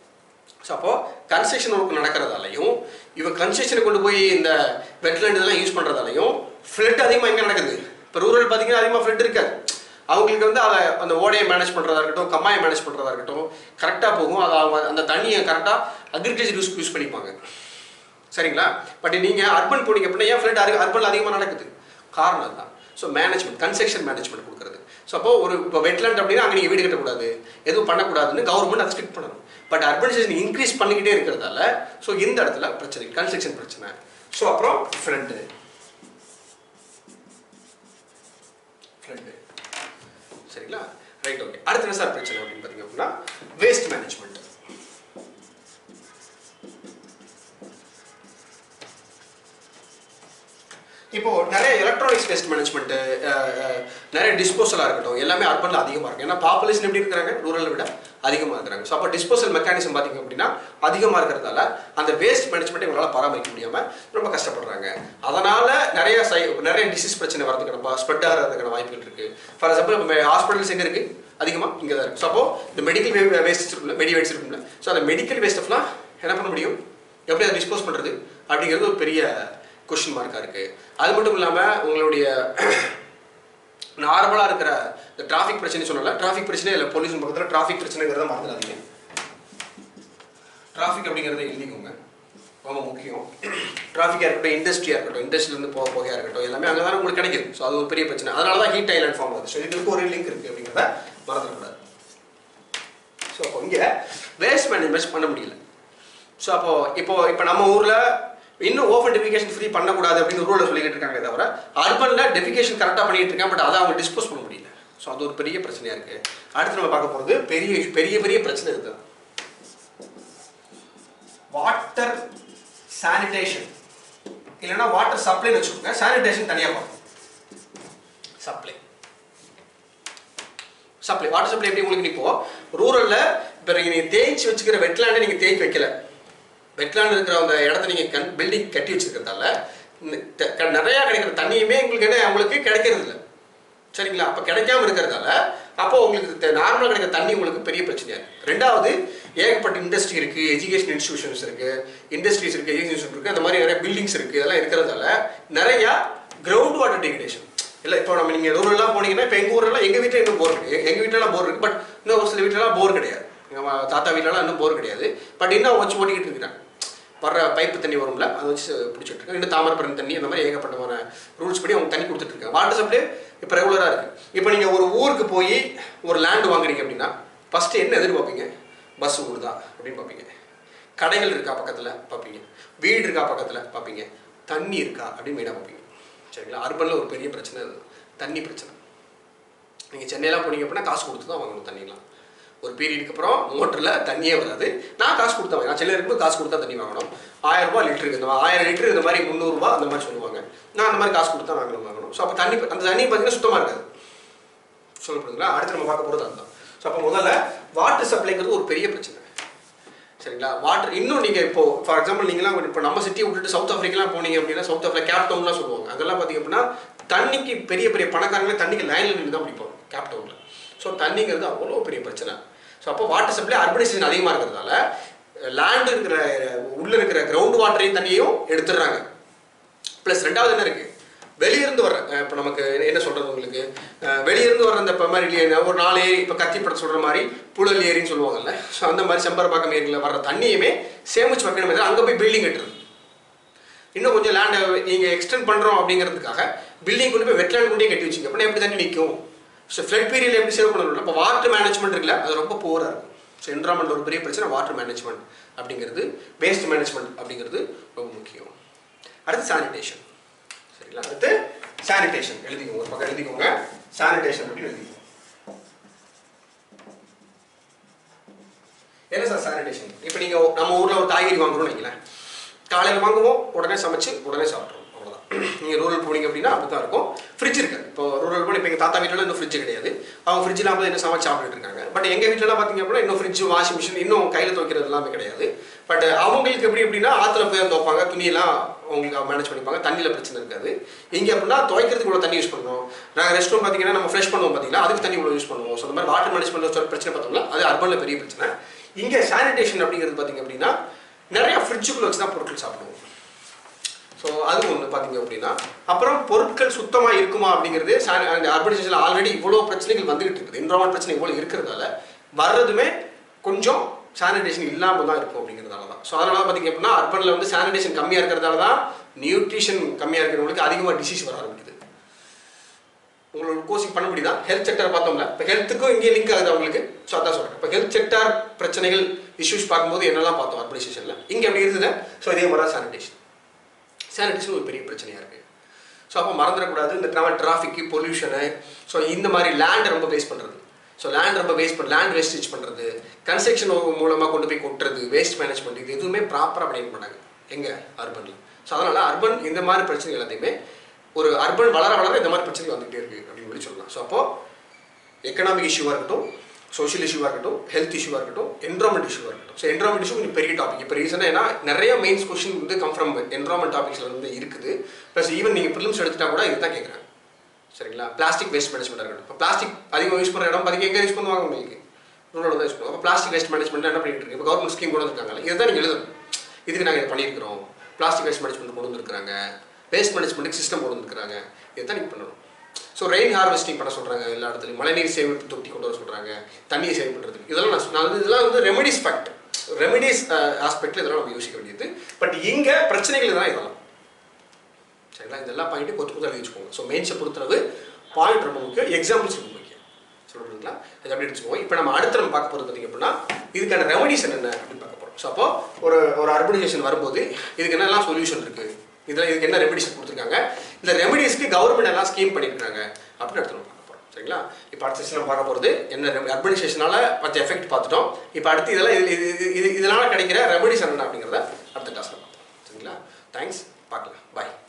S1: ஸோ அப்போ கன்ஸ்ட்ரக்ஷன் ஒர்க் நடக்கிறதாலையும் இவன் கன்ஸ்ட்ரக்ஷனை கொண்டு போய் இந்த வெட்லேண்ட் இதெல்லாம் யூஸ் பண்ணுறதாலையும் ஃப்ளட் அதிகமாக எங்கே நடக்குது இப்போ ரூரல் பார்த்தீங்கன்னா அதிகமாக ஃப்ளட் இருக்காது அவங்களுக்கு வந்து அதை அந்த ஓடையை மேனேஜ் பண்ணுறதா இருக்கட்டும் கம்மாயை மேனேஜ் பண்ணுறதா இருக்கட்டும் கரெக்டாக போகும் அதை அவங்க அந்த தண்ணியை கரெக்டாக அக்ரிகல்ச்சர் யூஸ் யூஸ் பண்ணிப்பாங்க சரிங்களா பட் நீங்கள் அர்பன் போனீங்க அப்படின்னா ஏன் ஃப்ளட் அர்பனில் அதிகமாக நடக்குது காரணம் அதுதான் ஸோ மேனேஜ்மெண்ட் கன்ஸ்ட்ரக்ஷன் மேனேஜ்மெண்ட் கொடுக்குறது ஸோ அப்போ ஒரு இப்போ வெட்லேண்ட் அப்படின்னா அங்கே நீங்கள் வீடு கட்டக்கூடாது எதுவும் பண்ணக்கூடாதுன்னு கவர்மெண்ட் அதை ஸ்ட்ரிக்ட் பண்ணணும் பட் அர்பனைசேஷன் இன்க்ரீஸ் பண்ணிக்கிட்டே இருக்கிறதால ஸோ இந்த இடத்துல பிரச்சனை கன்ஸ்ட்ரக்ஷன் பிரச்சனை ஸோ அப்புறம் ஃப்ளட்டு ஃப்ளட்டு சரிங்களா ரைட் ஓகே அடுத்த என்ன சார் பிரச்சனை அப்படின்னு பார்த்தீங்க அப்படின்னா வேஸ்ட் மேனேஜ்மெண்ட் இப்போ நிறைய எலக்ட்ரானிக்ஸ் வேஸ்ட் மேனேஜ்மெண்ட் நிறைய டிஸ்போசலாக இருக்கட்டும் எல்லாமே அர்பனில் அதிகமாக இருக்கும் ஏன்னா பாப்புலேஷன் எப்படி இருக்கிறாங்க ரூரலை விட அதிகமாக இருக்கிறாங்க ஸோ அப்போ டிஸ்போசல் மெக்கானிசம் பார்த்தீங்க அப்படின்னா அதிகமாக இருக்கிறதால அந்த வேஸ்ட் மேனேஜ்மெண்ட் இவங்களால பராமரிக்க முடியாமல் ரொம்ப கஷ்டப்படுறாங்க அதனால நிறைய சை நிறைய டிசீஸ் பிரச்சனை வரதுக்கான ஸ்ப்ரெட் ஆகிறதுக்கான வாய்ப்புகள் இருக்கு ஃபார் எக்ஸாம்பிள் இப்போ ஹாஸ்பிட்டல்ஸ் எங்கே இருக்கு அதிகமாக இங்கே தான் இருக்கு ஸோ அப்போ இந்த மெடிக்கல் வேஸ்ட் இருக்குல்ல மெடி வேஸ்ட் இருக்குல்ல ஸோ அந்த மெடிக்கல் வேஸ்ட்லாம் என்ன பண்ண முடியும் எப்படி அதை டிஸ்போஸ் பண்ணுறது அப்படிங்கிறது ஒரு பெரிய கொஷின் மார்க்காக இருக்குது அது மட்டும் இல்லாமல் உங்களுடைய நார்மலாக இருக்கிற இந்த டிராஃபிக் பிரச்சனை சொன்னல டிராஃபிக் பிரச்சனை இல்லை பொல்யூஷன் பக்கத்தில் டிராஃபிக் பிரச்சனைங்கிறத மறந்துடாதீங்க டிராஃபிக் அப்படிங்கிறத எழுதிக்கோங்க ரொம்ப முக்கியம் டிராஃபிக்காக இருக்கட்டும் இண்டஸ்ட்ரியாக இருக்கட்டும் இண்டஸ்ட்ரியிலேருந்து போக போகையாக இருக்கட்டும் எல்லாமே அங்கே தான் உங்களுக்கு கிடைக்குது ஸோ அது ஒரு பெரிய பிரச்சனை அதனால தான் ஹீட் ஐலாண்ட் ஃபார்ம் ஆகுது ஸோ இதுக்கு ஒரு லிங்க் இருக்குது அப்படிங்கிறத மறந்துடக்கூடாது ஸோ அப்போ இங்கே வேஸ்ட் மேனேஜ்மெண்ட் பண்ண முடியல ஸோ அப்போ இப்போ இப்போ நம்ம ஊரில் இன்னும் ஓப்பன் டெஃபிகேஷன் ஃப்ரீ பண்ணக்கூடாது அப்படின்னு ரூலில் சொல்லிக்கிட்டு இருக்காங்க தவிர அர்பனில் டெஃபிகேஷன் கரெக்டாக பண்ணிட்டு இருக்காங்க பட் அதை அவங்க டிஸ்போஸ் பண்ண முடியல ஸோ அது ஒரு பெரிய பிரச்சனையாக இருக்குது அடுத்து நம்ம பார்க்க போகிறது பெரிய பெரிய பெரிய பிரச்சனை இருக்குது வாட்டர் சானிடேஷன் இல்லைன்னா வாட்டர் சப்ளைன்னு வச்சுக்கோங்க சானிடேஷன் தனியாக பார்க்கணும் சப்ளை சப்ளை வாட்டர் சப்ளை எப்படி உங்களுக்கு இப்போ ரூரலில் இப்போ நீங்கள் தேய்ச்சி வச்சுக்கிற வெட்லாண்டை நீங்கள் தேய்ச்சி வைக்கல வெட்லாண்ட் இருக்கிற அந்த இடத்த நீங்கள் கண் பில்டிங் கட்டி வச்சிருக்கிறதால ந- த- க- நிறையா கிடைக்கிற தண்ணியுமே உங்களுக்கு என்ன உங்களுக்கு கிடைக்கிறது இல்லை சரிங்களா அப்போ கிடைக்காம இருக்கிறதால அப்போ உங்களுக்கு நார்மலாக கிடைக்கிற தண்ணி உங்களுக்கு பெரிய பிரச்சனையா இருக்கு ரெண்டாவது ஏகப்பட்ட இண்டஸ்ட்ரி இருக்கு எஜுகேஷன் இன்ஸ்டிடியூஷன்ஸ் இருக்கு இண்டஸ்ட்ரீஸ் இருக்கு எஜுகேஷன் இருக்கு அந்த மாதிரி நிறைய பில்டிங்ஸ் இருக்கு இதெல்லாம் இருக்கிறதால நிறைய கிரவுண்ட் வாட்டர் டெகிரேஷன் இல்லை இப்போ நம்ம நீங்கள் ரூரல்லாம் போனீங்கன்னா இப்போ எங்கள் ஊரெல்லாம் எங்கள் வீட்டில் இன்னும் போர் இருக்கு எங்கள் வீட்டிலலாம் போர் இருக்கு பட் இன்னும் ஒரு சில வீட்டிலலாம் போர் கிடையாது எங்கள் தாத்தா வீட்டிலலாம் இன்னும் போர் கிடையாது பட் இன்னும் வச்சு ஓட்டிக்கிட்டு இருக்கிறாங்க வர்ற பைப்பு தண்ணி வரும்ல அதை வச்சு பிடிச்சிட்டு இருக்காங்க இன்னும் தாமிரபரணி தண்ணி அந்த மாதிரி ஏகப்பட்டமான ரூல்ஸ் படி அவங்க தண்ணி கொடுத்துட்டு இருக்காங்க வாட்டர் சப்ளை இப்போ ரெகுலராக இருக்கு இப்போ நீங்கள் ஒரு ஊருக்கு போய் ஒரு லேண்ட் வாங்குறீங்க அப்படின்னா ஃபர்ஸ்ட் என்ன எதிர்பார்ப்பீங்க பஸ் ஓடுதா அப்படின்னு பார்ப்பீங்க கடைகள் இருக்கா பக்கத்தில் பார்ப்பீங்க வீடு இருக்கா பக்கத்தில் பார்ப்பீங்க தண்ணி இருக்கா அப்படின்னு மெயினாக பார்ப்பீங்க சரிங்களா அர்பனில் ஒரு பெரிய பிரச்சனை அது தண்ணி பிரச்சனை நீங்கள் சென்னையெல்லாம் போனீங்க அப்படின்னா காசு கொடுத்து தான் வாங்கணும் தண்ணிலாம் ஒரு பீரியடுக்கு அப்புறம் மோட்டரில் தண்ணியே வராது நான் காசு கொடுத்தா வாங்க நான் சென்னையில் இருக்கும்போது காசு கொடுத்தா தண்ணி வாங்கணும் ஆயிரம் ரூபாய் லிட்டருக்கு இந்த மாதிரி ஆயிரம் லிட்டர் இந்த மாதிரி முந்நூறுரூவா அந்த மாதிரி சொல்லுவாங்க நான் அந்த மாதிரி காசு கொடுத்தா வாங்கணும் வாங்கணும் ஸோ அப்போ தண்ணி அந்த தண்ணி பார்த்தீங்கன்னா சுத்தமாக இருக்காது சொல்லப்படுங்களா அடுத்து நம்ம பார்க்க போகிறது அதுதான் ஸோ அப்போ முதல்ல வாட்டர் சப்ளைங்கிறது ஒரு பெரிய பிரச்சனை சரிங்களா வாட்டர் இன்னும் நீங்கள் இப்போ ஃபார் எக்ஸாம்பிள் நீங்களாம் இப்போ நம்ம சிட்டியை விட்டுட்டு சவுத் ஆஃப்ரிக்கலாம் போனீங்க அப்படின்னா சவுத் ஆஃப்ரிக்கா கேப் டவுன்லாம் சொல்லுவாங்க அங்கெல்லாம் பார்த்தீங்க அப்படின்னா தண்ணிக்கு பெரிய பெரிய பணக்காரங்களே தண்ணிக்கு லைனில் நின்று தான் பிடிப்போம் கேப் டவுனில் ஸோ தண்ணிங்கிறது அவ்வளோ பெரிய பிரச்சனை ஸோ அப்போ வாட்டர் சப்ளை அர்பனைசேஷன் அதிகமாக இருக்கிறதால லேண்ட் இருக்கிற உள்ள இருக்கிற கிரவுண்ட் வாட்டரையும் தண்ணியையும் எடுத்துடுறாங்க ப்ளஸ் ரெண்டாவது என்ன இருக்கு வெளியிருந்து வர இப்போ நமக்கு என்ன சொல்றது உங்களுக்கு அஹ் வெளியிருந்து வர அந்த இப்போ மாதிரி இல்லையா ஒரு நாலு ஏரி இப்போ கத்திப்படம் சொல்ற மாதிரி புழல் ஏரின்னு சொல்லுவாங்கல்ல ஸோ அந்த மாதிரி செம்பரப்பாக்கம் ஏரியில் வர்ற தண்ணியுமே சேமிச்சு வைக்கணும் அங்கே போய் பில்டிங் கட்டுறது இன்னும் கொஞ்சம் லேண்டை நீங்கள் எக்ஸ்டெண்ட் பண்ணுறோம் அப்படிங்கிறதுக்காக பில்டிங் கொண்டு போய் வெட்லேண்ட் கொண்டே கட்டி வச்சிங்க அப்படின்னா எப்படி தண்ணி நிற்கும் ஸோ ஃப்ளட் பீரியட் எப்படி சேவ் பண்ணணும் இப்போ வாட்டர் மேனேஜ்மெண்ட் இருக்குல்ல அது ரொம்ப போராக இருக்கும் ஸோ என்வரான்மெண்ட் ஒரு பெரிய பிரச்சனை வாட்டர் மேனேஜ்மெண்ட் அப்படிங்கிறது வேஸ்ட் மேனேஜ்மெண்ட் அப்படிங்கிறது ரொம்ப முக்கியம் அடுத்து சானிடேஷன் சரிங்களா அடுத்து சானிடேஷன் எழுதிக்கோங்க ஒரு பக்கம் எழுதிக்கோங்க சானிடேஷன் அப்படின்னு எழுதிக்கோங்க என்ன சார் சானிடேஷன் இப்போ நீங்கள் நம்ம ஊரில் ஒரு காய்கறி வாங்குறோம்னு வைங்களேன் காலையில் வாங்குவோம் உடனே சமைச்சு உடனே சாப்பிட்றோம் அவ்வளோதான் நீங்கள் ரூரல் போனீங்க அப்படின்னா அப்படி தான் இருக்கும் ஃப்ரிட்ஜ் இருக்கு இப்போ ரூரல் போய் இப்போ எங்கள் தாத்தா வீட்டில் இன்னும் ஃப்ரிட்ஜ் கிடையாது அவங்க ஃப்ரிட்ஜில் அப்போ இன்னும் சமைச்சு சாப்பிட்டுட்டு இருக்காங்க பட் எங்கள் வீட்டிலலாம் பார்த்தீங்க அப்படின்னா இன்னும் ஃப்ரிட்ஜ் வாஷிங் மிஷின் இன்னும் கையில் துவைக்கிறது எல்லாமே கிடையாது பட் அவங்களுக்கு எப்படி எப்படின்னா ஆற்றுல போய் துவைப்பாங்க துணியெல்லாம் அவங்களுக்கு மேனேஜ் பண்ணிப்பாங்க தண்ணியில் பிரச்சனை இருக்காது இங்கே அப்படின்னா துவைக்கிறதுக்கு இவ்வளோ தண்ணி யூஸ் பண்ணுறோம் நாங்கள் ரெஸ்ட் ரூம் பார்த்தீங்கன்னா நம்ம ஃப்ரெஷ் பண்ணுவோம் பார்த்தீங்களா அதுக்கு தண்ணி இவ்வளோ யூஸ் பண்ணுவோம் ஸோ அந்த மாதிரி வாட்டர் மேனேஜ்மெண்ட் சொல்ல பிரச்சனை பார்த்தோம்னா அது அர்பனில் பெரிய பிரச்சனை இங்கே சானிடேஷன் அப்படிங்கிறது பார்த்தீங்க அப்படின்னா நிறைய ஃப்ரிட்ஜுக்குள்ள வச்சு தான் பொருட்கள் சாப்பிடுவோம் ஸோ அது ஒன்று பார்த்தீங்க அப்படின்னா அப்புறம் பொருட்கள் சுத்தமாக இருக்குமா அப்படிங்கிறது அர்பனைசேஷனில் ஆல்ரெடி இவ்வளோ பிரச்சனைகள் வந்துகிட்டு இருக்குது என்வரான்மெண்ட் பிரச்சனை இவ்வளோ இருக்கிறதால வர்றதுமே கொஞ்சம் சானிடேஷன் இல்லாமல் தான் இருக்கும் அப்படிங்கிறதால தான் ஸோ அதனால தான் பார்த்தீங்க அப்படின்னா அர்பனில் வந்து சானிடேஷன் கம்மியாக இருக்கிறதால தான் நியூட்ரிஷன் கம்மியாக இருக்கிறவங்களுக்கு அதிகமாக டிசீஸ் வர ஆரம்பிக்குது உங்களோட கோச்சிங் பண்ண முடியுதா ஹெல்த் செக்டர் பார்த்தோம்ல இப்போ ஹெல்த்துக்கும் இங்கே லிங்க் ஆகுது அவங்களுக்கு ஸோ அதான் சொல்கிறேன் இப்போ ஹெல்த் செக்டர் பிரச்சனைகள் இஷ்யூஸ் பார்க்கும்போது என்னெல்லாம் பார்த்தோம் அர்பனைசேஷனில் இங்கே எப்படி இருக்குது ஸோ இதே மாதிரி தான் சானிடேஷன் சானிடேஷன் ஒரு பெரிய பிரச்சனையாக இருக்குது ஸோ அப்போ மறந்துடக்கூடாது இந்த நம்ம டிராஃபிக்கு பொல்யூஷனு ஸோ இந்த மாதிரி லேண்ட் ரொம்ப வேஸ்ட் பண்ணுறது ஸோ லேண்ட் ரொம்ப வேஸ்ட் பண்ண லேண்ட் வேஸ்டேஜ் பண்ணுறது கன்ஸ்ட்ரக்ஷன் மூலமாக கொண்டு போய் கொட்டுறது வேஸ்ட் மேனேஜ்மெண்ட் இது எதுவுமே ப்ராப்பராக பண்ணிக்க மாட்டாங்க எங்கே அர்பனில் ஸோ அதனால் அர்பன் இந்த மாதிரி பிரச்சனை எல்லாத்தையுமே ஒரு அர்பன் வளர வளர இந்த மாதிரி பிரச்சனை வந்துகிட்டே இருக்குது அப்படின்னு சொல்லி சொல்லலாம் ஸோ அப்போது எக்கனாமிக் இஷ்யூவாக இருக்கட்டும் சோஷியல் இஷ்யூவாக இருக்கட்டும் ஹெல்த் இஷ்யூவாக இருக்கட்டும் என்வரான்மெண்ட் இஷ்யூவாக இருக்கட்டும் ஸோ என்வரான்மெண்ட் இஷ்யூ கொஞ்சம் பெரிய டாபிக் இப்போ ரீசனாக ஏன்னா நிறைய மெயின்ஸ் கொஸ்டின் வந்து கம் ஃப்ரம் என்வரான்மெண்ட் டாபிக்ஸில் வந்து இருக்குது ப்ளஸ் ஈவன் நீங்கள் ப்ரிலிம்ஸ் எடுத்துட்டா கூட இதுதான் கேட்குறாங்க சரிங்களா பிளாஸ்டிக் வேஸ்ட் மேனேஜ்மெண்ட் இருக்கட்டும் இப்போ பிளாஸ்டிக் அதிகமாக யூஸ் பண்ணுற இடம் பார்த்தீங்க எங்கே யூஸ் பண்ணுவாங்க உங்களுக்கு ரூரல் தான் யூஸ் பண்ணுவாங்க அப்போ பிளாஸ்டிக் வேஸ்ட் மேனேஜ்மெண்ட் என்ன பண்ணிட்டு இருக்கு இப்போ கவர்மெண்ட் ஸ்கீம் கொண்டு வந்திருக்காங்க இதுதான் நீங்கள் எழுதணும் இதுக்கு நாங்கள் இதை பண்ணியிருக்கிறோம் பிளாஸ்டிக் வேஸ்ட் மேனேஜ்மெண்ட் கொண்டு வந்திருக்காங்க வேஸ்ட் மேனேஜ்மெண்ட்டுக்கு சிஸ்டம் கொண்டு வந்திருக்காங்க இதுதான் நீங்கள் பண்ணணும் ஸோ ரெயின் ஹார்வெஸ்டிங் பண்ண சொல்கிறாங்க எல்லா இடத்துலையும் மழைநீர் சேமிப்பு தொட்டி கொண்டு வர சொல்கிறாங்க தண்ணியை சேவ் பண்ணுறதுக்கு இதெல்லாம் நான் சொன்ன- அது இதெல்லாம் வந்து ரெமெடிஸ் ஃபேக்ட் ரெமெடிஸ் ஆஸ்பெக்டில் இதெல்லாம் நம்ம யோசிக்க வேண்டியது பட் இங்கே பிரச்சனைகள் தான் இதெல்லாம் சரிங்களா இதெல்லாம் பாயிண்ட் கொத்து கொத்து எழுதி வச்சுக்கோங்க ஸோ மெயின்ஸை பொறுத்தளவு பாயிண்ட் ரொம்ப முக்கியம் எக்ஸாம்பிள்ஸ் ரொம்ப முக்கியம் சொல்லுங்களா இது அப்படி வச்சுக்கோங்க இப்போ நம்ம அடுத்து நம்ம பார்க்க போகிறது பார்த்தீங்க அப்படின்னா இதுக்கான ரெமடிஸ் என்னென்ன அப்படின்னு பார்க்க போகிறோம் ஸோ அப்போ ஒரு ஒரு அர்பனைசேஷன் வரும்போது இதுக்கு என்னெல்லாம் சொல்யூஷன் இருக்குது இதில் இதுக்கு என்ன ரெமடிஸ் கொடுத்துருக்காங்க இந்த ரெமடிஸ்க்கு கவர்மெண்ட் எல்லாம் ஸ்கீம் பண்ணியிருக்காங்க அப்படின்னு அடுத்து நம்ம பார்க்க போகிறோம் சரிங்களா இப்போ அடுத்த செஷன் நம்ம பார்க்க போகிறது என்ன அர்பனைசேஷனால மற்ற எஃபெக்ட் பார்த்துட்டோம் இப்போ அடுத்து இதெல்லாம் இது இது இது இதனால் கிடைக்கிற ரெமடிஸ் என்னென்ன அப்படிங்கிறத அடுத்த கிளாஸில் பார்ப்போம் சரிங்களா தேங்க்ஸ் பார்க்கலாம் பாய்